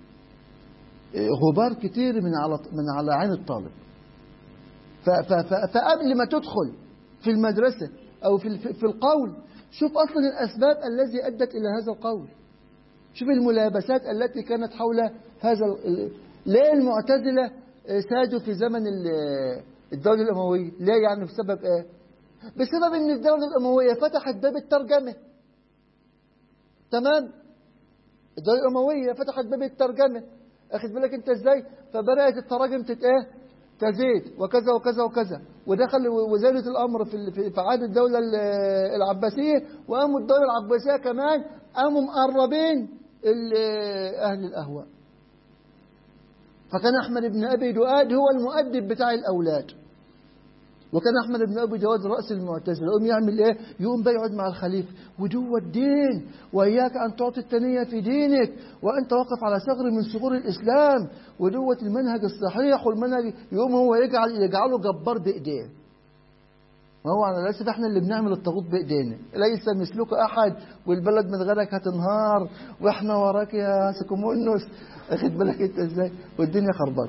غبار كتير من على من على عين الطالب فقبل ما تدخل في المدرسة أو في في القول شوف أصلا الأسباب التي أدت إلى هذا القول شوف الملابسات التي كانت حول هذا ليه المعتزلة سادوا في زمن الدولة الأموية ليه يعني بسبب إيه بسبب أن الدولة الأموية فتحت باب الترجمة تمام الدولة الأموية فتحت باب الترجمة أخذ بالك أنت إزاي فبدأت التراجم تت إيه تزيد وكذا وكذا وكذا ودخل وزادت الأمر في في عهد الدولة العباسية وقاموا الدولة العباسية كمان قاموا مقربين أهل الأهواء فكان أحمد بن أبي دؤاد هو المؤدب بتاع الأولاد وكان أحمد بن أبي جواد رأس المعتزلة يقوم يعمل إيه يقوم بيقعد مع الخليفة ودو الدين وإياك أن تعطي التنية في دينك وأنت واقف على ثغر من ثغور الإسلام ودوة المنهج الصحيح والمنهج يقوم هو يجعل يجعله جبار بإيديه ما هو على ليس احنا اللي بنعمل الطاغوت بايدينا ليس مثلك احد والبلد من غيرك هتنهار واحنا وراك يا سكومونوس اخد بالك انت ازاي والدنيا خربانه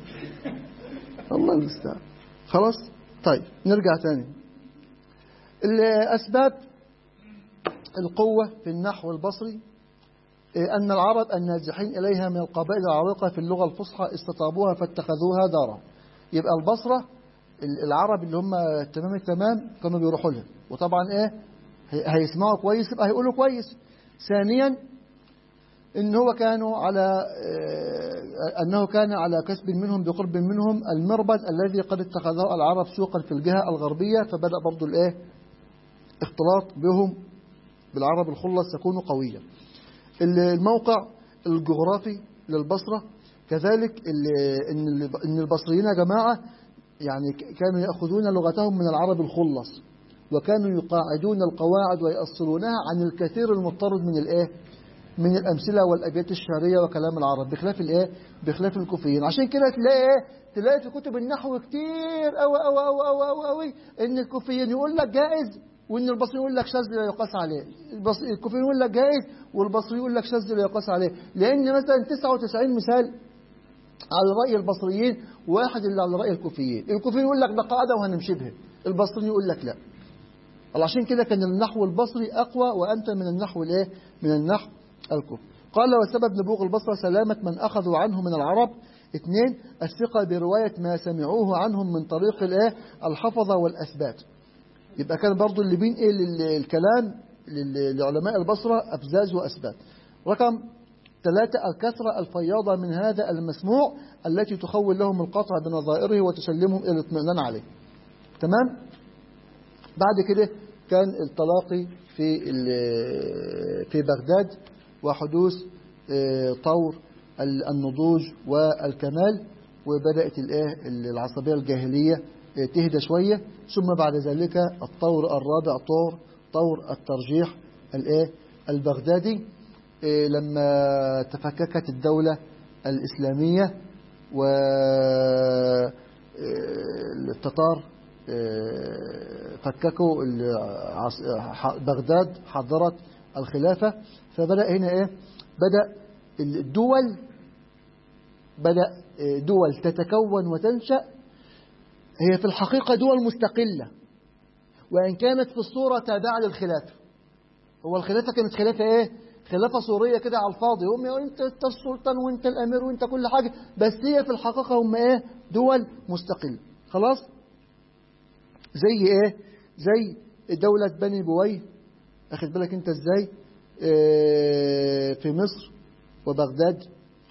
الله المستعان خلاص طيب نرجع تاني الأسباب القوة في النحو البصري أن العرب النازحين إليها من القبائل العريقة في اللغة الفصحى استطابوها فاتخذوها دارا يبقى البصرة العرب اللي هم تمام التمام كانوا بيروحوا لها وطبعا ايه هيسمعوا كويس يبقى هيقولوا كويس ثانيا ان هو كانوا على انه كان على كسب منهم بقرب منهم المربد الذي قد اتخذه العرب سوقا في الجهه الغربيه فبدا برضو الايه اختلاط بهم بالعرب الخلص يكون قويا الموقع الجغرافي للبصره كذلك ان البصريين يا جماعه يعني كانوا ياخذون لغتهم من العرب الخلص وكانوا يقاعدون القواعد ويأصلونها عن الكثير المضطرد من الايه من الأمثلة والأبيات الشعرية وكلام العرب بخلاف الإيه؟ بخلاف الكوفيين عشان كده تلاقي إيه؟ تلاقي في كتب النحو كتير أوي أوي أوي أوي أوي أوي إن الكوفيين يقول لك جائز وإن البصري يقول لك شاذ لا يقاس عليه الكوفيين يقول لك جائز والبصري يقول لك شاذ لا يقاس عليه لأن مثلا 99 مثال على رأي البصريين واحد اللي على رأي الكوفيين الكوفيين يقول لك ده قاعدة وهنمشي بها البصري يقول لك لا عشان كده كان النحو البصري أقوى وأمتن من النحو الإيه؟ من النحو الكفر قال وسبب نبوغ البصرة سلامة من أخذوا عنه من العرب اثنين الثقة برواية ما سمعوه عنهم من طريق الايه الحفظة والأثبات يبقى كان برضو اللي بين ايه الكلام لعلماء البصرة أفزاز وأثبات رقم ثلاثة الكثرة الفياضة من هذا المسموع التي تخول لهم القطع بنظائره وتسلمهم إلى الاطمئنان عليه تمام بعد كده كان التلاقي في في بغداد وحدوث طور النضوج والكمال وبدأت العصبية الجاهلية تهدى شوية ثم بعد ذلك الطور الرابع طور طور الترجيح الايه البغدادي لما تفككت الدولة الإسلامية والتتار فككوا بغداد حضرت الخلافة فبدأ هنا إيه بدأ الدول بدأ دول تتكون وتنشأ هي في الحقيقة دول مستقلة وإن كانت في الصورة تابعة للخلافة هو الخلافة كانت خلافة إيه خلافة سورية كده على الفاضي هم انت انت السلطان وانت الامير وانت كل حاجة بس هي في الحقيقة هم ايه دول مستقلة خلاص زي ايه زي دولة بني بويه اخد بالك انت ازاي اه في مصر وبغداد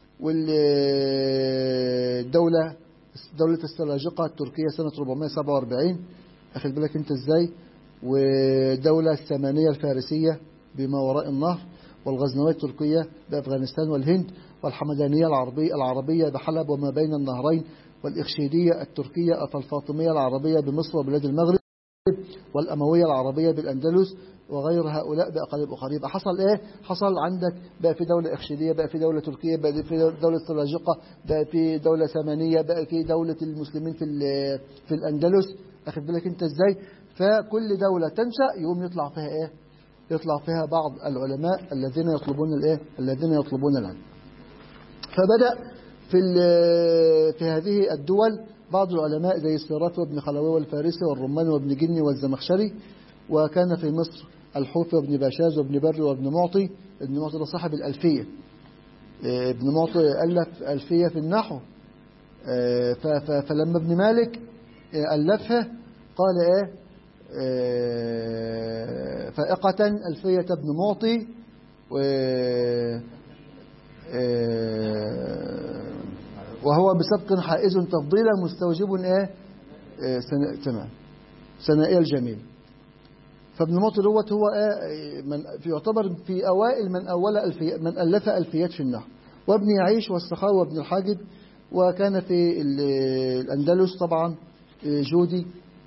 والدولة دولة السلاجقة التركية سنة 447 اخد بالك انت ازاي ودولة الثمانية الفارسية بما وراء النهر والغزنوية التركية بأفغانستان والهند والحمدانية العربية العربية بحلب وما بين النهرين والإخشيدية التركية الفاطمية العربية بمصر وبلاد المغرب والأموية العربية بالأندلس وغير هؤلاء بأقاليم أخرى يبقى حصل إيه؟ حصل عندك بقى في دولة إخشيدية بقى في دولة تركية بقى في دولة سلاجقة بقى في دولة ثمانية بقى في دولة المسلمين في في الأندلس أخذ بالك أنت إزاي؟ فكل دولة تنشأ يقوم يطلع فيها إيه؟ يطلع فيها بعض العلماء الذين يطلبون الايه الذين يطلبون العلم فبدا في في هذه الدول بعض العلماء زي السيرات وابن خلوي والفارسي والرماني وابن جني والزمخشري وكان في مصر الحوفي وابن باشاز وابن بر وابن معطي ابن معطي ده صاحب الألفية آه، ابن معطي ألف ألفية في النحو آه، ف- ف- فلما ابن مالك آه، ألفها قال إيه آه، فائقة ألفية ابن معطي و آه، وهو بسبق حائز تفضيلا مستوجب ايه آه، سنا- تمام ثنائي الجميل فابن معطي دوت هو ايه من في يعتبر في اوائل من اول الفي من الف الفيات في النحو وابن يعيش والسخاوي وابن الحاجب وكان في ال- الاندلس طبعا آه، جودي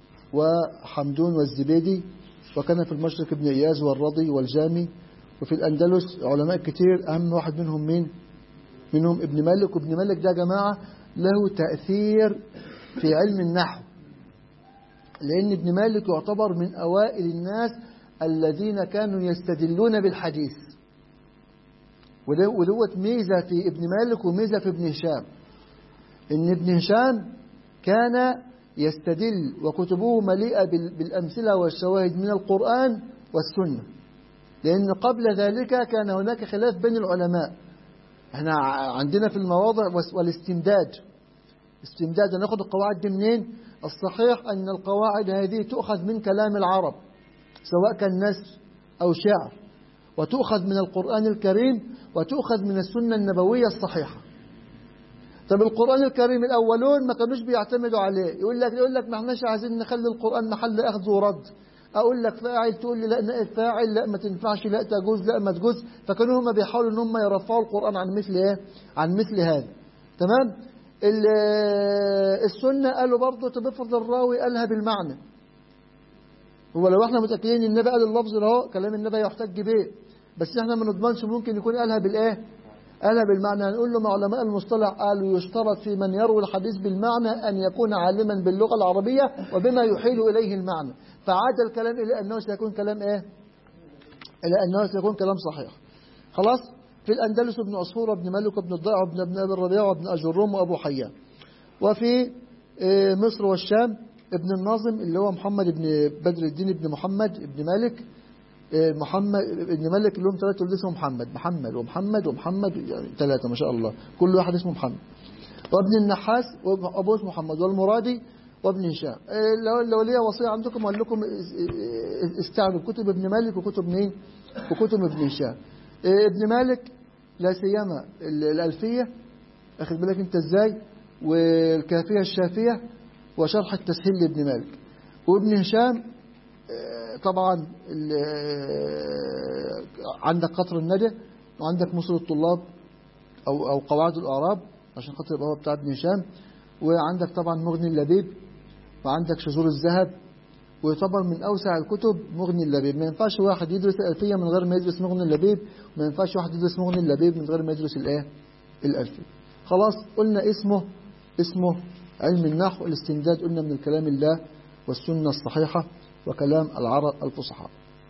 وحمدون والزبيدي وكان في المشرق ابن اياز والرضي والجامي وفي الاندلس علماء كتير اهم واحد منهم مين منهم ابن مالك وابن مالك ده يا جماعه له تاثير في علم النحو لأن ابن مالك يعتبر من أوائل الناس الذين كانوا يستدلون بالحديث وده- ودوت ميزة في ابن مالك وميزة في ابن هشام إن ابن هشام كان يستدل وكتبه مليئة بال- بالأمثلة والشواهد من القرآن والسنة لأن قبل ذلك كان هناك خلاف بين العلماء احنا ع- عندنا في المواضع واس- والاستمداد استمداد ناخد القواعد دي منين الصحيح أن القواعد هذه تؤخذ من كلام العرب سواء كان نثر أو شعر وتؤخذ من القرآن الكريم وتؤخذ من السنة النبوية الصحيحة طب القرآن الكريم الأولون ما كانوش بيعتمدوا عليه يقول لك يقول لك ما احناش عايزين نخلي القرآن محل أخذ ورد أقول لك فاعل تقول لي لا نائب فاعل لا ما تنفعش لا تجوز لا ما تجوز فكانوا هم بيحاولوا ان هم يرفعوا القرآن عن مثل ايه عن مثل هذا تمام ال- السنة قالوا برضه طب افرض الراوي قالها بالمعنى هو لو احنا متأكدين ان النبي قال اللفظ ده اهو كلام النبي يحتج به بس احنا ما نضمنش ممكن يكون قالها بالايه قالها بالمعنى هنقول له مع علماء المصطلح قالوا يشترط في من يروي الحديث بالمعنى أن يكون عالما باللغة العربية وبما يحيل إليه المعنى فعاد الكلام إلى أنه سيكون كلام إيه إلى أنه سيكون كلام صحيح خلاص في الأندلس ابن عصفور وابن مالك وابن الضيع وابن ابن أبي الربيع وابن أجروم وأبو حيان وفي آه، مصر والشام ابن الناظم اللي هو محمد بن بدر الدين بن محمد بن مالك آه، محمد ابن مالك اللي هم ثلاثة ولد اسمه محمد محمد ومحمد ومحمد يعني ثلاثة ما شاء الله كل واحد اسمه محمد وابن النحاس وابوه اسمه محمد والمرادي وابن هشام آه، لو لو ليا وصية عندكم اقول لكم استعملوا كتب ابن مالك وكتب مين وكتب ابن هشام آه، ابن مالك لا سيما ال- الألفية أخذ بالك أنت إزاي والكافية الشافية وشرح التسهيل لابن مالك وابن هشام آه، طبعا ال- آه، عندك قطر الندى وعندك مصر الطلاب أو أو قواعد الأعراب عشان خاطر يبقى هو بتاع ابن هشام وعندك طبعا مغني اللبيب وعندك شذور الذهب ويعتبر من أوسع الكتب مغني اللبيب ما ينفعش واحد يدرس الألفية من غير ما يدرس مغني اللبيب وما ينفعش واحد يدرس مغني اللبيب من غير ما يدرس الإيه الألفية خلاص قلنا اسمه اسمه علم النحو الاستمداد قلنا من الكلام الله والسنة الصحيحة وكلام العرب الفصحاء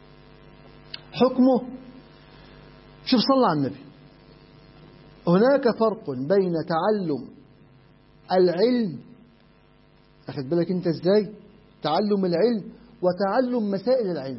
حكمه شوف صلى على النبي هناك فرق بين تعلم العلم أخذ بالك أنت إزاي تعلم العلم وتعلم مسائل العلم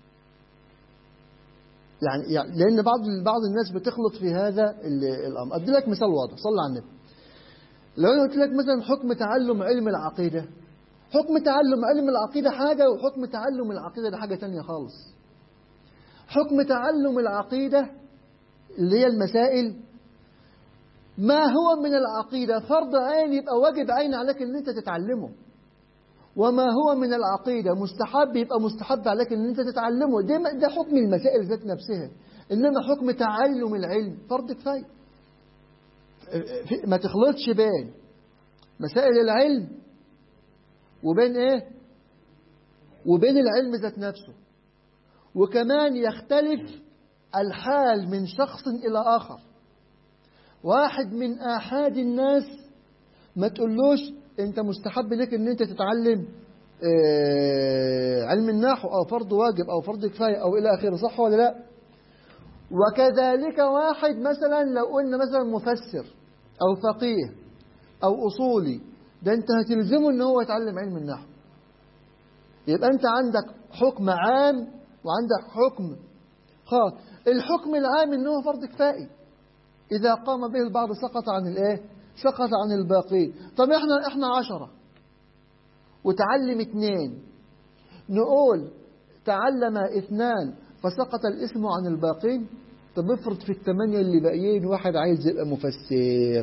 يعني, يعني لأن بعض بعض الناس بتخلط في هذا ال- الأمر أدي لك مثال واضح صلى على النبي لو أنا قلت لك مثلا حكم تعلم علم العقيدة حكم تعلم علم العقيدة حاجة وحكم تعلم العقيدة ده حاجة تانية خالص حكم تعلم العقيدة اللي هي المسائل ما هو من العقيدة فرض عين يبقى واجب عين عليك ان انت تتعلمه وما هو من العقيدة مستحب يبقى مستحب عليك ان انت تتعلمه ده, ده حكم المسائل ذات نفسها انما حكم تعلم العلم فرض كفاية في- ما تخلطش بين مسائل العلم وبين ايه وبين العلم ذات نفسه وكمان يختلف الحال من شخص إلى آخر واحد من آحاد الناس ما تقولوش انت مستحب لك ان انت تتعلم آه، علم النحو او فرض واجب او فرض كفايه او الى اخره صح ولا لا وكذلك واحد مثلا لو قلنا مثلا مفسر او فقيه او اصولي ده انت هتلزمه ان هو يتعلم علم النحو يبقى انت عندك حكم عام وعندك حكم خاص الحكم العام انه فرض كفائي اذا قام به البعض سقط عن الايه سقط عن الباقين طب احنا احنا عشرة وتعلم اثنين نقول تعلم اثنان فسقط الاسم عن الباقين طب افرض في الثمانية اللي باقيين واحد عايز يبقى مفسر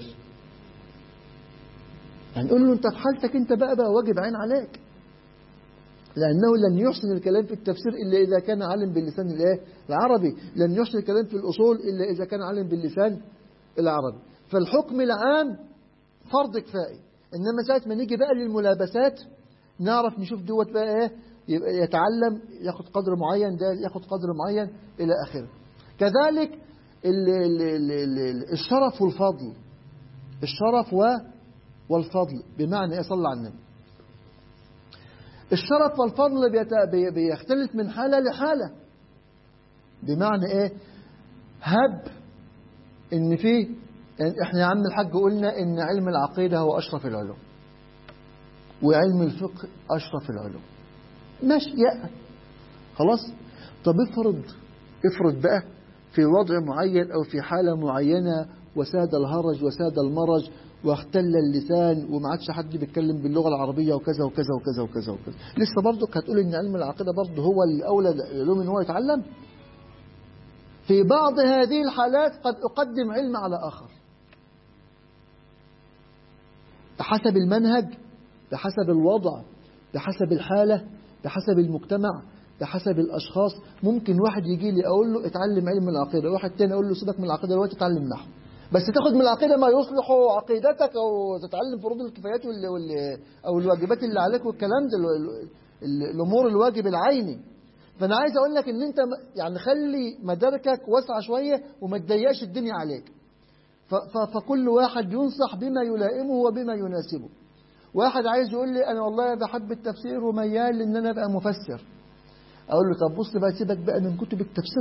هنقول له انت في حالتك انت بقى بقى واجب عين عليك لأنه لن يحسن الكلام في التفسير إلا إذا كان عالم باللسان الإيه؟ العربي لن يحسن الكلام في الأصول إلا إذا كان عالم باللسان العربي فالحكم العام فرض كفائي إنما ساعة ما نيجي بقى للملابسات نعرف نشوف دوت بقى إيه يبقى يتعلم ياخد قدر معين ده ياخد قدر معين إلى آخره كذلك ال ال ال ال الشرف والفضل الشرف و والفضل بمعنى ايه صلى على النبي الشرف والفضل بيت- بيختلف من حالة لحالة بمعنى ايه هب ان في يعني احنا يا عم الحاج قلنا ان علم العقيدة هو اشرف العلوم وعلم الفقه اشرف العلوم ماشي يا خلاص طب افرض افرض بقى في وضع معين او في حالة معينة وساد الهرج وساد المرج واختل اللسان وما عادش حد بيتكلم باللغة العربية وكذا وكذا وكذا وكذا وكذا لسه برضك هتقول ان علم العقيدة برضه هو الأولى العلوم ان هو يتعلم في بعض هذه الحالات قد أقدم علم على آخر بحسب المنهج بحسب الوضع بحسب الحالة بحسب المجتمع بحسب الأشخاص ممكن واحد يجي لي أقول له اتعلم علم العقيدة واحد تاني أقول له سيبك من العقيدة دلوقتي اتعلم نحو بس تاخد من العقيدة ما يصلح عقيدتك أو تتعلم فروض الكفايات وال... وال... أو الواجبات اللي عليك والكلام ده ال... ال... الأمور الواجب العيني فأنا عايز أقول لك إن أنت م- يعني خلي مداركك واسعة شوية وما تضيقش الدنيا عليك ف... ف... فكل واحد ينصح بما يلائمه وبما يناسبه واحد عايز يقول لي أنا والله بحب التفسير وميال إن أنا أبقى مفسر اقول له طب بص بقى سيبك بقى من كتب التفسير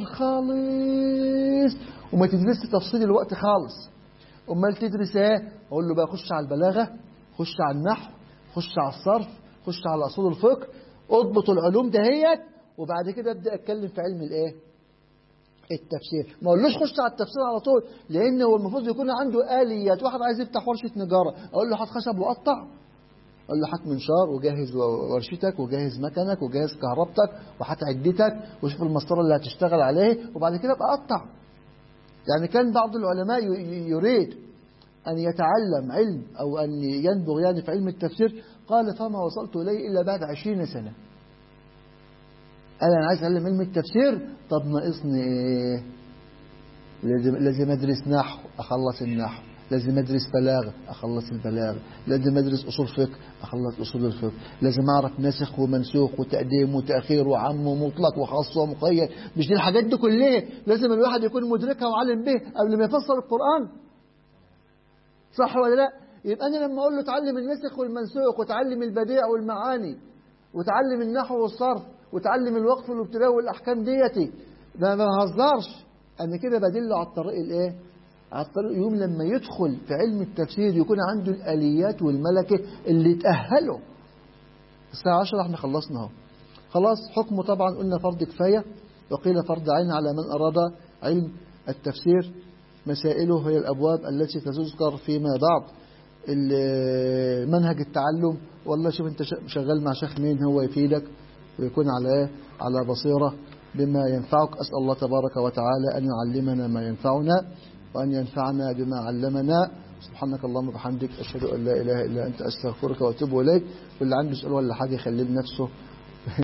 خالص وما تدرسش تفصيل الوقت خالص امال تدرس ايه اقول له بقى خش على البلاغه خش على النحو خش على الصرف خش على اصول الفقه اضبط العلوم دهيت وبعد كده ابدا اتكلم في علم الايه التفسير ما اقولوش خش على التفسير على طول لان هو المفروض يكون عنده اليات واحد عايز يفتح ورشه نجاره اقول له هات خشب وقطع قال له هات منشار وجهز ورشتك وجهز مكنك وجهز كهربتك وهات عدتك وشوف المسطره اللي هتشتغل عليه وبعد كده ابقى قطع يعني كان بعض العلماء ي- ي- يريد أن يتعلم علم أو أن ينبغ يعني في علم التفسير قال فما وصلت إليه إلا بعد عشرين سنة قال أنا عايز أتعلم علم التفسير طب ناقصني إيه لازم لازم أدرس نحو أخلص النحو لازم أدرس بلاغة أخلص البلاغة لازم أدرس أصول فقه أخلص أصول الفقه لازم أعرف ناسخ ومنسوخ وتقديم وتأخير وعم ومطلق وخاص ومقيد مش دي الحاجات دي كلها لازم الواحد يكون مدركها وعالم به قبل ما يفسر القرآن صح ولا لا يبقى أنا لما أقول له اتعلم النسخ والمنسوخ وتعلم البديع والمعاني وتعلم النحو والصرف وتعلم الوقف والابتلاء والأحكام ديتي ده ما بهزرش أنا كده بدله على الطريق الإيه على الطريق يوم لما يدخل في علم التفسير يكون عنده الآليات والملكة اللي تأهله الساعة 10 احنا خلصنا اهو خلاص حكمه طبعا قلنا فرض كفاية وقيل فرض عين على من أراد علم التفسير مسائله هي الأبواب التي تذكر فيما بعد ال- منهج التعلم والله شوف انت ش- شغال مع شيخ مين هو يفيدك ويكون على ايه على بصيرة بما ينفعك أسأل الله تبارك وتعالى أن يعلمنا ما ينفعنا وأن ينفعنا بما علمنا سبحانك اللهم وبحمدك أشهد أن لا إله إلا أنت أستغفرك وأتوب إليك واللي عنده سؤال ولا حاجة يخليه بنفسه